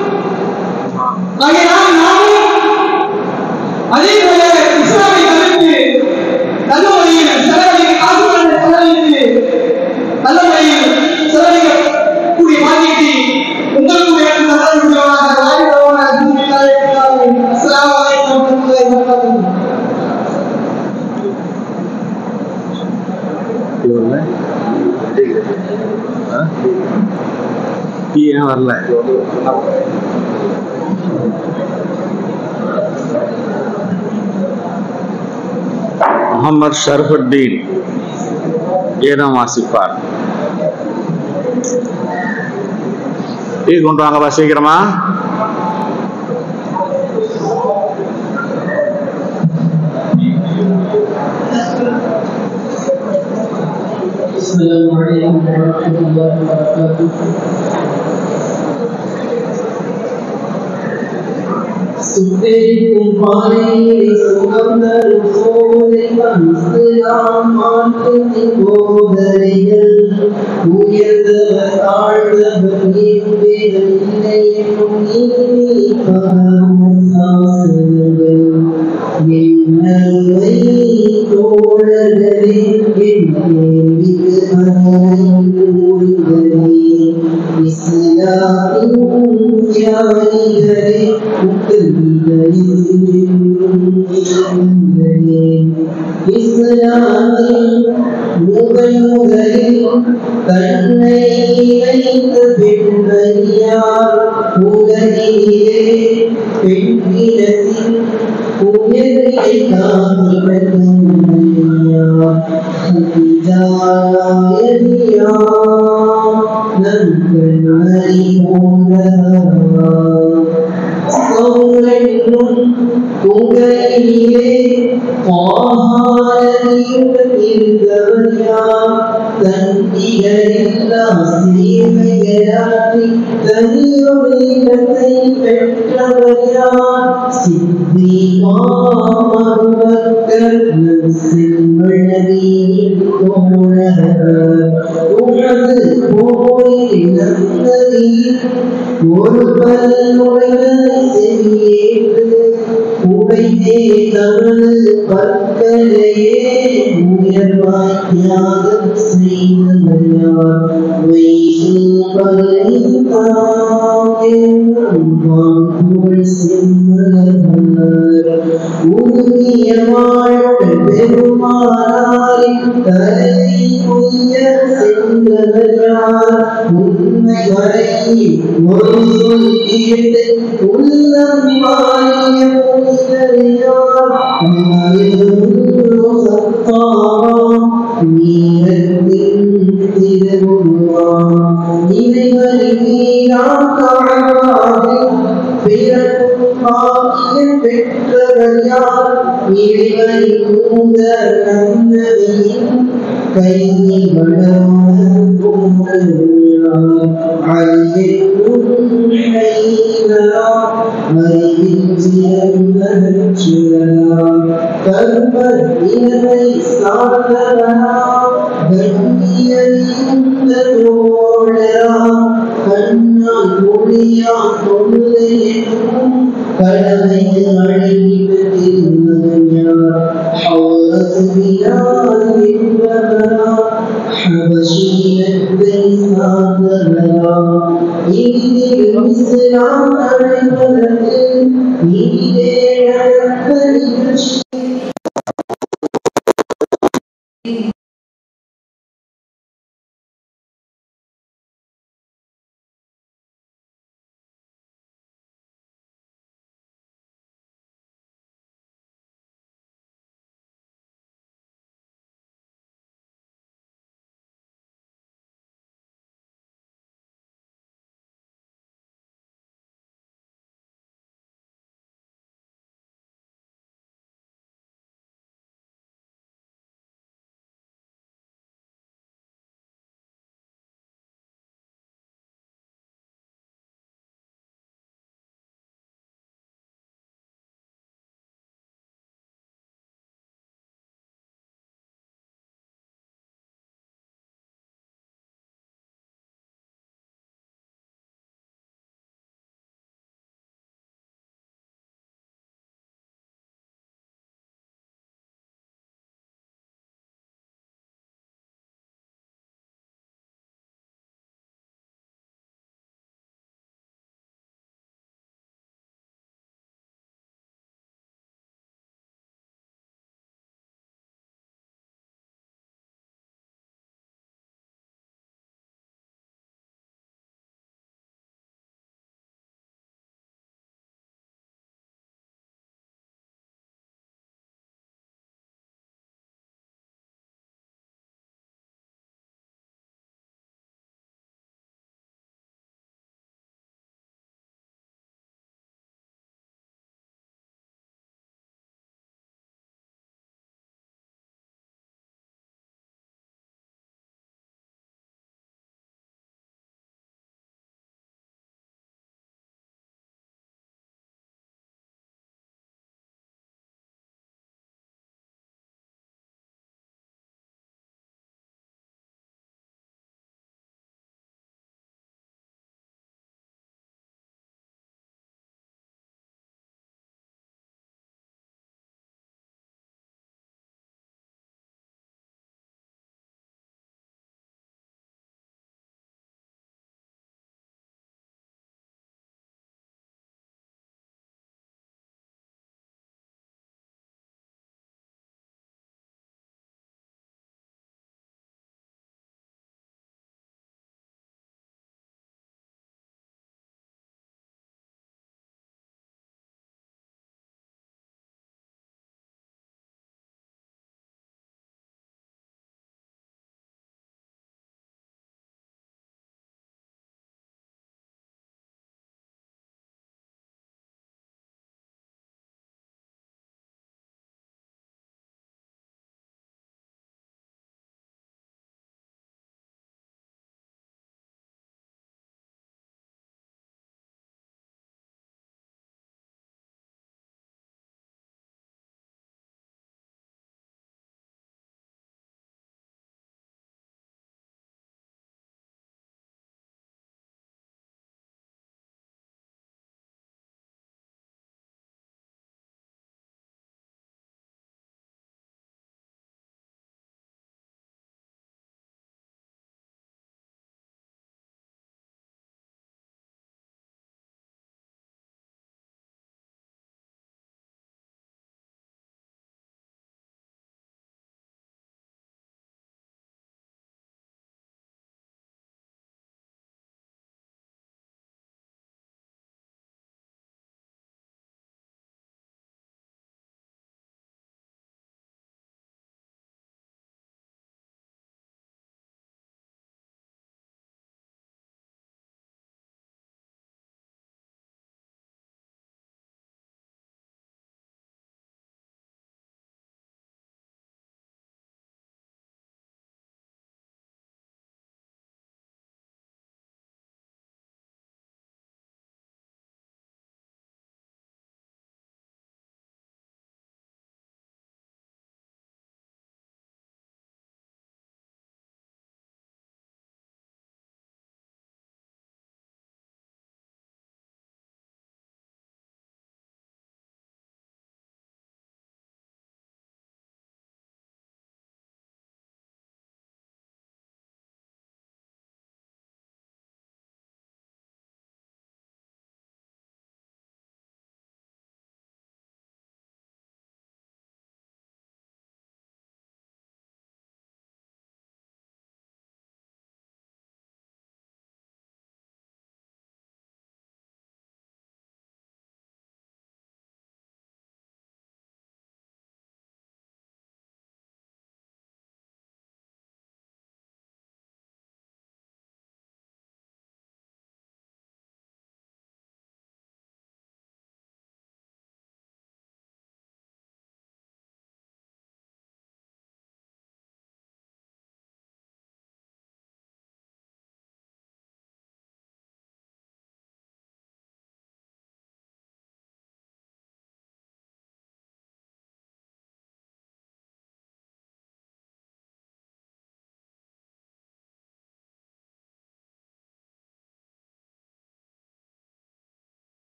Speaker 8: ஆகையால் நாமும் அதே போல இஸ்லாமை தவிர்த்து நல்ல முறையில் செலவழிக்க காசுகளை செலவழித்து நல்ல முறையில் செலவழிக்கக்கூடிய பாக்கியத்தை உங்களுக்கும் எனக்கு நல்ல முடிவாக வாழ்கிறவனாக அஸ்ஸலாமு அலைக்கும் வரஹ்மத்துல்லாஹி வபரகாத்துஹு
Speaker 3: டீ ஏன் வரல முகமது ஷர்ஃபுத்தீன் ஏதம் வாசிப்பார் டீ கொண்டு வாங்கப்பா சீக்கிரமா
Speaker 9: السلام عليكم ورحمة الله وبركاته சுத்தேக்கும் பாறையிலே சுகந்தரும் சோலை மனசிலாமாட்டு போதரைகள் உயர்ந்தவர் தாழ்ந்தவர் ஏற்பேதல் இல்லை என்னும் நீதி பகரும் சாசனங்கள் என்ன இஸ்லாமில் முதல் முதலில் தன்னை வைத்த பெண்மையார் உலகிலே பெண்ணிடத்தில் உயர்வை காண்பது நண்பன் அறிவோன்றா சௌரனும் புகையிலே பாரதியுடன் இருந்தவர் யார் தந்திகளெல்லா சேவைகளாற்றி தனியொரு இடத்தை பெற்றவர் யார் சித்தி மாமருவக்கர் செல்வழவியின் தோழர் உனது போரில் நந்தரில் ஒரு பல்லுரைகளை செவியேற்று உடைத்தே தமது பற்களையே உயர்வாய் தியாகம் செய்தவர் யார் வைகும் பலை தாங்கேள் செம்மலர் உருகிய வாழ்க்கை பெருமானாரின் தலை உய்ய சென்றவர் யார் உண்மை வரை ஒரு சொல் கேட்டு உள்ளம் மாறிய புனிதர் யார் சத்தாம் நீரத்தின் திருவுருவாம் இறைவரின் நீராம் காணாது பிறக்கும் பாக்கியம் பெற்றவர் யார் இறைவரின் மூந்த நன்னதியின் கையில் வளர்ந்து கடமை حبشية சார்ந்தவரா இனிதே இஸ்லாம் அழைப்பதற்கு நீரே